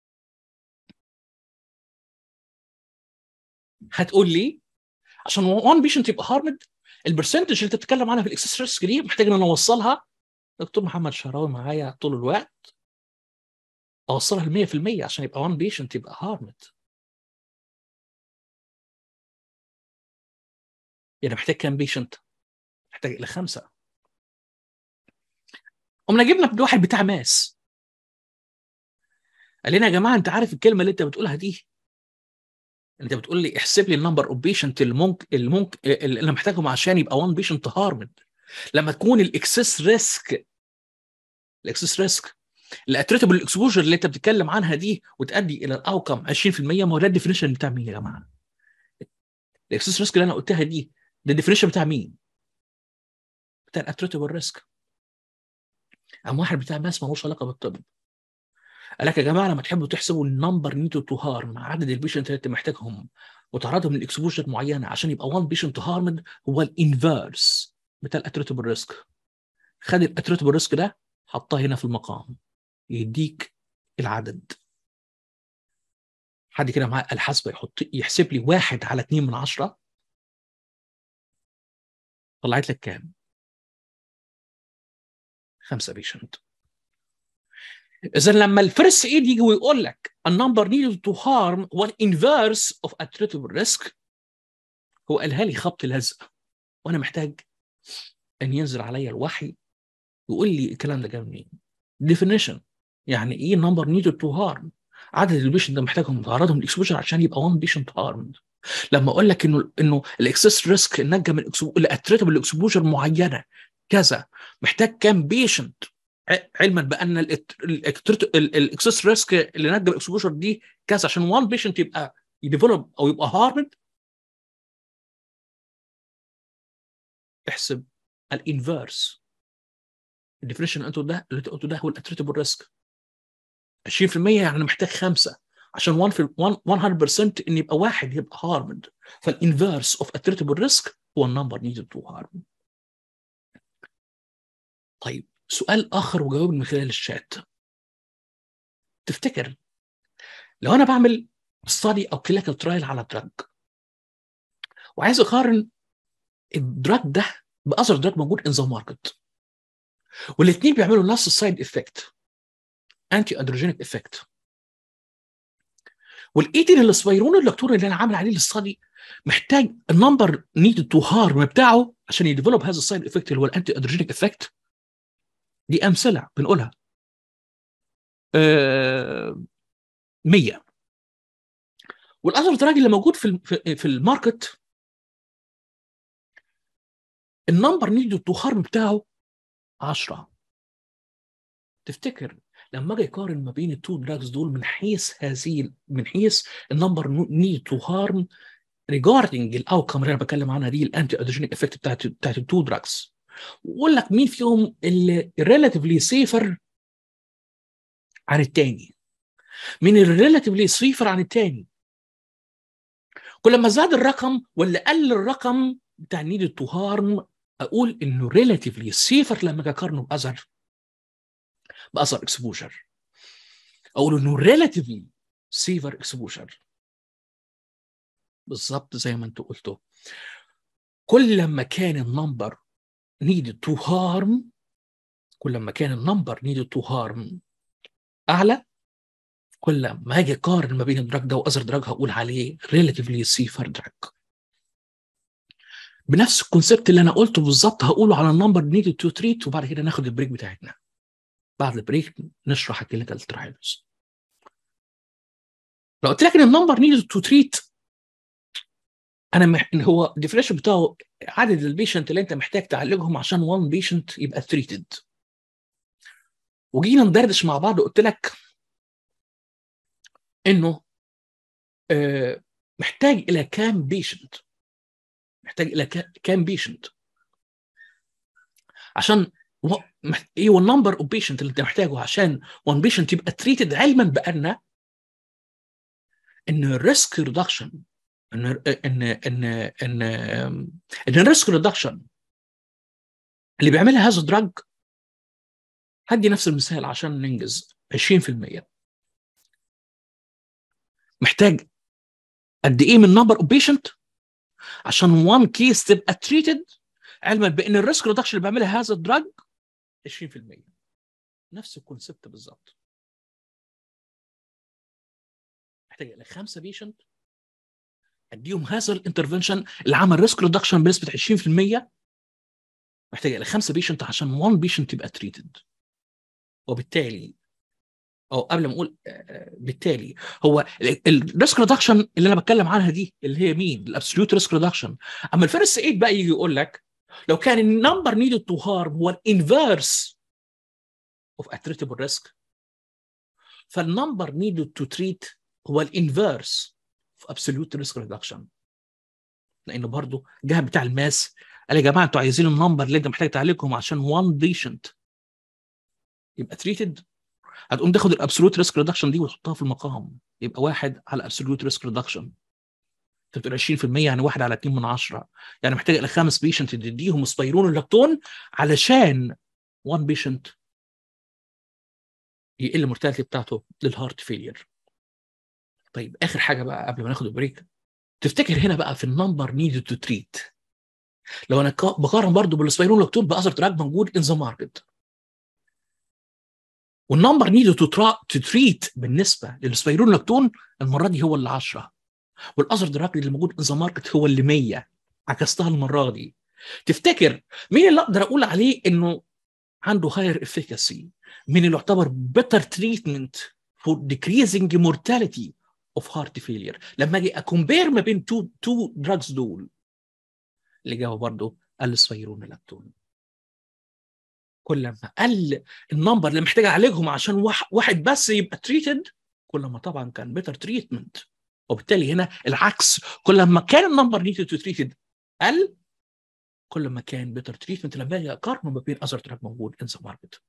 A: هتقول لي عشان 1 بيشنت يبقى هارمد البرسنتج اللي انت بتتكلم عنها في الاكسس ريسك دي محتاج ان انا اوصلها دكتور محمد شراوي معايا طول الوقت اوصلها ل 100% عشان يبقى 1 بيشنت يبقى هارمد يعني محتاج كام بيشنت؟ محتاج الى خمسه قمنا جبنا واحد بتاع ماس قال لنا يا جماعه انت عارف الكلمه اللي انت بتقولها دي انت بتقول لي احسب لي النمبر اوف بيشنت اللي ممكن اللي ممكن اللي انا محتاجهم عشان يبقى 1 بيشنت هارمد لما تكون الاكسس ريسك الاكسس ريسك الاتريتبل الاكسبوجر اللي انت بتتكلم عنها دي وتؤدي الى الاوكم 20% ما هو ده الديفينيشن بتاع مين يا جماعه؟ الاكسس ريسك اللي انا قلتها دي ده الديفينيشن بتاع مين؟ بتاع الاتريتبل ريسك قام واحد بتاع ماس مالوش علاقه بالطب قال لك يا جماعه لما تحبوا تحسبوا النمبر نيتو تو هارم عدد البيشنت اللي انت محتاجهم وتعرضهم لاكسبوجر معينه عشان يبقى 1 بيشنت هارمد هو الانفيرس بتاع الاتريتبل ريسك خد الاتريتبل ريسك ده حطاه هنا في المقام يديك العدد حد كده معاه الحاسبه يحط يحسب لي واحد على 2 من عشرة طلعت لك كام؟ خمسة بيشنت اذا لما الفيرست ايد يجي ويقول لك النمبر needed to harm one inverse of attributable risk هو قالها لي خبط لزق وانا محتاج ان ينزل عليا الوحي يقول لي الكلام ده جاي منين definition يعني ايه نمبر needed to harm عدد البيشنت ده محتاجهم تعرضهم لاكسبوجر عشان يبقى 1 بيشنت هارمد لما اقول لك انه انه الاكسس ريسك نجم من الاتريتبل الاكسبوجر معينه كذا محتاج كام بيشنت علما بان الاكسس ريسك اللي نجم الاكسبوجر دي كذا عشان 1 بيشنت يبقى يديفلوب او يبقى هارمد احسب الانفيرس الديفينيشن انتو ده اللي انت قلته ده هو الاتريتبل ريسك 20% يعني محتاج خمسه عشان 1 في 100% ان يبقى واحد يبقى هارمد فالانفيرس اوف اتريتبل ريسك هو النمبر نيدد تو هارم طيب سؤال اخر وجاوب من خلال الشات تفتكر لو انا بعمل ستادي او كلينيكال ترايل على دراج وعايز اقارن الدراج ده باذر دراج موجود ان ذا ماركت والاثنين بيعملوا نفس السايد افكت انتي اندروجينيك افكت والايتين السبيرون اللاكتون اللي انا عامل عليه الاستادي محتاج النمبر نيد تو هارم بتاعه عشان يديفلوب هذا السايد افكت اللي هو الانتي اندروجينيك افكت دي امثله بنقولها آه 100 والاذر دراج اللي موجود في في الماركت النمبر نيد تو هارم بتاعه 10 تفتكر لما اجي اقارن ما بين التو دراجز دول من حيث هذه من حيث النمبر نيد تو هارم ريجاردنج الاوتكم اللي انا بتكلم عنها دي الانتي ادوجينيك افكت بتاعت بتاعت التو دراجز واقول لك مين فيهم اللي ريلاتيفلي سيفر عن الثاني مين الريلاتيفلي سيفر عن الثاني كل ما زاد الرقم ولا قل الرقم بتاع نيد تو هارم اقول انه ريلاتيفلي سيفر لما اجي اقارنه باذر باثر اكسبوجر اقول انه ريلاتيفلي سيفر اكسبوجر بالظبط زي ما انتوا قلتوا كل ما كان النمبر needed to harm كل ما كان النمبر needed to harm اعلى كل ما اجي اقارن ما بين الدراج ده واذر دراج هقول عليه relatively safer drug بنفس الكونسيبت اللي انا قلته بالظبط هقوله على النمبر needed to treat وبعد كده ناخد البريك بتاعتنا بعد البريك نشرح الكلينيكال ترايلز لو قلت لك ان النمبر نيدد تو تريت انا مح... هو الديفينيشن بتاعه عدد البيشنت اللي انت محتاج تعالجهم عشان 1 بيشنت يبقى تريتد وجينا ندردش مع بعض وقلت لك انه آه محتاج الى كام بيشنت محتاج الى كام بيشنت عشان و... ايه هو النمبر اوف بيشنت اللي انت محتاجه عشان 1 بيشنت يبقى تريتد علما بان ان الريسك ريدكشن ان ان ان ان ان الريسك ريدكشن اللي بيعملها هذا الدراج هدي نفس المثال عشان ننجز 20% محتاج قد ايه من نمبر اوف بيشنت عشان 1 كيس تبقى تريتد علما بان الريسك ريدكشن اللي بيعملها هذا الدراج 20% نفس الكونسبت بالظبط محتاج الى خمسه بيشنت اديهم هذا الانترفنشن اللي عمل ريسك ريدكشن بنسبه 20% محتاج الى خمسه بيشنت عشان 1 بيشنت يبقى تريتد وبالتالي او قبل ما اقول بالتالي هو الريسك ريدكشن اللي انا بتكلم عنها دي اللي هي مين؟ الابسوليوت ريسك ريدكشن اما الفيرست ايد بقى يجي يقول لك لو كان النمبر نيدد تو هارم هو الانفيرس اوف اتريتبل ريسك فالنمبر نيدد تو تريت هو الانفيرس اوف ابسوليوت ريسك ريدكشن لانه برضه جه بتاع الماس قال يا جماعه انتوا عايزين النمبر اللي انت محتاج تعالجهم عشان 1 بيشنت يبقى تريتد هتقوم تاخد الابسولوت ريسك ريدكشن دي وتحطها في المقام يبقى واحد على ابسولوت ريسك ريدكشن انت بتقول 20% يعني واحد على 2 من 10 يعني محتاج الى خمس بيشنت تديهم سبيرون اللاكتون علشان 1 بيشنت يقل المورتاليتي بتاعته للهارت فيلير طيب اخر حاجه بقى قبل ما ناخد البريك تفتكر هنا بقى في النمبر نيدد تو تريت لو انا بقارن برضو بالسبيرون لاكتون باذر تراك موجود ان ذا ماركت والنمبر نيدد تو تريت بالنسبه للسبيرون لاكتون المره دي هو اللي 10 والاذر دراج اللي موجود ان ذا ماركت هو اللي 100 عكستها المره دي تفتكر مين اللي اقدر اقول عليه انه عنده هاير افيكاسي مين اللي يعتبر better treatment for decreasing mortality of heart failure لما اجي اكومبير ما بين تو تو دراجز دول الاجابه برضه السبيرون لاكتون كل ما قل النمبر اللي محتاج اعالجهم عشان واحد بس يبقى تريتد كل ما طبعا كان بيتر تريتمنت وبالتالي هنا العكس كل ما كان النمبر نيدد تو تريتد قل كل ما كان بيتر تريتمنت لما اجي اقارنه ما بين اذر تراك موجود ان ذا ماركت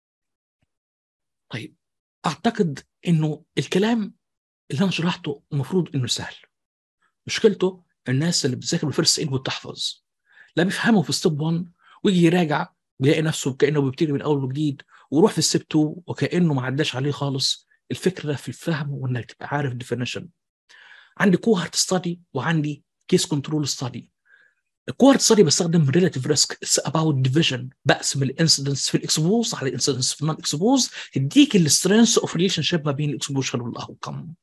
A: طيب اعتقد انه الكلام اللي انا شرحته المفروض انه سهل مشكلته الناس اللي بتذاكر الفيرست ايد وتحفظ لا بيفهموا في ستيب 1 ويجي يراجع بيلاقي نفسه كانه بيبتدي من اول وجديد ويروح في ستيب 2 وكانه ما عداش عليه خالص الفكره في الفهم وانك تبقى عارف ديفينيشن عندي كوهرت ستادي وعندي كيس كنترول ستادي الكوهورت ستادي بستخدم ريلاتيف ريسك اتس اباوت ديفيجن بقسم الانسيدنس في الاكسبوز على الانسيدنس في النون اكسبوز تديك السترينث اوف ريليشن شيب ما بين الاكسبوجر والاوتكم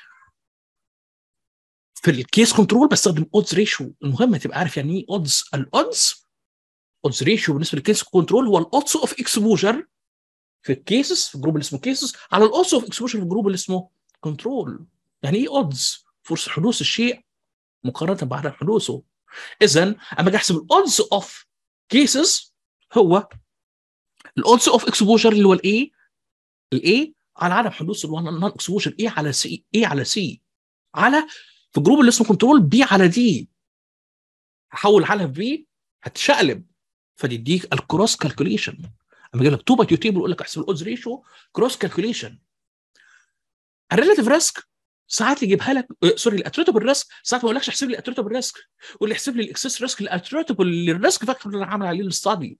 A: في الكيس كنترول بستخدم اودز ريشيو المهم تبقى عارف يعني ايه اودز الاودز اودز ريشيو بالنسبه للكيس كنترول هو الاودز اوف اكسبوجر في الكيسز في الجروب اللي اسمه كيسز على الاودز اوف اكسبوجر في الجروب اللي اسمه كنترول يعني ايه اودز فرصه حدوث الشيء مقارنه بعدم حدوثه اذا اما اجي احسب الاودز اوف كيسز هو الاودز اوف اكسبوجر اللي هو الاي الاي على عدم حدوث النون اكسبوجر اي على سي اي على سي على في الجروب اللي اسمه كنترول بي على دي هحول حالها في بي هتشقلب فتديك الكروس كالكوليشن اما يجي لك 2 باي 2 تيبل يقول لك احسب الاودز ريشيو كروس كالكوليشن الريلاتيف ريسك ساعات يجيبها لك سوري الاتريتبل ريسك ساعات ما يقولكش احسب لي الاتريتبل ريسك يقول لي احسب لي الاكسس ريسك الاتريتبل للريسك فاكتور اللي انا عامل عليه الاستادي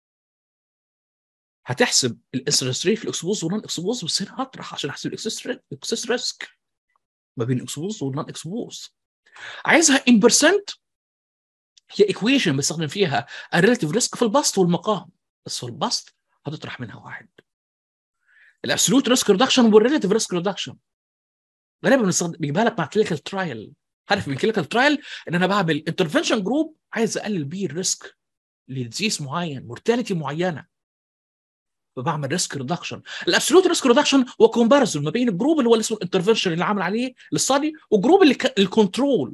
A: هتحسب الانسرنس ريت في الاكسبوز والنون اكسبوز بس هنا هطرح عشان احسب الاكسس ريسك ما بين الاكسبوز والنون اكسبوز عايزها ان بيرسنت هي ايكويشن بستخدم فيها الريلاتيف ريسك في البسط والمقام بس في البسط هتطرح منها واحد الابسولوت ريسك ريدكشن والريلاتيف ريسك ريدكشن غالبا بنستخدم بيجيبها لك مع كلينيكال ترايل عارف من كلينيكال ترايل ان انا بعمل انترفنشن جروب عايز اقلل بيه الريسك لديزيز معين مورتاليتي معينه فبعمل ريسك ريدكشن الابسولوت ريسك ريدكشن هو كومباريزون ما بين الجروب اللي هو اسمه الانترفنشن اللي عامل عليه للستادي وجروب اللي ك... الكنترول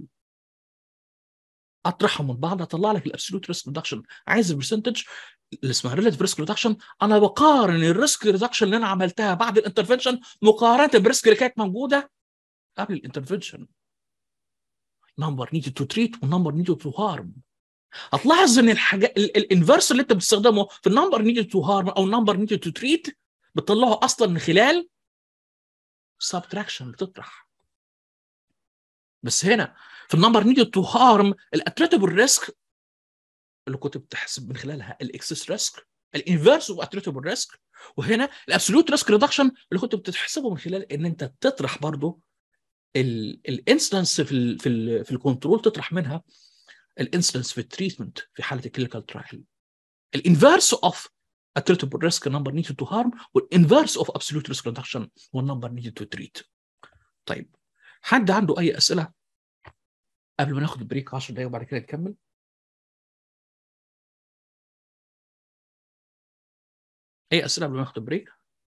A: اطرحهم من بعض اطلع لك الابسولوت ريسك ريدكشن عايز البرسنتج اللي اسمها ريلاتيف ريسك ريدكشن انا بقارن الريسك ريدكشن اللي انا عملتها بعد الانترفنشن مقارنه بالريسك اللي كانت موجوده قبل الانترفنشن نمبر نيدد تو تريت ونمبر نيدد تو هارم هتلاحظ ان الحاجه الانفرس اللي انت بتستخدمه في النمبر نيدد تو هارم او النمبر نيدد تو تريت بتطلعه اصلا من خلال سبتراكشن بتطرح بس هنا في النمبر نيدد تو هارم الاتريتبل ريسك اللي كنت بتحسب من خلالها الاكسس ريسك الانفرس اوف اتريتبل ريسك وهنا الابسولوت ريسك ريدكشن اللي كنت بتحسبه من خلال ان انت تطرح برضه الانسلنس في ال في ال في الكنترول تطرح منها الانسلنس في التريتمنت في حاله الكلينيكال ترايل الانفرس اوف attributable risk number needed to harm والانفرس اوف absolute risk reduction والنمبر needed to treat طيب حد عنده اي اسئله قبل ما ناخد بريك 10 دقايق وبعد كده نكمل اي اسئله قبل ما ناخد بريك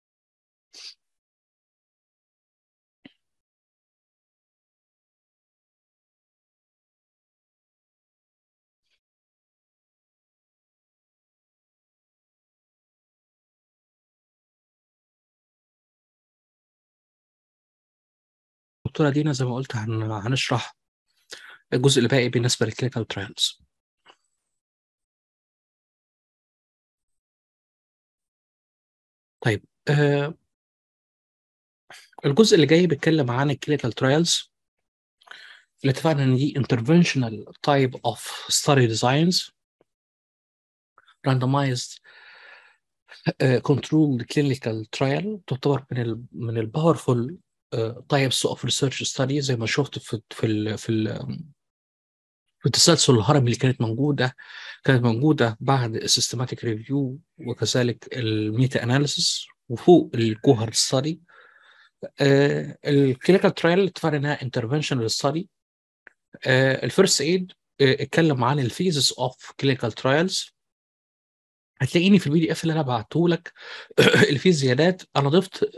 A: دكتوره دينا زي ما قلت هن... هنشرح الجزء اللي باقي بالنسبه للكلينيكال ترايلز طيب آه الجزء اللي جاي بيتكلم عن الكلينيكال ترايلز اللي اتفقنا ان دي interventional type of study designs randomized uh, controlled clinical trial تعتبر من ال من الباورفول تايبس اوف ريسيرش ستادي زي ما شفت في في ال في ال في التسلسل الهرمي اللي كانت موجوده كانت موجوده بعد السيستماتيك ريفيو وكذلك الميتا اناليسيس وفوق الكوهر ستادي الكلينيكال ترايل اتفقنا انها انترفنشنال ستادي الفيرست ايد اتكلم عن الفيزز اوف كلينيكال ترايلز هتلاقيني في البي دي اف اللي انا بعته لك اللي فيه زيادات انا ضفت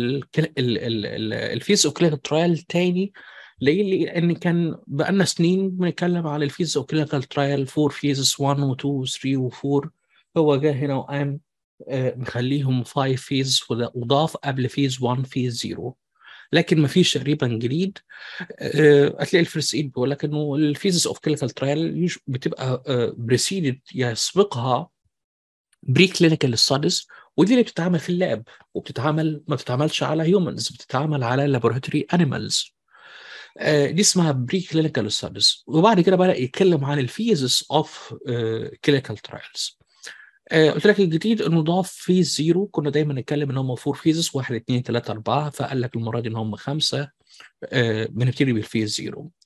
A: الفيز اوف كلينيكال ترايل تاني ليه؟ لان كان بقالنا سنين بنتكلم على الفيز اوف كلينيكال ترايل فور فيزز 1 و 2 و 3 و 4 هو جه هنا وقام مخليهم 5 فيز وضاف قبل فيز 1 فيز 0 لكن ما فيش تقريبا جديد هتلاقي الفيرست ايد بيقول لك انه الفيزز اوف كلينيكال ترايل بتبقى بريسيدد يسبقها بري كلينيكال ستاديز ودي اللي بتتعمل في اللاب وبتتعمل ما بتتعملش على هيومنز بتتعمل على لابوراتوري انيمالز دي اسمها بري كلينيكال ستاديز وبعد كده بدا يتكلم عن الفيزز اوف كلينيكال ترايلز قلت لك الجديد انه ضاف فيز زيرو كنا دايما نتكلم ان هم فور فيزز واحد اثنين ثلاثه اربعه فقال لك المره دي ان هم خمسه بنبتدي بالفيز زيرو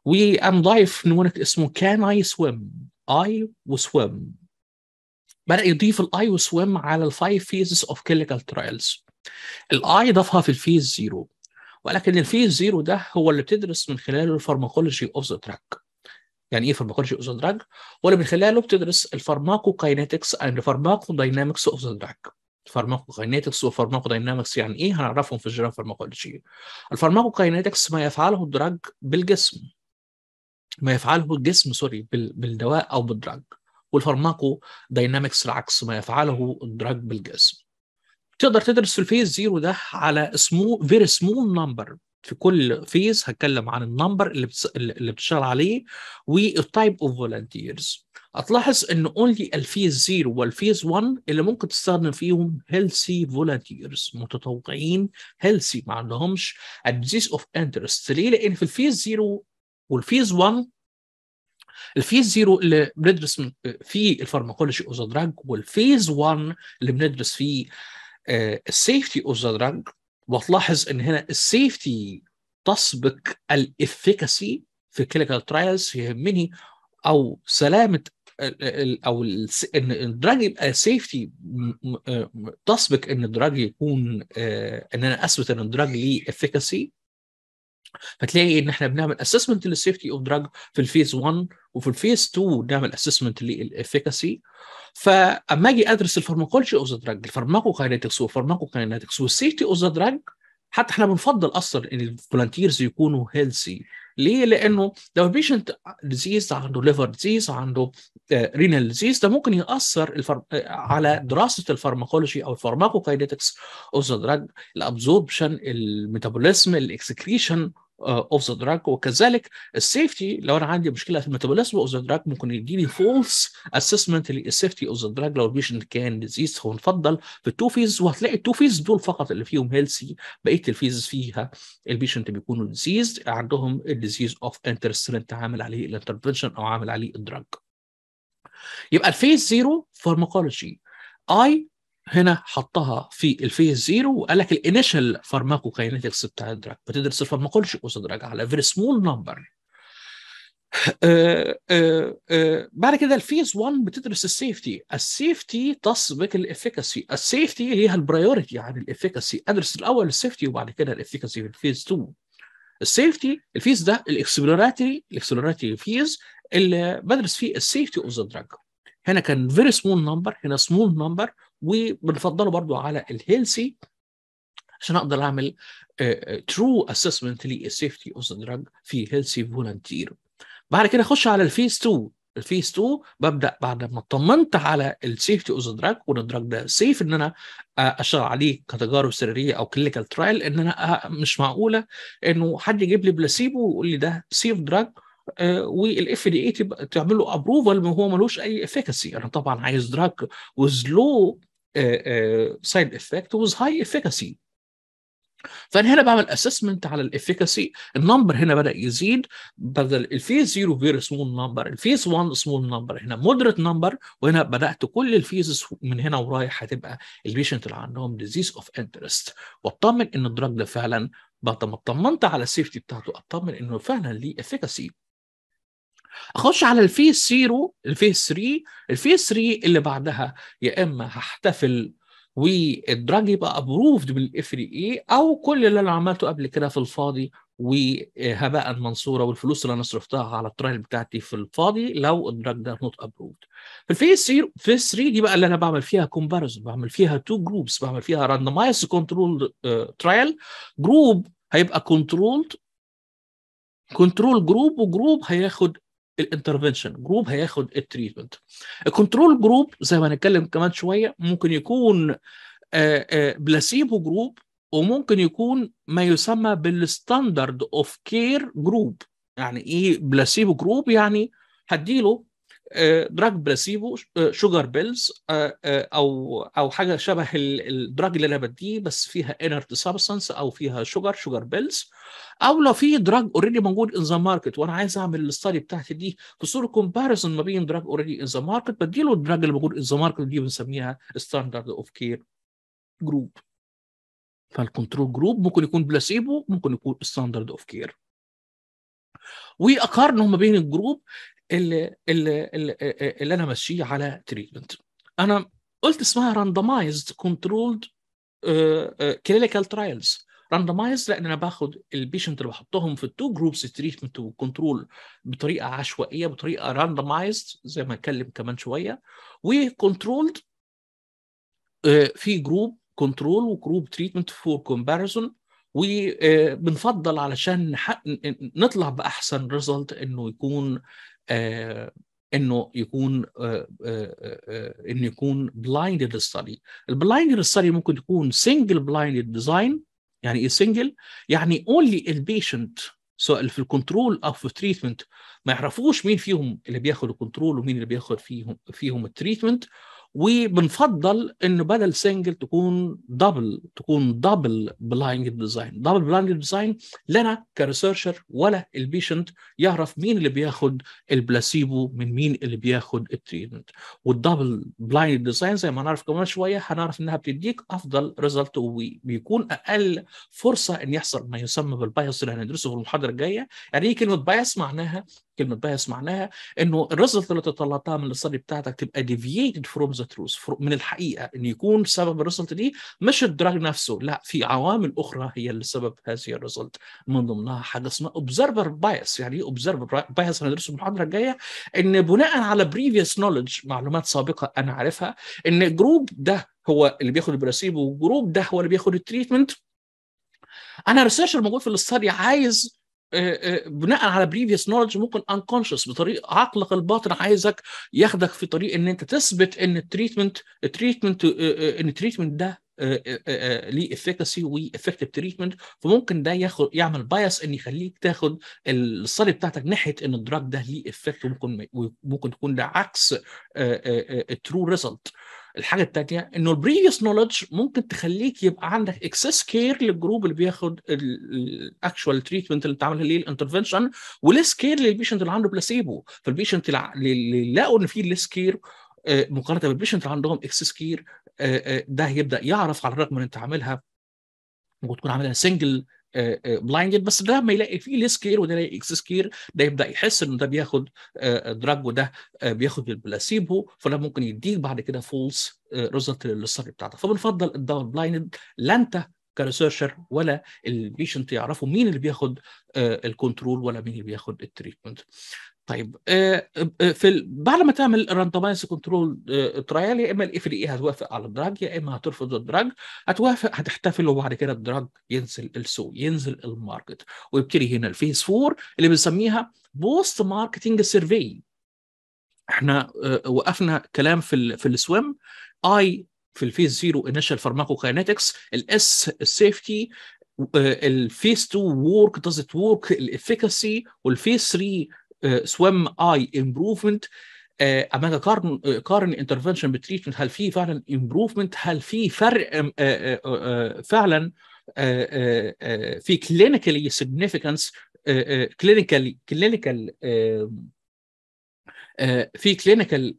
A: وقام ضايف نمونك اسمه كان اي سويم اي وسويم بدا يضيف الاي وسويم على الفايف فيزز اوف كلينيكال ترايلز الاي ضافها في الفيز زيرو ولكن الفيز زيرو ده هو اللي بتدرس من خلاله الفارماكولوجي اوف ذا دراج يعني ايه فارماكولوجي اوف ذا دراج ولا من خلاله بتدرس الفارماكوكاينetics اند فارماكوداينامكس اوف ذا دراج الفارماكوكاينetics والفارماكوداينامكس يعني ايه هنعرفهم في الجيرال فارماكولوجي الفارماكوكاينetics ما يفعله الدراج بالجسم ما يفعله الجسم سوري بالدواء او بالدراج والفارماكو داينامكس العكس ما يفعله الدراج بالجسم تقدر تدرس في الفيز زيرو ده على سمو فيري سمول نمبر في كل فيز هتكلم عن النمبر اللي بتس... اللي بتشتغل عليه والتايب اوف فولنتيرز هتلاحظ ان اونلي الفيز 0 والفيز 1 اللي ممكن تستخدم فيهم هيلثي فولنتيرز متطوعين هيلثي ما عندهمش الديزيز اوف انترست ليه؟ لان في الفيز 0 والفيز 1 الفيز 0 اللي بندرس فيه الفارماكولوجي اوف ذا دراج والفيز 1 اللي بندرس فيه السيفتي اوف ذا دراج وتلاحظ ان هنا السيفتي تسبق الافيكاسي في كلينيكال ترايلز يهمني او سلامه او ان الدراج يبقى سيفتي تسبق ان الدراج يكون ان انا اثبت ان الدراج ليه افيكاسي فتلاقي ان احنا بنعمل اسسمنت للسيفتي اوف دراج في الفيز 1 وفي الفيز 2 نعمل اسسمنت للافيكاسي فاما اجي ادرس الفارماكولوجي اوف ذا دراج الفارماكوكاينetics والفارماكوكاينetics والسيفتي اوف ذا دراج حتى احنا بنفضل اصلا ان الفولنتيرز يكونوا هيلثي ليه؟ لانه لو البيشنت ديزيز عنده ليفر ديزيز عنده رينال ديزيز ده ممكن ياثر الفر... على دراسه الفارماكولوجي او الفارماكوكاينetics اوف ذا دراج الابزوربشن الميتابوليزم الاكسكريشن اوف ذا دراج وكذلك السيفتي لو انا عندي مشكله في الميتابوليزم اوف ذا دراج ممكن يديني فولس اسسمنت للسيفتي اوف ذا دراج لو البيشنت كان ديزيز هو نفضل في التو فيز وهتلاقي التو فيز دول فقط اللي فيهم هيلثي بقيه الفيز فيها البيشنت بيكونوا ديزيز عندهم الديزيز اوف انترست اللي انت عامل عليه الانترفنشن او عامل عليه الدراج يبقى الفيز زيرو فارماكولوجي اي هنا حطها في الفيز زيرو وقال لك الانيشال فارماكوكاينetics بتاع الدراج بتدرس الفارماكولوجي اوف دراج على فيري سمول نمبر بعد كده الفيز 1 بتدرس السيفتي السيفتي تسبق الافيكاسي السيفتي هي البرايورتي عن الافيكاسي ادرس الاول السيفتي وبعد كده الافيكاسي في الفيز 2 السيفتي الفيز ده الاكسبلوراتوري الاكسبلوراتوري فيز اللي بدرس فيه السيفتي اوف ذا دراج هنا كان فيري سمول نمبر هنا سمول نمبر وبنفضله برضو على الهيلثي عشان اقدر اعمل ترو اسسمنت للسيفتي اوف ذا دراج في هيلثي فولنتير بعد كده اخش على الفيز 2 الفيز 2 ببدا بعد ما اطمنت على السيفتي اوف ذا دراج وان الدراج ده سيف ان انا اشتغل عليه كتجارب سريريه او كلينيكال ترايل ان انا مش معقوله انه حد يجيب لي بلاسيبو ويقول لي ده سيف دراج والاف دي اي تعمل له ابروفال وهو ملوش اي افيكاسي انا طبعا عايز دراج ويز لو سايد افكت ويز هاي افيكاسي فانا هنا بعمل اسسمنت على الافيكاسي النمبر هنا بدا يزيد بدل الفيز 0 فيري سمول نمبر الفيز 1 سمول نمبر هنا مودريت نمبر وهنا بدات كل الفيزز من هنا ورايح هتبقى البيشنت اللي عندهم ديزيز اوف انترست واطمن ان الدراج ده فعلا بعد ما اطمنت على السيفتي بتاعته اطمن انه فعلا ليه افيكاسي اخش على الفيز 0 الفيز 3 الفيز 3 اللي بعدها يا اما هحتفل والدراج يبقى ابروفد بالاف دي اي او كل اللي انا عملته قبل كده في الفاضي وهباء منصوره والفلوس اللي انا صرفتها على الترايل بتاعتي في الفاضي لو الدراج ده نوت ابروفد في الفيز 3 فيز 3 دي بقى اللي انا بعمل فيها كومباريزون بعمل فيها تو جروبس بعمل فيها راندمايز كنترول ترايل جروب هيبقى كنترولد كنترول جروب وجروب هياخد الانترفنشن جروب هياخد التريتمنت الكنترول جروب زي ما هنتكلم كمان شويه ممكن يكون بلاسيبو جروب وممكن يكون ما يسمى بالستاندرد اوف كير جروب يعني ايه بلاسيبو جروب يعني هديله دراج بلاسيبو شوجر بيلز او او حاجه شبه الدراج اللي انا بديه بس فيها انرت سبستانس او فيها شوجر شوجر بيلز او لو في دراج اوريدي موجود ان ذا ماركت وانا عايز اعمل الاستادي بتاعتي دي في صوره كومباريزون ما بين دراج اوريدي ان ذا ماركت بديله الدراج اللي موجود ان ذا ماركت دي بنسميها ستاندرد اوف كير جروب فالكنترول جروب ممكن يكون بلاسيبو ممكن يكون ستاندرد اوف كير واقارنه ما بين الجروب اللي اللي اللي, اللي انا ماشيه على تريتمنت انا قلت اسمها راندمايزد كنترولد كلينيكال ترايلز راندمايز لان انا باخد البيشنت اللي بحطهم في التو جروبس تريتمنت وكنترول بطريقه عشوائيه بطريقه راندمايزد زي ما هنتكلم كمان شويه وكنترولد في جروب كنترول وجروب تريتمنت فور كومباريزون وبنفضل علشان نطلع باحسن ريزلت انه يكون انه يكون انه يكون بلايندد ستادي البلايندد ستادي ممكن تكون سنجل بلايندد ديزاين يعني ايه سنجل يعني اونلي البيشنت سواء في الكنترول او في التريتمنت ما يعرفوش مين فيهم اللي بياخد الكنترول ومين اللي بياخد فيهم فيهم التريتمنت وبنفضل انه بدل سنجل تكون دبل تكون دبل بلايند ديزاين دبل بلايند ديزاين لنا كريسيرشر ولا البيشنت يعرف مين اللي بياخد البلاسيبو من مين اللي بياخد التريتمنت والدبل بلايند ديزاين زي ما نعرف كمان شويه هنعرف انها بتديك افضل ريزلت وبيكون اقل فرصه ان يحصل ما يسمى بالبايس اللي هندرسه في المحاضره الجايه يعني ايه كلمه بايس معناها كلمه بايس معناها انه الريزلت اللي طلعتها من الاستدي بتاعتك تبقى ديفييتد فروم ذا تروث من الحقيقه ان يكون سبب الريزلت دي مش الدراج نفسه لا في عوامل اخرى هي اللي سبب هذه الريزلت من ضمنها حاجه اسمها اوبزرفر بايس يعني ايه اوبزرفر بايس هندرسه المحاضره الجايه ان بناء على بريفيوس نولج معلومات سابقه انا عارفها ان الجروب ده هو اللي بياخد البلاسيبو والجروب ده هو اللي بياخد التريتمنت انا ريسيرشر موجود في الاستدي عايز بناء على بريفيوس نولج ممكن انكونشس بطريقه عقلك الباطن عايزك ياخدك في طريق ان انت تثبت ان التريتمنت التريتمنت ان التريتمنت ده ليه افكاسي وافكتيف تريتمنت فممكن ده ياخد يعمل بايس ان يخليك تاخد الستادي بتاعتك ناحيه ان الدراج ده ليه افكت وممكن ممكن تكون ده عكس الترو ريزلت الحاجه الثانيه انه البريفيوس نولج ممكن تخليك يبقى عندك اكسس كير للجروب اللي بياخد الاكشوال تريتمنت اللي اتعمل ليه الانترفنشن وليس كير للبيشنت اللي عنده بلاسيبو فالبيشنت اللي لقوا ان في ليس كير مقارنه بالبيشنت اللي عندهم اكسس كير ده يبدا يعرف على الرغم من انت عاملها ممكن تكون عاملها سنجل بلايندد بس ده لما يلاقي فيه ليس كير وده يلاقي اكسس كير ده يبدا يحس ان ده بياخد دراج وده بياخد البلاسيبو فده ممكن يديك بعد كده فولس ريزلت للستادي بتاعتك فبنفضل الدبل بلايندد لا انت كريسيرشر ولا البيشنت يعرفوا مين اللي بياخد الكنترول ولا مين اللي بياخد التريتمنت طيب في بعد ما تعمل راندمايز كنترول ترايل يا اما الاف دي اي هتوافق على الدراج يا اما هترفض الدراج هتوافق هتحتفل وبعد كده الدراج ينزل السوق ينزل الماركت ويبتدي هنا الفيز 4 اللي بنسميها بوست ماركتنج سيرفي احنا وقفنا كلام في ال في السويم اي في الفيز 0 انيشال فارماكوكاينetics الاس السيفتي الفيز 2 وورك داز ات وورك الافيكاسي والفيز 3 سويم اي امبروفمنت اما قارن قارن انترفنشن بتريتمنت هل في فعلا امبروفمنت هل في فرق فعلا في كلينيكالي سيجنيفيكانس كلينيكال كلينيكال في كلينيكال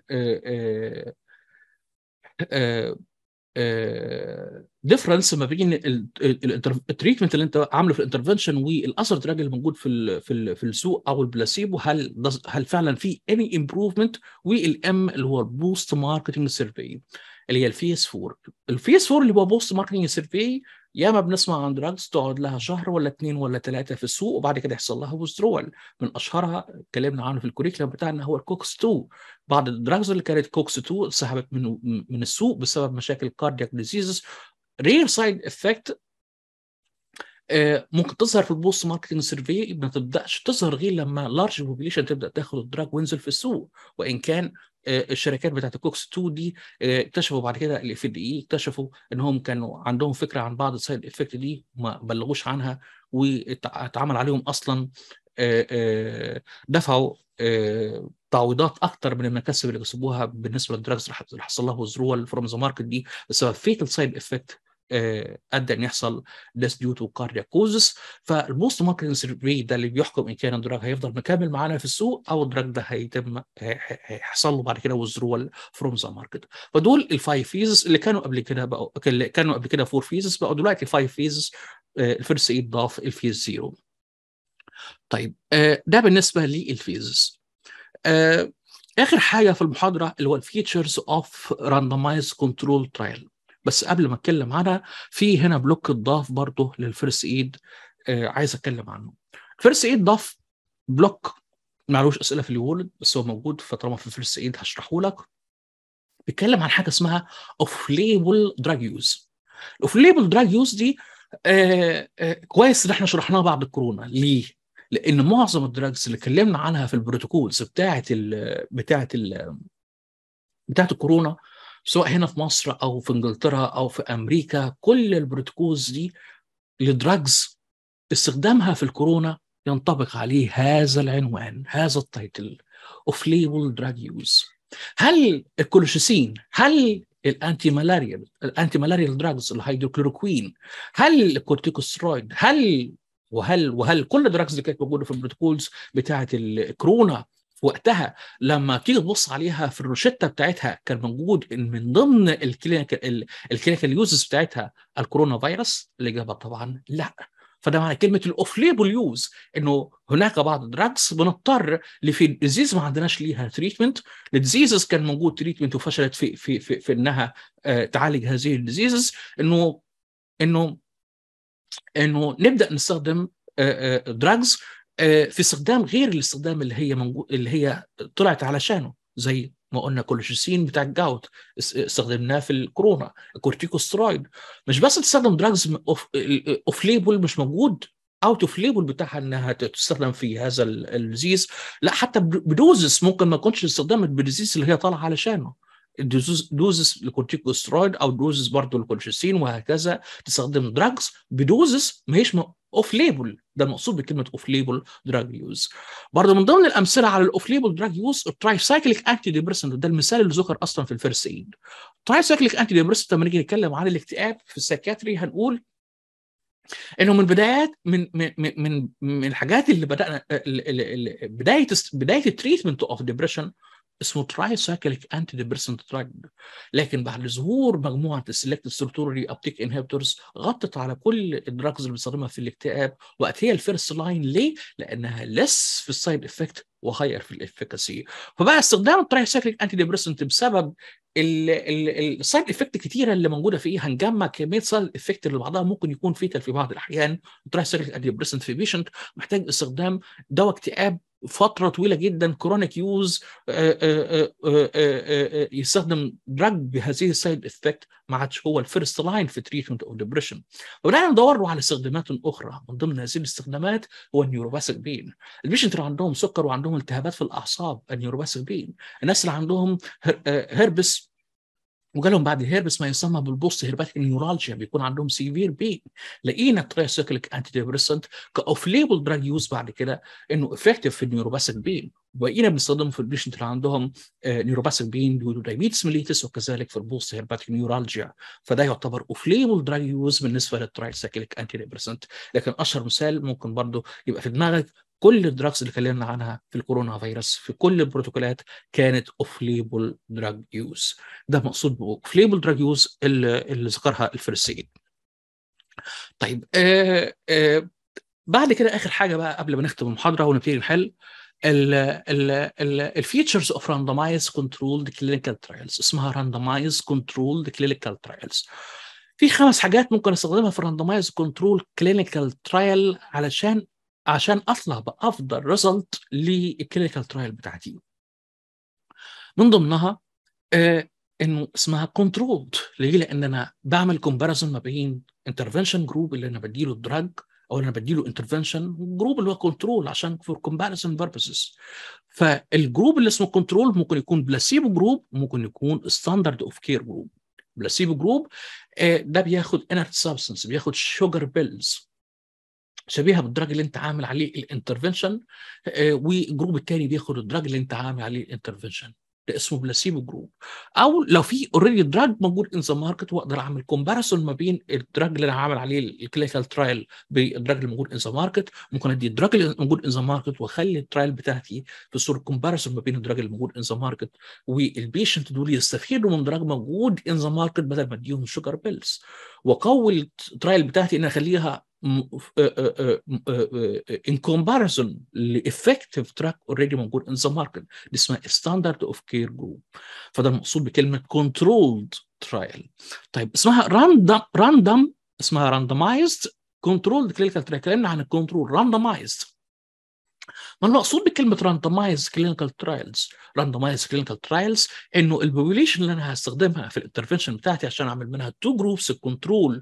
A: ديفرنس ما بين التريتمنت اللي انت عامله في الانترفنشن والاثر دراج اللي موجود في ال في ال في السوق او البلاسيبو هل هل فعلا في اني امبروفمنت والام اللي هو البوست ماركتنج سيرفي اللي هي الفيس 4 الفيس 4 اللي هو بوست ماركتنج سيرفي ياما بنسمع عن دراجز تقعد لها شهر ولا اثنين ولا ثلاثه في السوق وبعد كده يحصل لها ويزدرول من اشهرها اتكلمنا عنه في الكوريكولم بتاعنا هو الكوكس 2 بعض الدراجز اللي كانت كوكس 2 سحبت من من السوق بسبب مشاكل كاردياك ديزيزز رير سايد افكت ممكن تظهر في البوست ماركتنج سيرفي ما تبداش تظهر غير لما لارج بوبيليشن تبدا تاخد الدراج وينزل في السوق وان كان الشركات بتاعت الكوكس 2 دي اكتشفوا بعد كده الاف دي اي اكتشفوا انهم كانوا عندهم فكره عن بعض السايد افكت دي ما بلغوش عنها واتعمل عليهم اصلا دفعوا تعويضات اكتر من المكاسب اللي كسبوها بالنسبه للدراجز اللي حصل لها وزرول فروم ذا ماركت دي بسبب فيتال سايد افكت ادى ان يحصل ديس ديو تو كاردياك كوزس فالبوست ماركتنج سيرفي ده اللي بيحكم ان كان الدراج هيفضل مكمل معانا في السوق او الدراج ده هيتم هيحصل له بعد كده وزرول فروم ذا ماركت فدول الفايف فيزز اللي كانوا قبل كده بقوا اللي كانوا قبل كده فور فيزز بقوا دلوقتي فايف فيزز الفيرست ايد ضاف الفيز زيرو طيب ده بالنسبه للفيزز اخر حاجه في المحاضره اللي هو الفيتشرز اوف راندمايز كنترول ترايل بس قبل ما اتكلم عنها في هنا بلوك اتضاف برضه للفيرست ايد آه عايز اتكلم عنه الفيرست ايد ضاف بلوك معلوش اسئله في الوورد بس هو موجود فطالما في الفيرست ايد هشرحه لك بيتكلم عن حاجه اسمها اوف ليبل دراج يوز الاوف ليبل دراج يوز دي آه آه كويس ان احنا شرحناها بعد الكورونا ليه؟ لان معظم الدراجز اللي اتكلمنا عنها في البروتوكولز بتاعه ال بتاعه ال بتاعه الكورونا سواء هنا في مصر او في انجلترا او في امريكا كل البروتوكولز دي لدراجز استخدامها في الكورونا ينطبق عليه هذا العنوان هذا التايتل اوف ليبل دراج يوز هل الكولوشيسين هل الانتي مالاريال الانتي مالاريال دراجز الهيدروكلوروكوين هل الكورتيكوسترويد هل وهل وهل كل الدراجز اللي كانت موجوده في البروتوكولز بتاعه الكورونا في وقتها لما تيجي تبص عليها في الروشته بتاعتها كان موجود من ضمن الكلينيكال الكلينيكال يوزز بتاعتها الكورونا فيروس الاجابه طبعا لا فده معنى كلمه الاوف ليبل يوز انه هناك بعض الدراجز بنضطر لفي ديزيز ما عندناش ليها تريتمنت الديزيزز كان موجود تريتمنت وفشلت في في في, في انها آه تعالج هذه الديزيزز انه انه انه نبدا نستخدم دراجز في استخدام غير الاستخدام اللي هي موجود اللي هي طلعت علشانه زي ما قلنا كولوجيسين بتاع الجاوت استخدمناه في الكورونا الكورتيكوسترويد مش بس تستخدم دراجز اوف, أوف ليبل مش موجود اوت اوف ليبل بتاعها انها تستخدم في هذا الديزيز لا حتى بدوزس ممكن ما تكونش استخدمت بالديزيز اللي هي طالعه علشانه دوزس للكورتيكوسترويد او دوزس برضه للكولشيسين وهكذا تستخدم دراجز بدوزس ما هيش اوف ليبل ده المقصود بكلمه اوف ليبل دراج يوز برضه من ضمن الامثله على الاوف ليبل دراج يوز التراي سايكليك انتي ديبريسنت ده المثال اللي ذكر اصلا في الفيرست ايد التراي سايكليك انتي ديبريسنت لما نيجي نتكلم عن الاكتئاب في السايكاتري هنقول انه من بدايات من من من من الحاجات اللي بدانا بدايه بدايه التريتمنت اوف ديبريشن اسمه تراي سايكليك انتي ديبريسنت دراج لكن بعد ظهور مجموعه السلكت ستركتوري ابتيك انهبيتورز غطت على كل الدراجز اللي بنستخدمها في الاكتئاب وقت هي الفيرست لاين ليه؟ لانها لس في السايد افكت وهاير في الافكاسي فبقى استخدام التراي سايكليك انتي ديبريسنت بسبب السايد افكت كتيره اللي موجوده فيه هنجمع كميه سايد افكت اللي بعضها ممكن يكون فيتال في بعض الاحيان التراي سايكليك انتي ديبريسنت في بيشنت محتاج استخدام دواء اكتئاب فتره طويله جدا كرونيك يوز يستخدم دراج بهذه السايد افكت ما عادش هو الفيرست لاين في تريتمنت اوف ديبريشن وبدانا ندور له على استخدامات اخرى من ضمن هذه الاستخدامات هو النيوروباثيك بين البيشنت اللي عندهم سكر وعندهم التهابات في الاعصاب النيوروباثيك بين الناس اللي عندهم هربس وجالهم بعد الهيربس ما يسمى بالبوست هيرباتيك نيورالجيا بيكون عندهم سيفير بين لقينا الترايسيكليك انتي ديبريسنت كاوف ليبل دراج يوز بعد كده انه افكتيف في النيوروباثيك بين وبقينا بنستخدمه في البيشنت اللي عندهم نيوروباثيك بين ديو دايبيتس ميليتس وكذلك في البوست هيرباتيك نيورالجيا فده يعتبر اوف ليبل دراج يوز بالنسبه للترايسيكليك انتي ديبريسنت لكن اشهر مثال ممكن برضه يبقى في دماغك كل الدراجز اللي اتكلمنا عنها في الكورونا فيروس في كل البروتوكولات كانت اوف ليبل دراج يوز ده مقصود باوف ليبل دراج يوز اللي, اللي ذكرها الفرنسيين طيب آه آه بعد كده اخر حاجه بقى قبل ما نختم المحاضره ونبتدي نحل الفيتشرز اوف راندمايز كنترولد كلينيكال ترايلز اسمها راندمايز كنترولد كلينيكال ترايلز في خمس حاجات ممكن استخدمها في الراندمايز كنترول كلينيكال ترايل علشان عشان اطلع بافضل ريزلت للكلينيكال ترايل بتاعتي من ضمنها آه انه اسمها كنترولد ليه لان انا بعمل كومباريزون ما بين انترفنشن جروب اللي انا بديله الدراج او انا بديله انترفنشن جروب اللي هو كنترول عشان فور كومباريزون بيربسز فالجروب اللي اسمه كنترول ممكن يكون بلاسيبو جروب ممكن يكون ستاندرد اوف كير جروب بلاسيبو جروب آه ده بياخد انرت سبستنس بياخد شوجر بيلز شبيهه بالدراج اللي انت عامل عليه الانترفنشن والجروب الثاني بياخد الدراج اللي انت عامل عليه الانترفنشن ده اسمه بلاسيبو جروب او لو في اوريدي دراج موجود ان ذا ماركت واقدر اعمل كومباريسون ما بين الدراج اللي انا عامل عليه الكلينيكال ترايل بالدراج اللي موجود ان ذا ماركت ممكن ادي الدراج اللي موجود ان ذا ماركت واخلي الترايل بتاعتي في صوره كومباريسون ما بين الدراج اللي موجود ان ذا ماركت والبيشنت دول يستفيدوا من دراج موجود ان ذا ماركت بدل ما اديهم شوجر بيلز واقوي الترايل بتاعتي ان اخليها in comparison لeffective track already موجود in the market دي اسمها standard of care group فده المقصود بكلمه controlled trial طيب اسمها random random اسمها randomized controlled clinical trial اتكلمنا عن الكنترول randomized ما المقصود بكلمه راندمايز كلينيكال ترايلز راندمايز كلينيكال ترايلز انه البوبوليشن اللي انا هستخدمها في الانترفنشن بتاعتي عشان اعمل منها تو جروبس الكنترول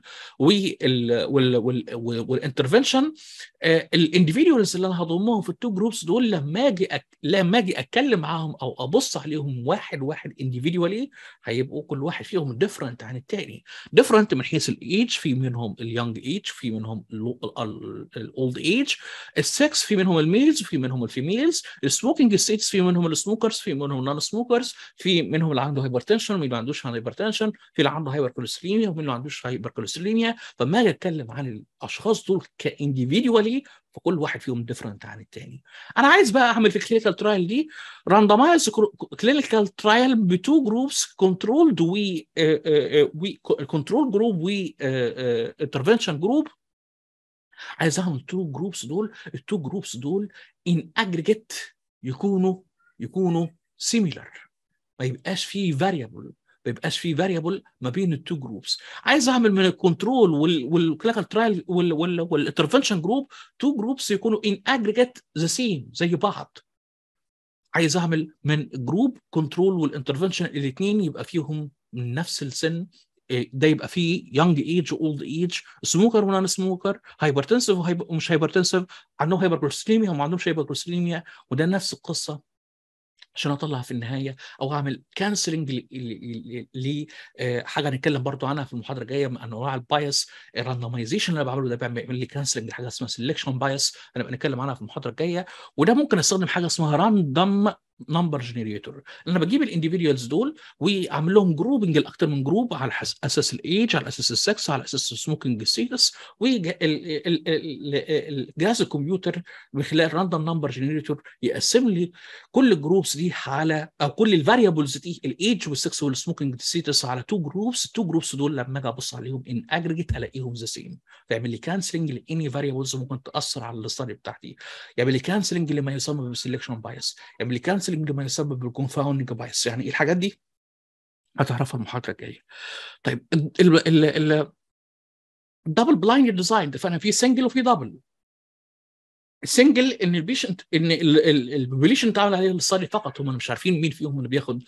A: والانترفنشن الانديفيدوالز اللي انا هضمهم في التو جروبس دول لما اجي أك... لما اجي اتكلم معاهم او ابص عليهم واحد واحد انديفيدوالي هيبقوا كل واحد فيهم ديفرنت عن الثاني ديفرنت من حيث الايج في منهم اليونج ايج في منهم الاولد ايج السكس في منهم الميلز في منهم الفيميلز السموكينج ستيتس في منهم السموكرز في منهم نون سموكرز في منهم اللي عنده هايبرتنشن ومين اللي ما عندوش هايبرتنشن في اللي عنده هايبر كوليستريميا ومين اللي ما عندوش هايبر كوليستريميا فما اجي اتكلم عن الاشخاص دول كانديفيدوالي فكل واحد فيهم ديفرنت عن الثاني انا عايز بقى اعمل في الكلينيكال ترايل دي راندمايز كلينيكال ترايل بتو جروبس كنترولد و كنترول جروب و انترفنشن جروب عايز اعمل التو جروبس دول التو جروبس دول ان اجريجيت يكونوا يكونوا سيميلر ما يبقاش فيه فاريبل ما يبقاش فيه فاريبل ما بين التو جروبس عايز اعمل من الكنترول والكلينيكال ترايل والانترفنشن جروب تو جروبس يكونوا ان اجريجيت ذا سيم زي بعض عايز اعمل من جروب كنترول والانترفنشن الاثنين يبقى فيهم من نفس السن ده يبقى فيه يونج ايج واولد ايج سموكر ونون سموكر هايبرتنسيف ومش هايبرتنسيف عندهم هايبركوليستريميا وما عندهمش هايبركوليستريميا وده نفس القصه عشان اطلع في النهايه او اعمل كانسلنج لحاجه هنتكلم برضو عنها في المحاضره الجايه من انواع البايس الراندمايزيشن اللي بعمله ده بيعمل لي كانسلنج لحاجه اسمها سelection بايس هنبقى نتكلم عنها في المحاضره الجايه وده ممكن استخدم حاجه اسمها راندوم نمبر جنريتور انا بجيب الانديفيدوالز دول واعمل لهم جروبنج لاكثر من جروب على اساس الايج على اساس السكس على اساس السموكينج ستيتس والجهاز الكمبيوتر من خلال راندوم نمبر جنريتور يقسم لي كل الجروبس دي على او كل الفاريبلز دي الايج والسكس والسموكينج ستيتس على تو جروبس التو جروبس دول لما اجي ابص عليهم ان اجريجيت الاقيهم ذا سيم فيعمل لي كانسلنج لاني فاريبلز ممكن تاثر على الاستادي بتاعتي يعمل لي كانسلنج لما يسمى بالسلكشن بايس يعمل لي كانسلنج لما يسبب بالكونفاوندنج بايس يعني الحاجات دي هتعرفها المحاضره الجايه طيب ال الدبل بلايند ديزاين فانا في سنجل وفي دبل السنجل ان البيشنت ان البوبيليشن اتعمل عليه الاستادي فقط هم مش عارفين مين فيهم اللي بياخد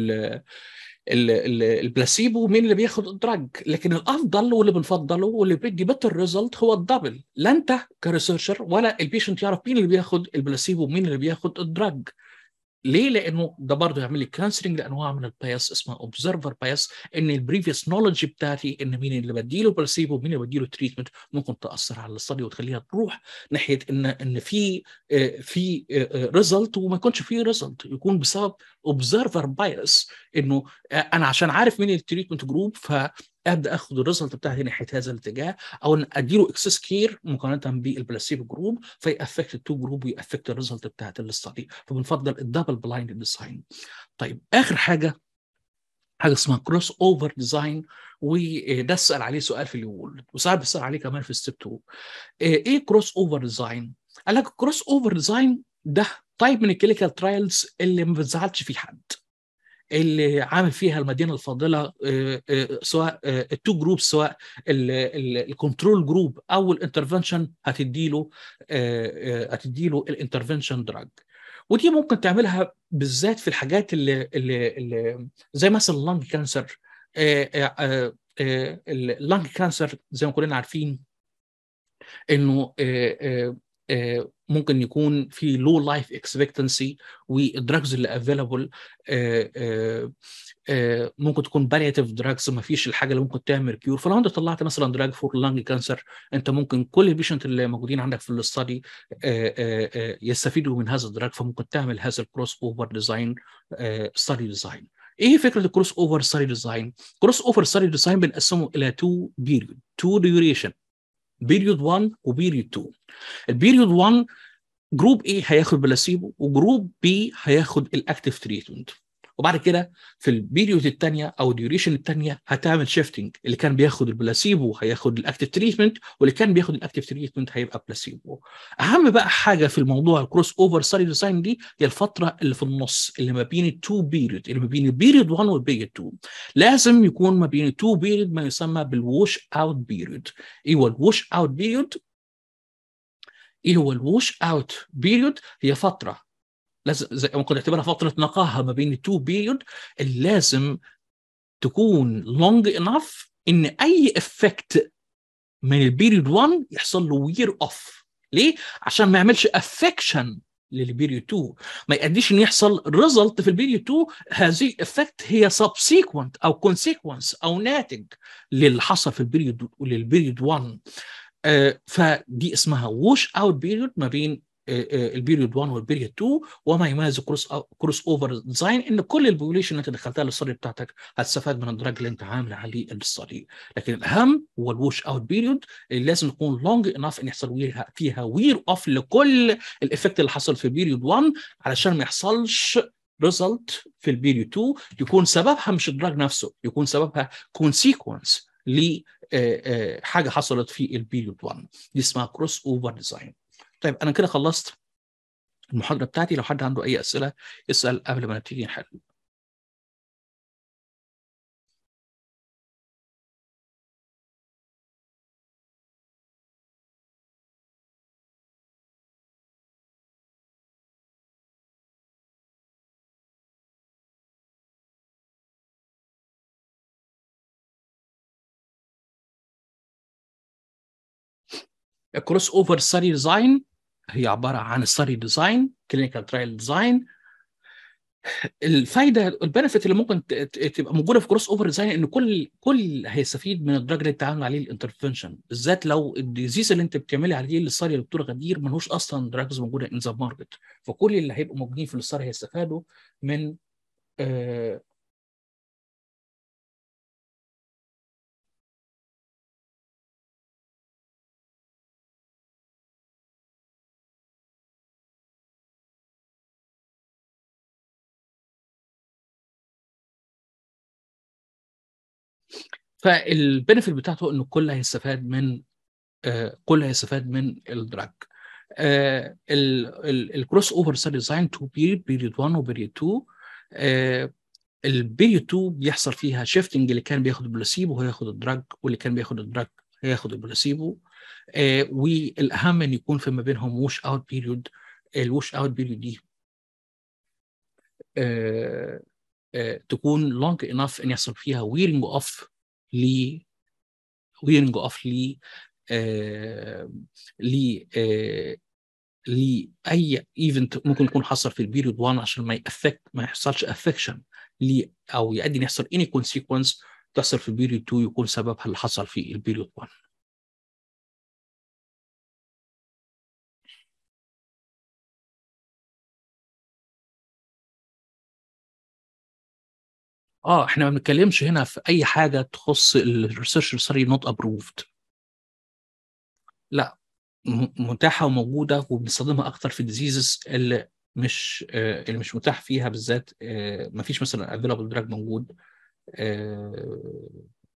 A: البلاسيبو ومين اللي بياخد الدراج لكن الافضل واللي بنفضله واللي بيدي بيتر ريزلت هو الدبل لا انت كريسيرشر ولا البيشنت يعرف مين اللي بياخد البلاسيبو ومين اللي بياخد الدراج ليه؟ لانه ده برضه يعمل لي كانسلنج لانواع من البايس اسمها اوبزرفر بايس ان البريفيوس نولج بتاعتي ان مين اللي بديله بلاسيبو ومين اللي بديله تريتمنت ممكن تاثر على الاستادي وتخليها تروح ناحيه ان ان في في ريزلت وما يكونش في ريزلت يكون بسبب اوبزرفر بايس انه انا عشان عارف مين التريتمنت جروب ف ابدا اخد الريزلت بتاعتي ناحيه هذا الاتجاه او ان اديله اكسس كير مقارنه بالبلاسيبو جروب فيأفكت التو جروب ويأفكت الريزلت بتاعت الاستادي فبنفضل الدبل بلايند ديزاين طيب اخر حاجه حاجه اسمها كروس اوفر ديزاين وده اسال عليه سؤال في اليول وساعات بسال عليه كمان في ستيب 2 ايه كروس اوفر ديزاين؟ قال لك كروس اوفر ديزاين ده تايب من الكلينيكال ترايلز اللي ما بتزعلش فيه حد اللي عامل فيها المدينه الفاضله سواء التو جروب سواء الكنترول جروب او الانترفنشن هتديله هتديله الانترفنشن دراج ودي ممكن تعملها بالذات في الحاجات اللي, اللي, اللي زي مثلا اللنج كانسر اللنج كانسر زي ما كلنا عارفين انه ممكن يكون في لو لايف اكسبكتنسي والدراجز اللي افيلابل ممكن تكون بالياتيف دراجز ما فيش الحاجه اللي ممكن تعمل كيور فلو انت طلعت مثلا دراج فور لانج كانسر انت ممكن كل البيشنت اللي موجودين عندك في الاستادي يستفيدوا من هذا الدراج فممكن تعمل هذا الكروس اوفر ديزاين ستادي ديزاين ايه فكره الكروس اوفر ستادي ديزاين؟ كروس اوفر ستادي ديزاين بنقسمه الى تو بيريود تو ديوريشن بيريود 1 وبيريود 2 البيريود 1 جروب A هياخد بلاسيبو وجروب B هياخد الاكتيف تريتمنت وبعد كده في البيريود الثانيه او الديوريشن الثانيه هتعمل شيفتنج اللي كان بياخد البلاسيبو هياخد الاكتيف تريتمنت واللي كان بياخد الاكتيف تريتمنت هيبقى بلاسيبو اهم بقى حاجه في الموضوع الكروس اوفر ستادي ديزاين دي هي الفتره اللي في النص اللي ما بين التو بيريود اللي ما بين البيريود 1 والبيريود 2 لازم يكون ما بين التو بيريود ما يسمى بالووش اوت بيريود ايه هو الووش اوت بيريود ايه هو الووش اوت بيريود هي فتره لازم زي ممكن نعتبرها فتره نقاهه ما بين التو بيريود اللي لازم تكون لونج انف ان اي افكت من البيريود 1 يحصل له وير اوف ليه؟ عشان ما يعملش افكشن للبيريود 2 ما يؤديش ان يحصل ريزلت في البيريود 2 هذه الافكت هي سبسيكونت او كونسيكونس او ناتج للي حصل في البيريود للبيريود 1 آه فدي اسمها ووش اوت بيريود ما بين البيريود 1 والبيريود 2 وما يميز كروس كروس اوفر ديزاين ان كل البوبوليشن اللي انت دخلتها للستادي بتاعتك هتستفاد من الدراج اللي انت عامل عليه الستادي لكن الاهم هو الوش اوت بيريود اللي لازم يكون لونج انف ان يحصل فيها وير اوف لكل الايفكت اللي حصل في بيريود 1 علشان ما يحصلش ريزلت في البيريود 2 يكون سببها مش الدراج نفسه يكون سببها كونسيكونس لحاجه حصلت في البيريود 1 دي اسمها كروس اوفر ديزاين طيب انا كده خلصت المحاضره بتاعتي لو حد عنده اي اسئله يسال قبل ما نبتدي نحل الكروس اوفر ستادي ديزاين هي عباره عن ستادي ديزاين كلينيكال ترايل ديزاين الفايده البنفيت اللي ممكن تبقى موجوده في كروس اوفر ديزاين ان كل كل هيستفيد من الدراج اللي بتعمل عليه الانترفنشن بالذات لو الديزيز اللي انت بتعملي عليه للستادي يا دكتور غدير ملهوش اصلا دراجز موجوده ان ذا ماركت فكل اللي هيبقوا موجودين في الستادي هيستفادوا من آه فالبنفيت بتاعته انه الكل هيستفاد من آه كل هيستفاد من الدراج آه الكروس اوفر ستادي ديزاين تو بيريد بيريد 1 وبيريد 2 آه البيريد 2 بيحصل فيها شيفتنج اللي كان بياخد البلاسيبو هياخد الدراج واللي كان بياخد الدراج هياخد البلاسيبو آه والاهم ان يكون في ما بينهم ووش اوت بيريود الوش اوت بيريود دي آه آه تكون لونج انف ان يحصل فيها ويرنج اوف ل ويرنج اوف ل آه ل آه لاي ايفنت ممكن يكون حصل في البيريود 1 عشان ما يأفكت ما يحصلش افكشن لي او يؤدي ان يحصل اني كونسيكونس تحصل في البيريود 2 يكون سببها اللي حصل في البيريود 1 اه احنا ما بنتكلمش هنا في اي حاجه تخص الريسيرش ستادي نوت ابروفد لا متاحه وموجوده وبنستخدمها اكتر في الديزيزز اللي مش آه اللي مش متاح فيها بالذات آه ما فيش مثلا افيلابل دراج موجود آه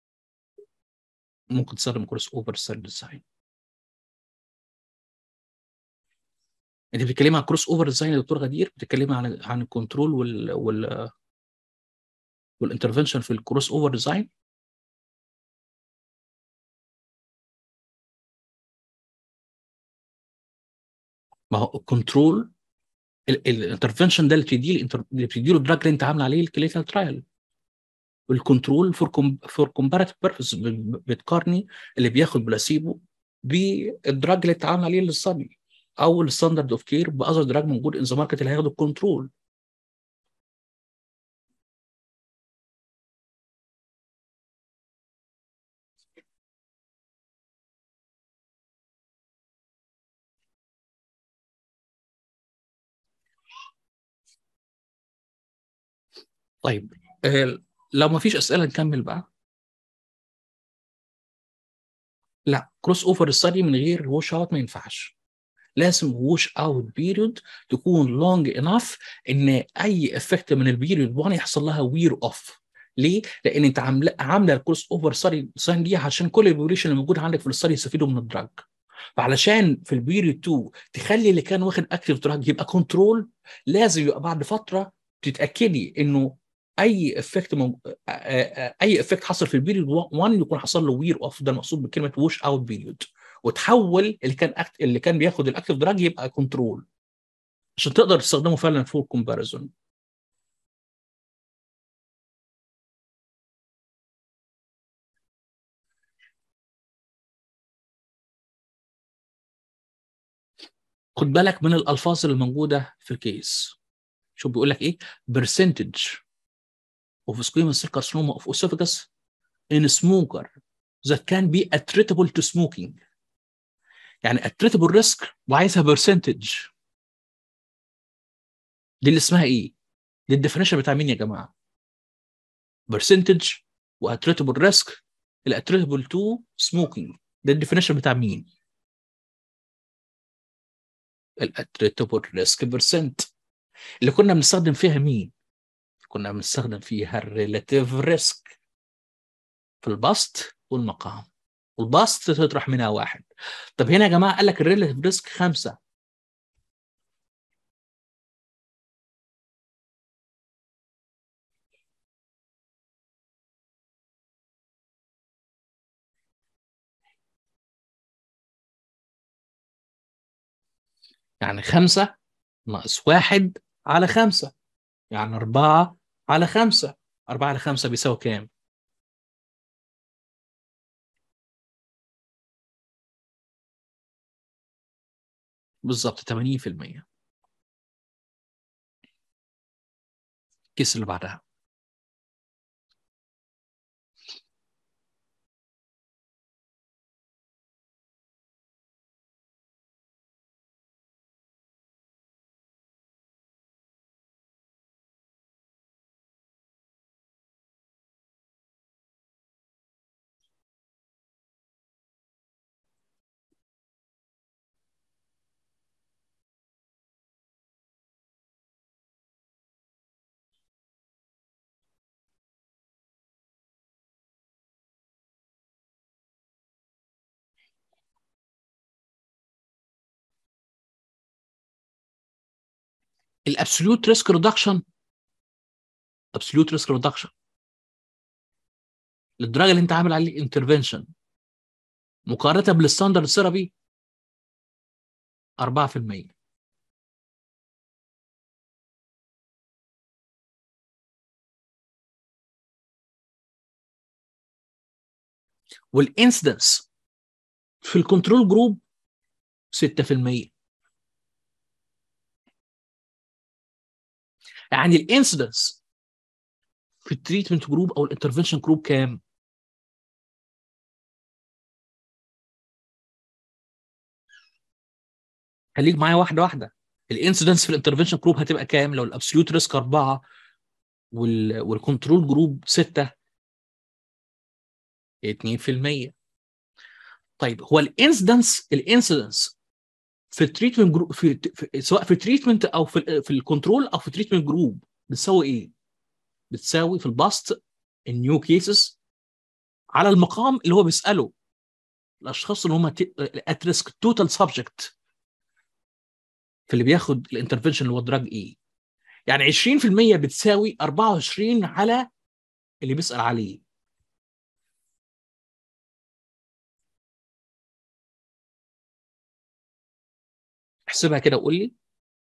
A: ممكن تستخدم كورس اوفر ستادي ديزاين انت بتتكلمي عن كروس اوفر ديزاين يا دكتور غدير بتتكلمي عن عن الكنترول وال وال والانترفنشن في الكروس اوفر ديزاين ما هو الكنترول الانترفنشن ده اللي بتديه اللي بتديله الدراج اللي انت عامل عليه الكلينيكال ترايل والكنترول فور فور كومباراتيف بيربز بتقارني اللي بياخد بلاسيبو بالدراج اللي اتعامل عليه للصبي او الستاندرد اوف كير باذر دراج موجود ان ذا ماركت اللي هياخد الكنترول طيب آه لو ما فيش اسئله نكمل بقى لا كروس اوفر ستادي من غير ووش اوت ما ينفعش لازم ووش اوت بيريود تكون لونج انف ان اي افكت من البيريود 1 يحصل لها وير اوف ليه؟ لان انت عامله عامله الكورس اوفر ستادي ساين دي عشان كل البوبوليشن اللي موجود عندك في الاستادي يستفيدوا من الدراج فعلشان في البيريود 2 تخلي اللي كان واخد اكتيف دراج يبقى كنترول لازم يبقى بعد فتره تتاكدي انه اي افكت مو... اي افكت حصل في البيريود 1 يكون حصل له وير اوف ده المقصود بكلمه ووش اوت بيريود وتحول اللي كان أكت... اللي كان بياخد الاكتيف دراج يبقى كنترول عشان تقدر تستخدمه فعلا فور كومباريزون خد بالك من الالفاظ اللي موجوده في الكيس شوف بيقول لك ايه percentage of squamous cell carcinoma of esophagus in smoker that can be attributable to smoking يعني attributable risk وعايزها percentage دي اللي اسمها ايه؟ دي الديفينيشن بتاع مين يا جماعه؟ percentage و attributable risk ال attributable to smoking ده الديفينيشن بتاع مين؟ الاتريتابل ريسك برسنت اللي كنا بنستخدم فيها مين؟ كنا بنستخدم فيها الريلاتيف ريسك في البسط والمقام والبسط تطرح منها واحد طب هنا يا جماعه قال لك الريلاتيف ريسك خمسه يعني خمسة ناقص واحد على خمسة يعني أربعة على خمسة أربعة على خمسة بيساوي كام؟ بالظبط 80% الكيس اللي بعدها الابسوليوت ريسك ريدكشن ابسوليوت ريسك ريدكشن للدرجه اللي انت عامل عليه انترفنشن مقارنه بالستاندرد ثيرابي 4% والانسدنس في الكنترول جروب 6% يعني الانسدنس في التريتمنت جروب او الانترفنشن جروب كام؟ خليك معايا واحده واحده الانسدنس في الانترفنشن جروب هتبقى كام لو الابسوليوت ريسك 4 وال والكنترول جروب 6 2% طيب هو الانسدنس الانسدنس في التريتمنت جروب في, في سواء في التريتمنت او في في الكنترول او في التريتمنت جروب بتساوي ايه؟ بتساوي في الباست النيو كيسز على المقام اللي هو بيساله الاشخاص اللي هم ات ريسك توتال سبجكت في اللي بياخد الانترفنشن اللي هو دراج ايه يعني 20% بتساوي 24 على اللي بيسال عليه احسبها كده وقول لي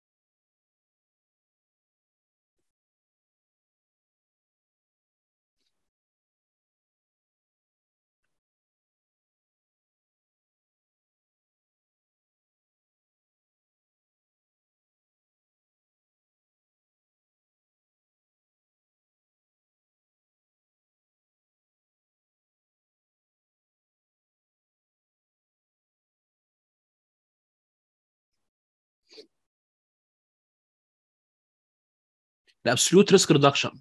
A: الابسوليوت ريسك ريدكشن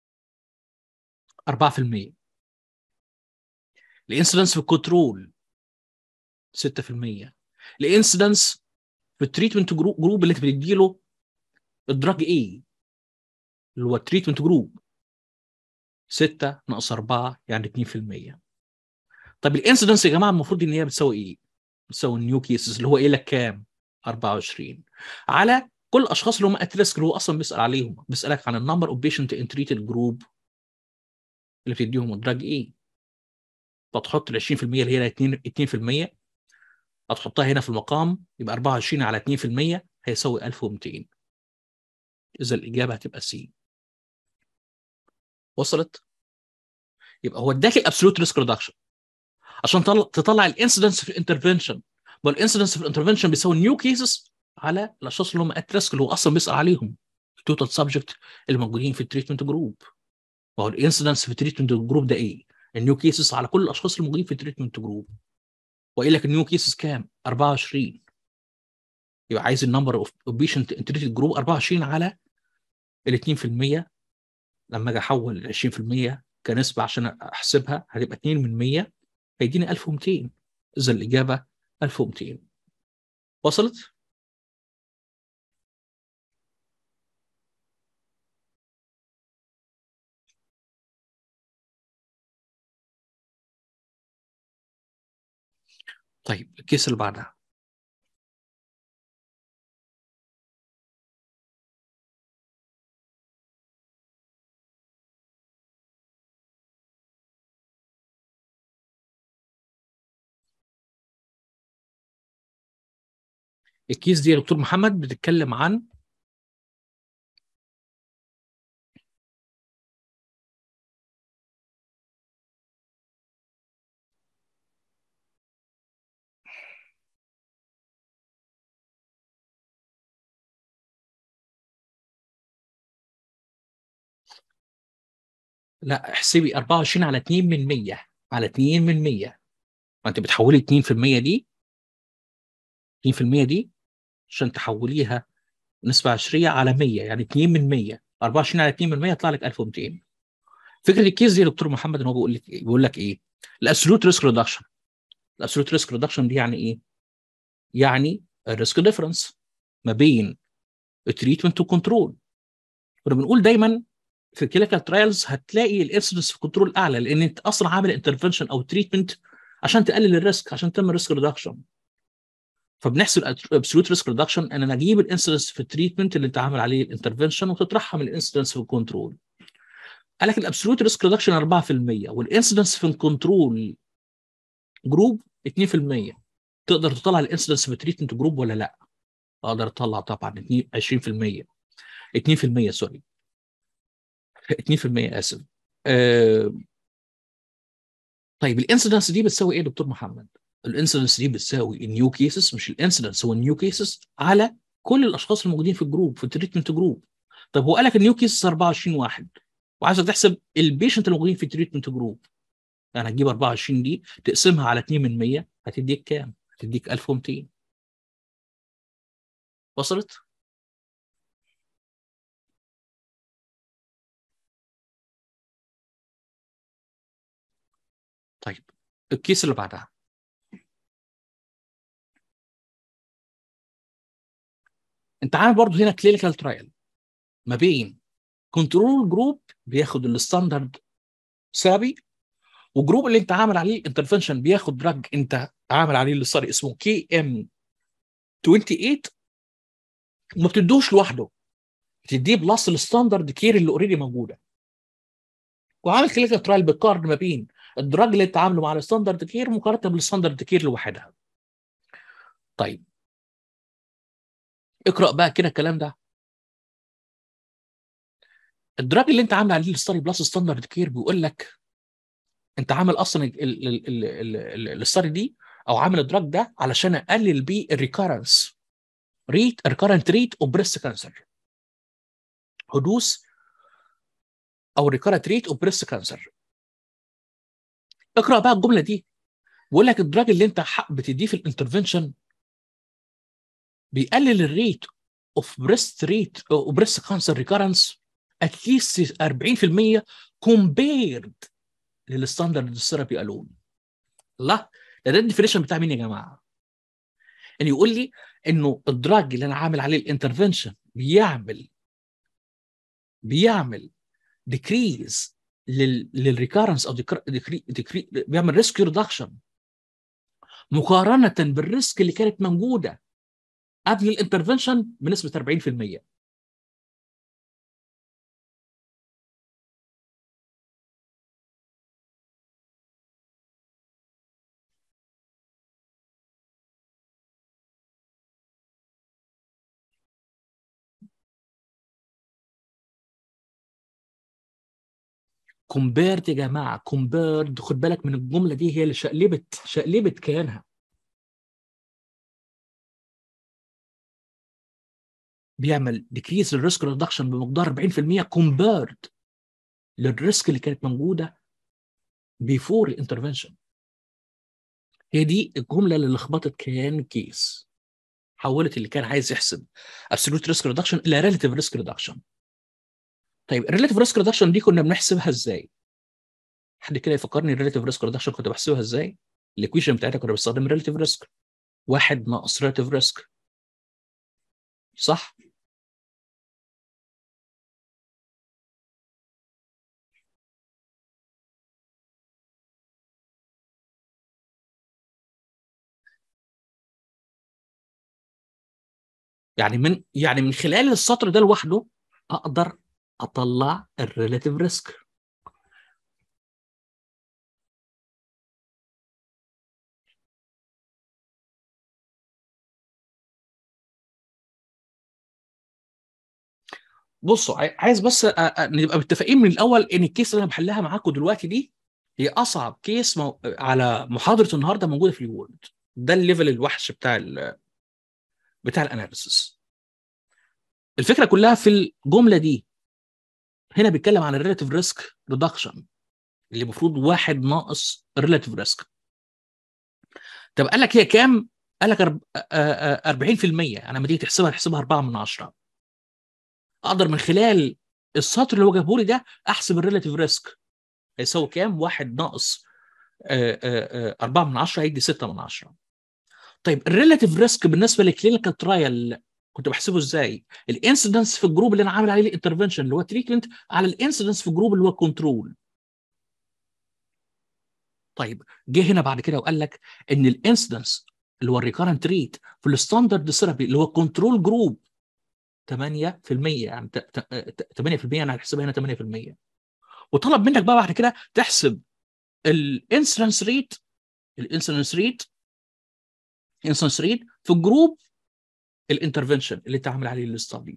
A: أربعة في المية الانسلنس في الكنترول 6% الانسيدنس في التريتمنت جروب اللي انت بتديله الدراج ايه اللي هو التريتمنت جروب 6 ناقص 4 يعني 2% طب الانسيدنس يا جماعه المفروض ان هي بتساوي ايه؟ بتساوي النيو كيسز اللي هو ايه لك كام؟ 24 على كل الاشخاص اللي هم ات ريسك اللي هو اصلا بيسال عليهم بيسالك عن النمبر اوف بيشنت ان تريتد جروب اللي بتديهم الدراج ايه؟ فتحط ال 20% اللي هي 2 2% هتحطها هنا في المقام يبقى 24 على 2% هيساوي 1200 اذا الاجابه هتبقى سي وصلت؟ يبقى هو اداك الابسولوت ريسك ريدكشن عشان تطلع الانسيدنس في الانترفنشن والانسيدنس في الانترفنشن بيساوي نيو كيسز على الاشخاص اللي هم ات ريسك اللي هو اصلا بيسال عليهم التوتال سبجكت اللي موجودين في التريتمنت جروب وهو الانسيدنس في التريتمنت جروب ده ايه؟ النيو كيسز على كل الاشخاص اللي موجودين في التريتمنت جروب وقايل لك النيو كيسز كام؟ 24 يبقى عايز النمبر اوف بيشنت تريتد جروب 24 على ال 2% لما اجي احول ال 20% كنسبه عشان احسبها هتبقى 2 من 100 هيديني 1200 اذا الاجابه 1200 وصلت؟ طيب الكيس اللي بعدها الكيس دي يا دكتور محمد بتتكلم عن لا احسبي 24 على 2 من 100 على 2 من 100 ما انت بتحولي 2% دي 2% دي عشان تحوليها نسبة عشرية على 100 يعني 2 من 100 24 على 2 من 100 يطلع لك 1200 فكرة الكيس دي يا دكتور محمد ان هو بيقول لك ايه؟ بيقول لك ايه؟ الابسولوت ريسك ريدكشن الابسولوت ريسك ريدكشن دي يعني ايه؟ يعني الريسك ديفرنس ما بين التريتمنت والكنترول كنا بنقول دايما في الكلينيكال ترايلز هتلاقي الانسيدنس في كنترول اعلى لان انت اصلا عامل انترفنشن او تريتمنت عشان تقلل الريسك عشان تعمل ريسك ريدكشن فبنحسب ابسولوت ريسك ريدكشن ان انا اجيب الانسيدنس في التريتمنت اللي انت عامل عليه الانترفنشن وتطرحها من الانسيدنس في الكنترول قال لك الابسولوت ريسك ريدكشن 4% والانسيدنس في الكنترول جروب 2% تقدر تطلع الانسيدنس في التريتمنت جروب ولا لا؟ اقدر اطلع طبعا 20% 2% سوري 2% اسف أه طيب الانسيدنس دي بتساوي ايه يا دكتور محمد؟ الانسيدنس دي بتساوي النيو كيسز مش الانسيدنس هو النيو كيسز على كل الاشخاص الموجودين في الجروب في التريتمنت جروب طب هو قال لك النيو كيسز 24 واحد وعايزك تحسب البيشنت الموجودين في التريتمنت جروب يعني هتجيب 24 دي تقسمها على 2 من 100 هتديك كام؟ هتديك 1200 وصلت؟ طيب الكيس اللي بعدها انت عامل برضه هنا كلينيكال ترايل ما بين كنترول جروب بياخد الستاندرد سابي وجروب اللي انت عامل عليه انترفنشن بياخد دراج انت عامل عليه الاستادي اسمه كي ام 28 وما بتدوش لوحده بتديه بلس الستاندرد كير اللي اوريدي موجوده وعامل كلينيكال ترايل بتقارن ما بين الدراج اللي انت عامله مع الستاندرد كير مقارنه بالستاندرد كير لوحدها طيب اقرا بقى كده الكلام ده الدراج اللي انت عامل عليه الستاري بلس ستاندرد كير بيقول لك انت عامل اصلا الستاري دي او عامل الدراج ده علشان اقلل بيه الريكارنس ريت ريكارنت ريت اوف بريست كانسر حدوث او ريكارنت ريت اوف بريست كانسر اقرا بقى الجمله دي بيقول لك الدراج اللي انت بتديه في الانترفنشن بيقلل الريت اوف بريست ريت او بريست كانسر ريكارنس اتليست 40% كومبيرد للستاندرد ثيرابي الون لا ده ده الديفينيشن بتاع مين يا جماعه؟ ان يقول لي انه الدراج اللي انا عامل عليه الانترفنشن بيعمل بيعمل ديكريز للريكارنس او ديكري ديكري بيعمل ريسك ريدكشن مقارنه بالريسك اللي كانت موجوده قبل الانترفنشن بنسبه 40% كومبيرد يا جماعه كومبيرد خد بالك من الجمله دي هي اللي شقلبت شقلبت كيانها بيعمل ديكريز للريسك ريدكشن بمقدار 40% كومبيرد للريسك اللي كانت موجوده بيفور الانترفنشن هي دي الجمله اللي لخبطت كيان كيس حولت اللي كان عايز يحسب ابسولوت ريسك ريدكشن الى ريليتيف ريسك ريدكشن طيب الريليتيف ريسك ريدكشن دي كنا بنحسبها ازاي؟ حد كده يفكرني الريليتيف ريسك ريدكشن كنت بحسبها ازاي؟ الايكويشن بتاعتها كنا بنستخدم ريليتيف ريسك واحد ناقص ريليتيف ريسك صح؟ يعني من يعني من خلال السطر ده لوحده اقدر اطلع الريلاتيف ريسك بصوا عايز بس نبقى متفقين من الاول ان الكيس اللي انا بحلها معاكم دلوقتي دي هي اصعب كيس مو... على محاضره النهارده موجوده في الوورد ده الليفل الوحش بتاع ال... بتاع الاناليسيس الفكره كلها في الجمله دي هنا بيتكلم عن الريلاتيف ريسك ريدكشن اللي المفروض واحد ناقص الريلاتيف ريسك طب قال لك هي كام؟ قال لك 40% انا لما تيجي تحسبها تحسبها 4 من 10 اقدر من خلال السطر اللي هو جابه لي ده احسب الريلاتيف ريسك هيساوي كام؟ واحد ناقص 4 من 10 هيدي 6 من 10 طيب الريلاتيف ريسك بالنسبه للكلينيكال ترايل كنت بحسبه ازاي؟ الانسيدنس في الجروب اللي انا عامل عليه الانترفنشن اللي هو تريتمنت على الانسيدنس في الجروب اللي هو كنترول. طيب جه هنا بعد كده وقال لك ان الانسيدنس اللي هو الريكارنت ريت في الستاندرد ثيرابي اللي هو كنترول جروب 8% يعني 8% انا هحسبها هنا 8% وطلب منك بقى بعد كده تحسب الانسيدنس ريت الانسيدنس ريت انسيدنس ريت في الجروب الانترفنشن اللي انت عامل عليه الاستادي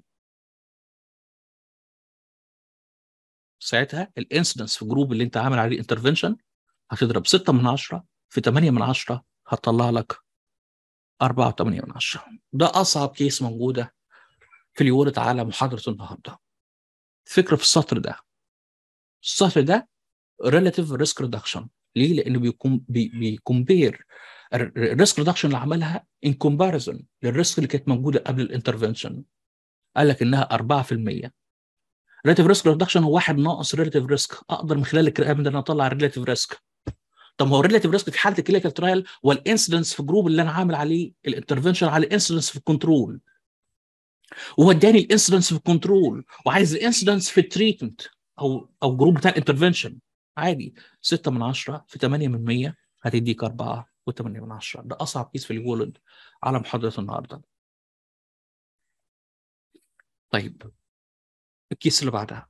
A: ساعتها الانسيدنس في الجروب اللي انت عامل عليه الانترفنشن هتضرب 6 من 10 في 8 من 10 هتطلع لك 4 و8 من 10 ده اصعب كيس موجوده في اليورت على محاضره النهارده الفكره في السطر ده السطر ده relative risk reduction ليه؟ لانه بيكون بي بيكمبير الريسك ريدكشن اللي عملها ان كومباريزون للريسك اللي كانت موجوده قبل الانترفنشن قال لك انها 4% ريلاتيف ريسك ريدكشن هو واحد ناقص ريلاتيف ريسك اقدر من خلال الكلام ده ان اطلع الريلاتيف ريسك طب هو الريلاتيف ريسك في حاله الكلينيكال ترايل والانسيدنس في الجروب اللي انا عامل عليه الانترفنشن على الانسيدنس في الكنترول وهو اداني الانسيدنس في الكنترول وعايز الانسيدنس في التريتمنت او او جروب بتاع الانترفنشن عادي 6 من 10 في 8 من 100 هتديك 4 و8 من 10 ده اصعب كيس في الولد على محاضره النهارده طيب الكيس اللي بعدها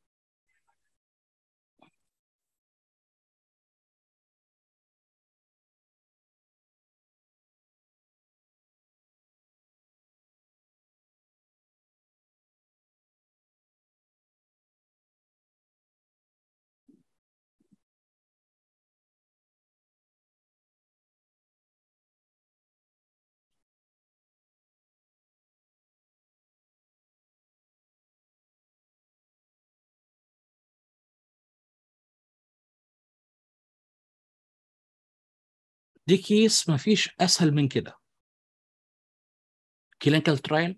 A: دي كيس ما فيش اسهل من كده كلينيكال ترايل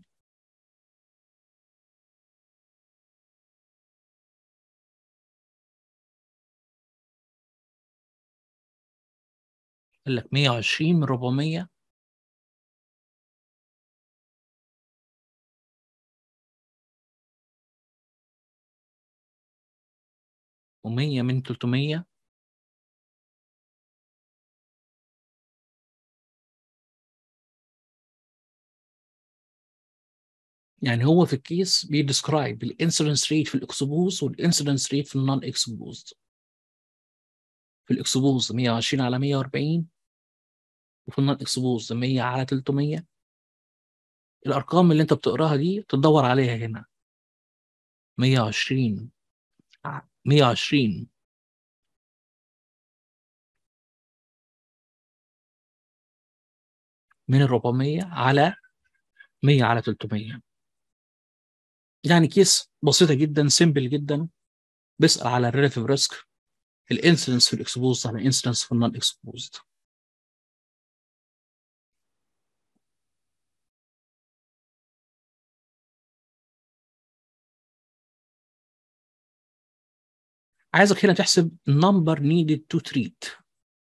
A: قال لك 120 من 400 و100 من 300 يعني هو في الكيس بيديسكرايب الانسيدنس ريت في الاكسبوز والانسيدنس ريت في النون اكسبوزد في الاكسبوز 120 على 140 وفي النون اكسبوز 100 على 300 الارقام اللي انت بتقراها دي تدور عليها هنا 120 120 من ال 400 على 100 على 300 يعني كيس بسيطه جدا سيمبل جدا بيسال على الريليتيف ريسك الانسيدنس في الاكسبوز على الانسيدنس في النون اكسبوزد عايزك هنا تحسب number needed to treat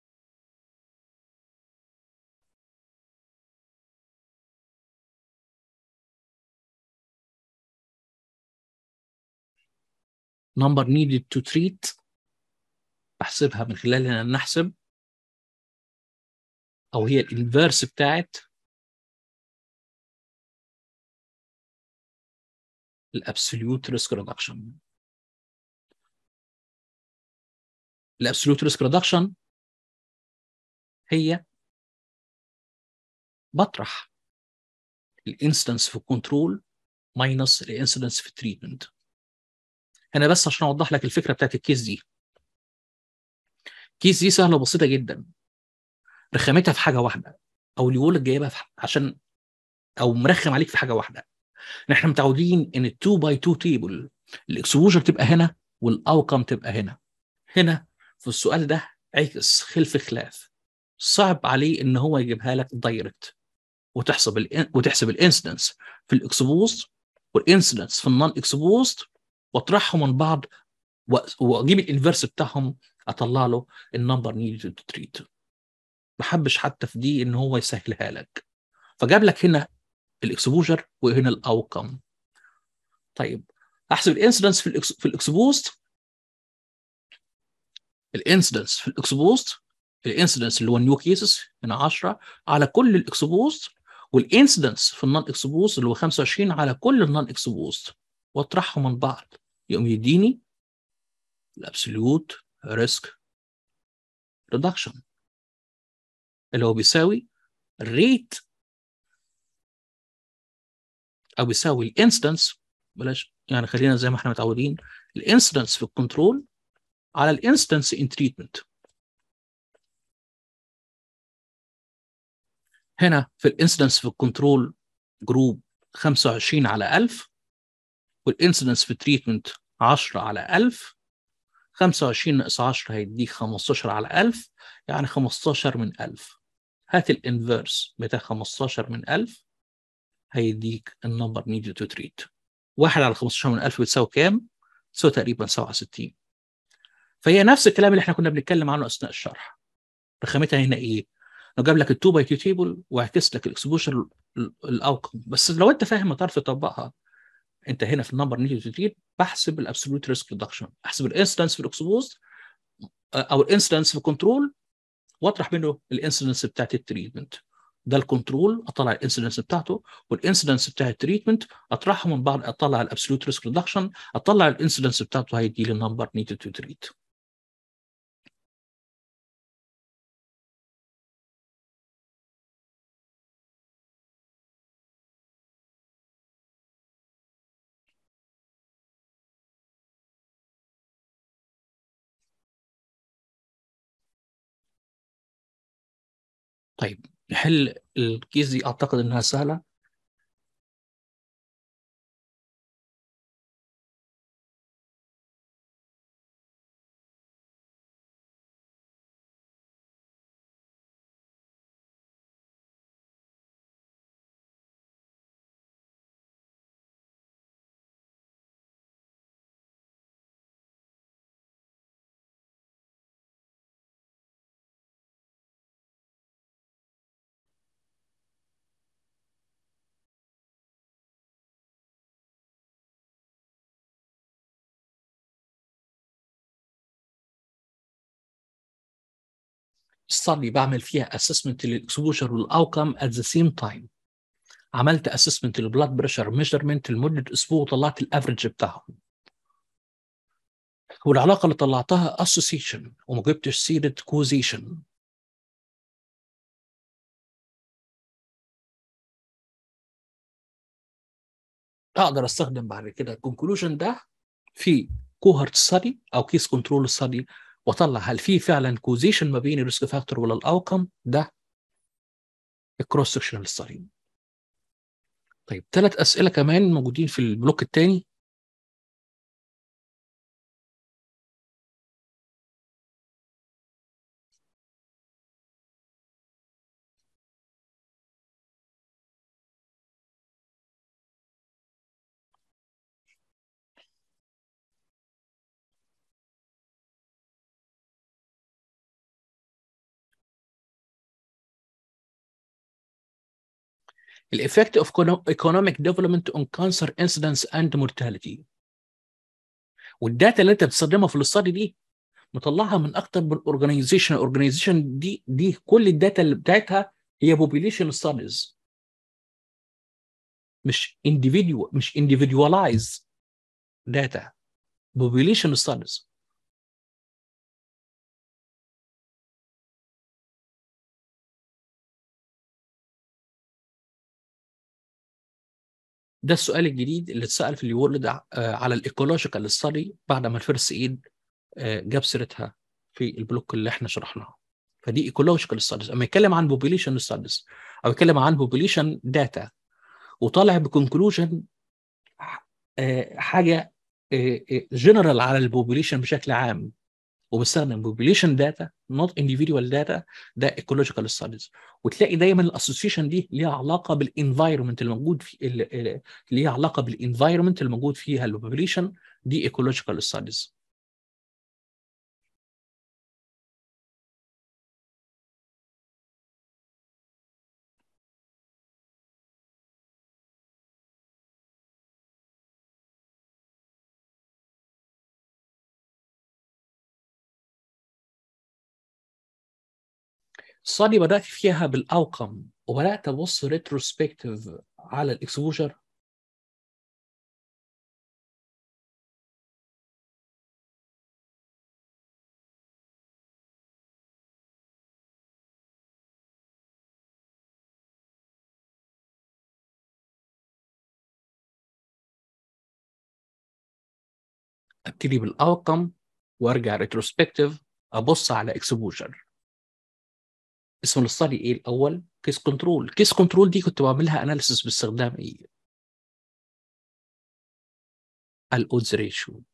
A: number needed to treat بحسبها من خلال ان نحسب او هي الانفيرس بتاعت الابسوليوت ريسك ريدكشن الابسوليوت ريسك ريدكشن هي بطرح الانستنس في الكنترول ماينس الانسيدنس في التريتمنت انا بس عشان اوضح لك الفكره بتاعت الكيس دي الكيس دي سهله وبسيطه جدا رخامتها في حاجه واحده او اللي يقول لك جايبها في عشان او مرخم عليك في حاجه واحده احنا متعودين ان ال 2 باي 2 تيبل الاكسبوجر تبقى هنا والاوكم تبقى هنا هنا في السؤال ده عكس خلف خلاف صعب عليه ان هو يجيبها لك دايركت وتحسب ال وتحسب الانسيدنس في الاكسبوزد والانسيدنس في النون اكسبوزد واطرحهم من بعض واجيب الانفرس بتاعهم اطلع له النمبر نيدد تو تريت ما حبش حتى في دي ان هو يسهلها لك فجاب لك هنا الاكسبوجر وهنا الاوتكم طيب احسب الانسيدنس في الإكس في الاكسبوزد الانسيدنس في الاكسبوزد الانسيدنس اللي هو نيو كيسز هنا 10 على كل الاكسبوزد والانسيدنس في النون اكسبوزد اللي هو 25 على كل النون اكسبوزد واطرحهم من بعض يقوم يديني الابسوليوت ريسك ريدكشن اللي هو بيساوي الريت او بيساوي الانستنس بلاش يعني خلينا زي ما احنا متعودين الانستنس في الكنترول على الانستنس ان تريتمنت هنا في الانسيدنس في الكنترول جروب 25 على 1000 والانسيدنس في التريتمنت 10 على 1000 25 ناقص 10 هيديك 15 على 1000 يعني 15 من 1000 هات الانفيرس بتاع 15 من 1000 هيديك النمبر نيدد تو تريت 1 على 15 من 1000 بتساوي كام؟ بتساوي تقريبا 67 فهي نفس الكلام اللي احنا كنا بنتكلم عنه اثناء الشرح رخامتها هنا ايه؟ لو جاب لك ال 2 باي 2 تيبل وعكس لك الاكسبوجر الاوتكم بس لو انت فاهم هتعرف تطبقها انت هنا في النمبر نيدد تو تريت بحسب الابسولوت ريسك ريدكشن احسب الانستنس في الاكسبوز او الانستنس في الكنترول واطرح منه الانسيدنس بتاعت التريتمنت ده الكنترول اطلع الانسيدنس بتاعته والانسيدنس بتاع التريتمنت اطرحهم من بعض اطلع الابسولوت ريسك ريدكشن اطلع الانسيدنس بتاعته هيدي لي النمبر نيدد تو تريت طيب نحل الكيس دي اعتقد انها سهله study بعمل فيها assessment للاكسبوجر والاوتكم at the same time عملت assessment للبلاد بريشر ميجرمنت لمده اسبوع وطلعت الافرج بتاعهم والعلاقه اللي طلعتها association وما جبتش سيره causation اقدر استخدم بعد كده الكونكلوجن ده في كوهرت ستادي او كيس كنترول ستادي واطلع هل في فعلا كوزيشن ما بين الريسك فاكتور ولا الاوتكم ده الكروس سكشنال ستادي طيب ثلاث اسئله كمان موجودين في البلوك الثاني الإفكت of economic development on cancer incidence and mortality والداتا اللي انت بتستخدمها في الاستادي دي مطلعها من اكتر من اورجانيزيشن الاورجانيزيشن دي دي كل الداتا اللي بتاعتها هي population studies مش individual مش individualized data population studies ده السؤال الجديد اللي اتسال في الوورلد على الايكولوجيكال ستادي بعد ما الفيرست ايد جاب سيرتها في البلوك اللي احنا شرحناه فدي ايكولوجيكال ستاديز اما يتكلم عن بوبيليشن ستاديز او يتكلم عن بوبيليشن داتا وطالع بكونكلوجن حاجه جنرال على البوبيليشن بشكل عام وبستخدم بوبيليشن داتا نوت individual داتا ده ايكولوجيكال ستاديز وتلاقي دايما الاسوسيشن دي ليها علاقه بالانفايرمنت الموجود في اللي ليها علاقه بالانفايرمنت الموجود فيها البوبيليشن دي ايكولوجيكال ستاديز الصادي بدات فيها بالاوقم وبدات ابص ريتروسبكتيف على الاكسبوجر ابتدي بالاوقم وارجع ريتروسبكتيف ابص على اكسبوجر اسم الاستادي ايه الاول كيس كنترول كيس كنترول دي كنت بعملها اناليسيس باستخدام ايه الاودز ريشيو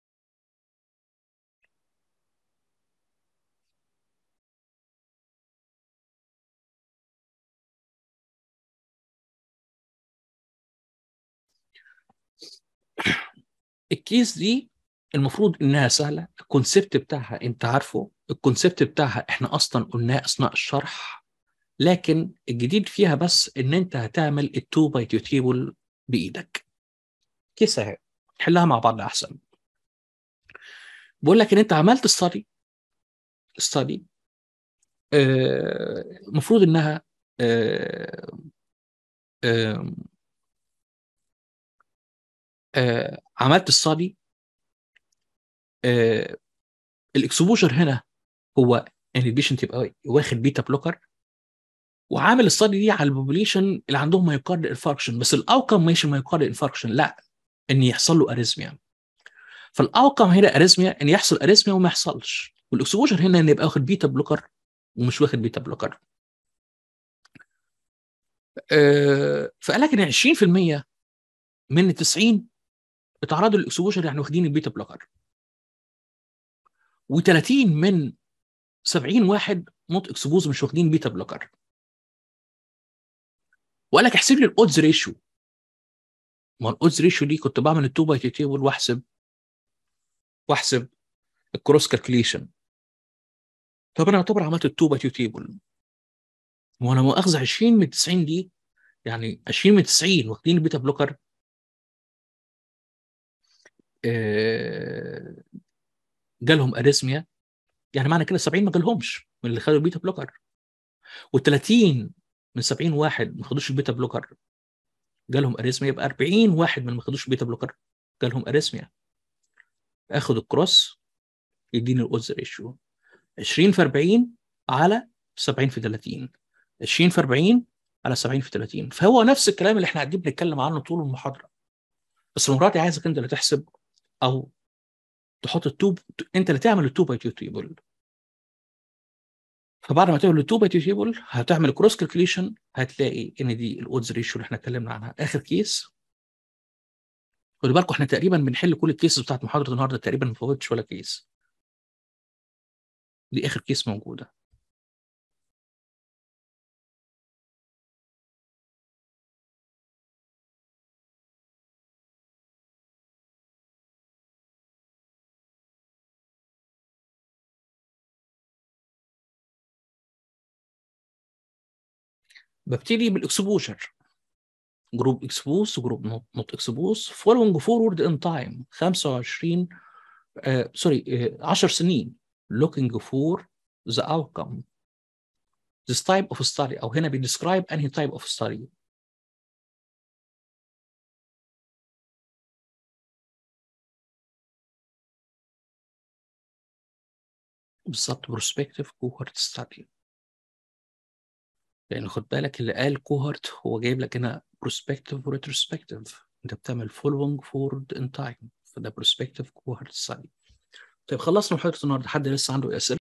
A: الكيس دي المفروض انها سهله الكونسيبت بتاعها انت عارفه الكونسيبت بتاعها احنا اصلا قلناه اثناء الشرح لكن الجديد فيها بس ان انت هتعمل التو باي تو تيبل بايدك كيس اهي نحلها مع بعض احسن بقول لك ان انت عملت ستادي ستادي المفروض انها آه آه آه عملت ستادي آه الاكسبوجر هنا هو ان البيشنت يبقى واخد بيتا بلوكر وعامل الستادي دي على البوبوليشن اللي عندهم مايوكارد انفاركشن بس الاوكم ماشي مايوكارد انفاركشن لا ان يحصل له اريزميا فالاوكم هنا اريزميا ان يحصل اريزميا وما يحصلش والاكسبوجر هنا ان يبقى واخد بيتا بلوكر ومش واخد بيتا بلوكر أه فقال لك ان 20% من ال 90 اتعرضوا للاكسبوجر يعني واخدين البيتا بلوكر و30 من 70 واحد نوت اكسبوز مش واخدين بيتا بلوكر وقال لك احسب لي الاودز ريشيو ما الاودز ريشيو دي كنت بعمل التو باي تيبل واحسب واحسب الكروس كالكوليشن طب انا اعتبر عملت التو باي تيبل وانا مؤاخذه 20 من 90 دي يعني 20 من 90 واخدين البيتا بلوكر آه جالهم اريزميا يعني معنى كده 70 ما جالهمش من اللي خدوا البيتا بلوكر و30 من 70 واحد ما خدوش البيتا بلوكر جالهم اريثميا يبقى 40 واحد من اللي ما خدوش البيتا بلوكر جالهم اريثميا اخد الكروس يديني الاودز ريشيو 20 في 40 على 70 في 30 20 في 40 على 70 في 30 فهو نفس الكلام اللي احنا قاعدين بنتكلم عنه طول المحاضره بس المره دي عايزك انت اللي تحسب او تحط التوب انت اللي تعمل التو باي تيبل فبعد ما تعمل التو باي تيبل هتعمل كروس كالكوليشن هتلاقي ان دي الاودز ريشيو اللي احنا اتكلمنا عنها اخر كيس خدوا بالكم احنا تقريبا بنحل كل الكيسز بتاعت محاضره النهارده تقريبا ما فوتش ولا كيس دي اخر كيس موجوده ببتدي بالاكسبوجر جروب اكسبوز وجروب نوت اكسبوز فولوينج فورورد ان تايم 25 سوري 10 سنين looking for the outcome this type of study او هنا بيدescribe انهي type of study بالظبط prospective cohort study لان خد بالك اللي قال كوهورت هو جايب لك هنا بروسبكتيف وريتروسبكتيف انت بتعمل فولوينج فورد ان تايم فده بروسبكتيف كوهورت ستادي طيب خلصنا محاضره النهارده حد لسه عنده اسئله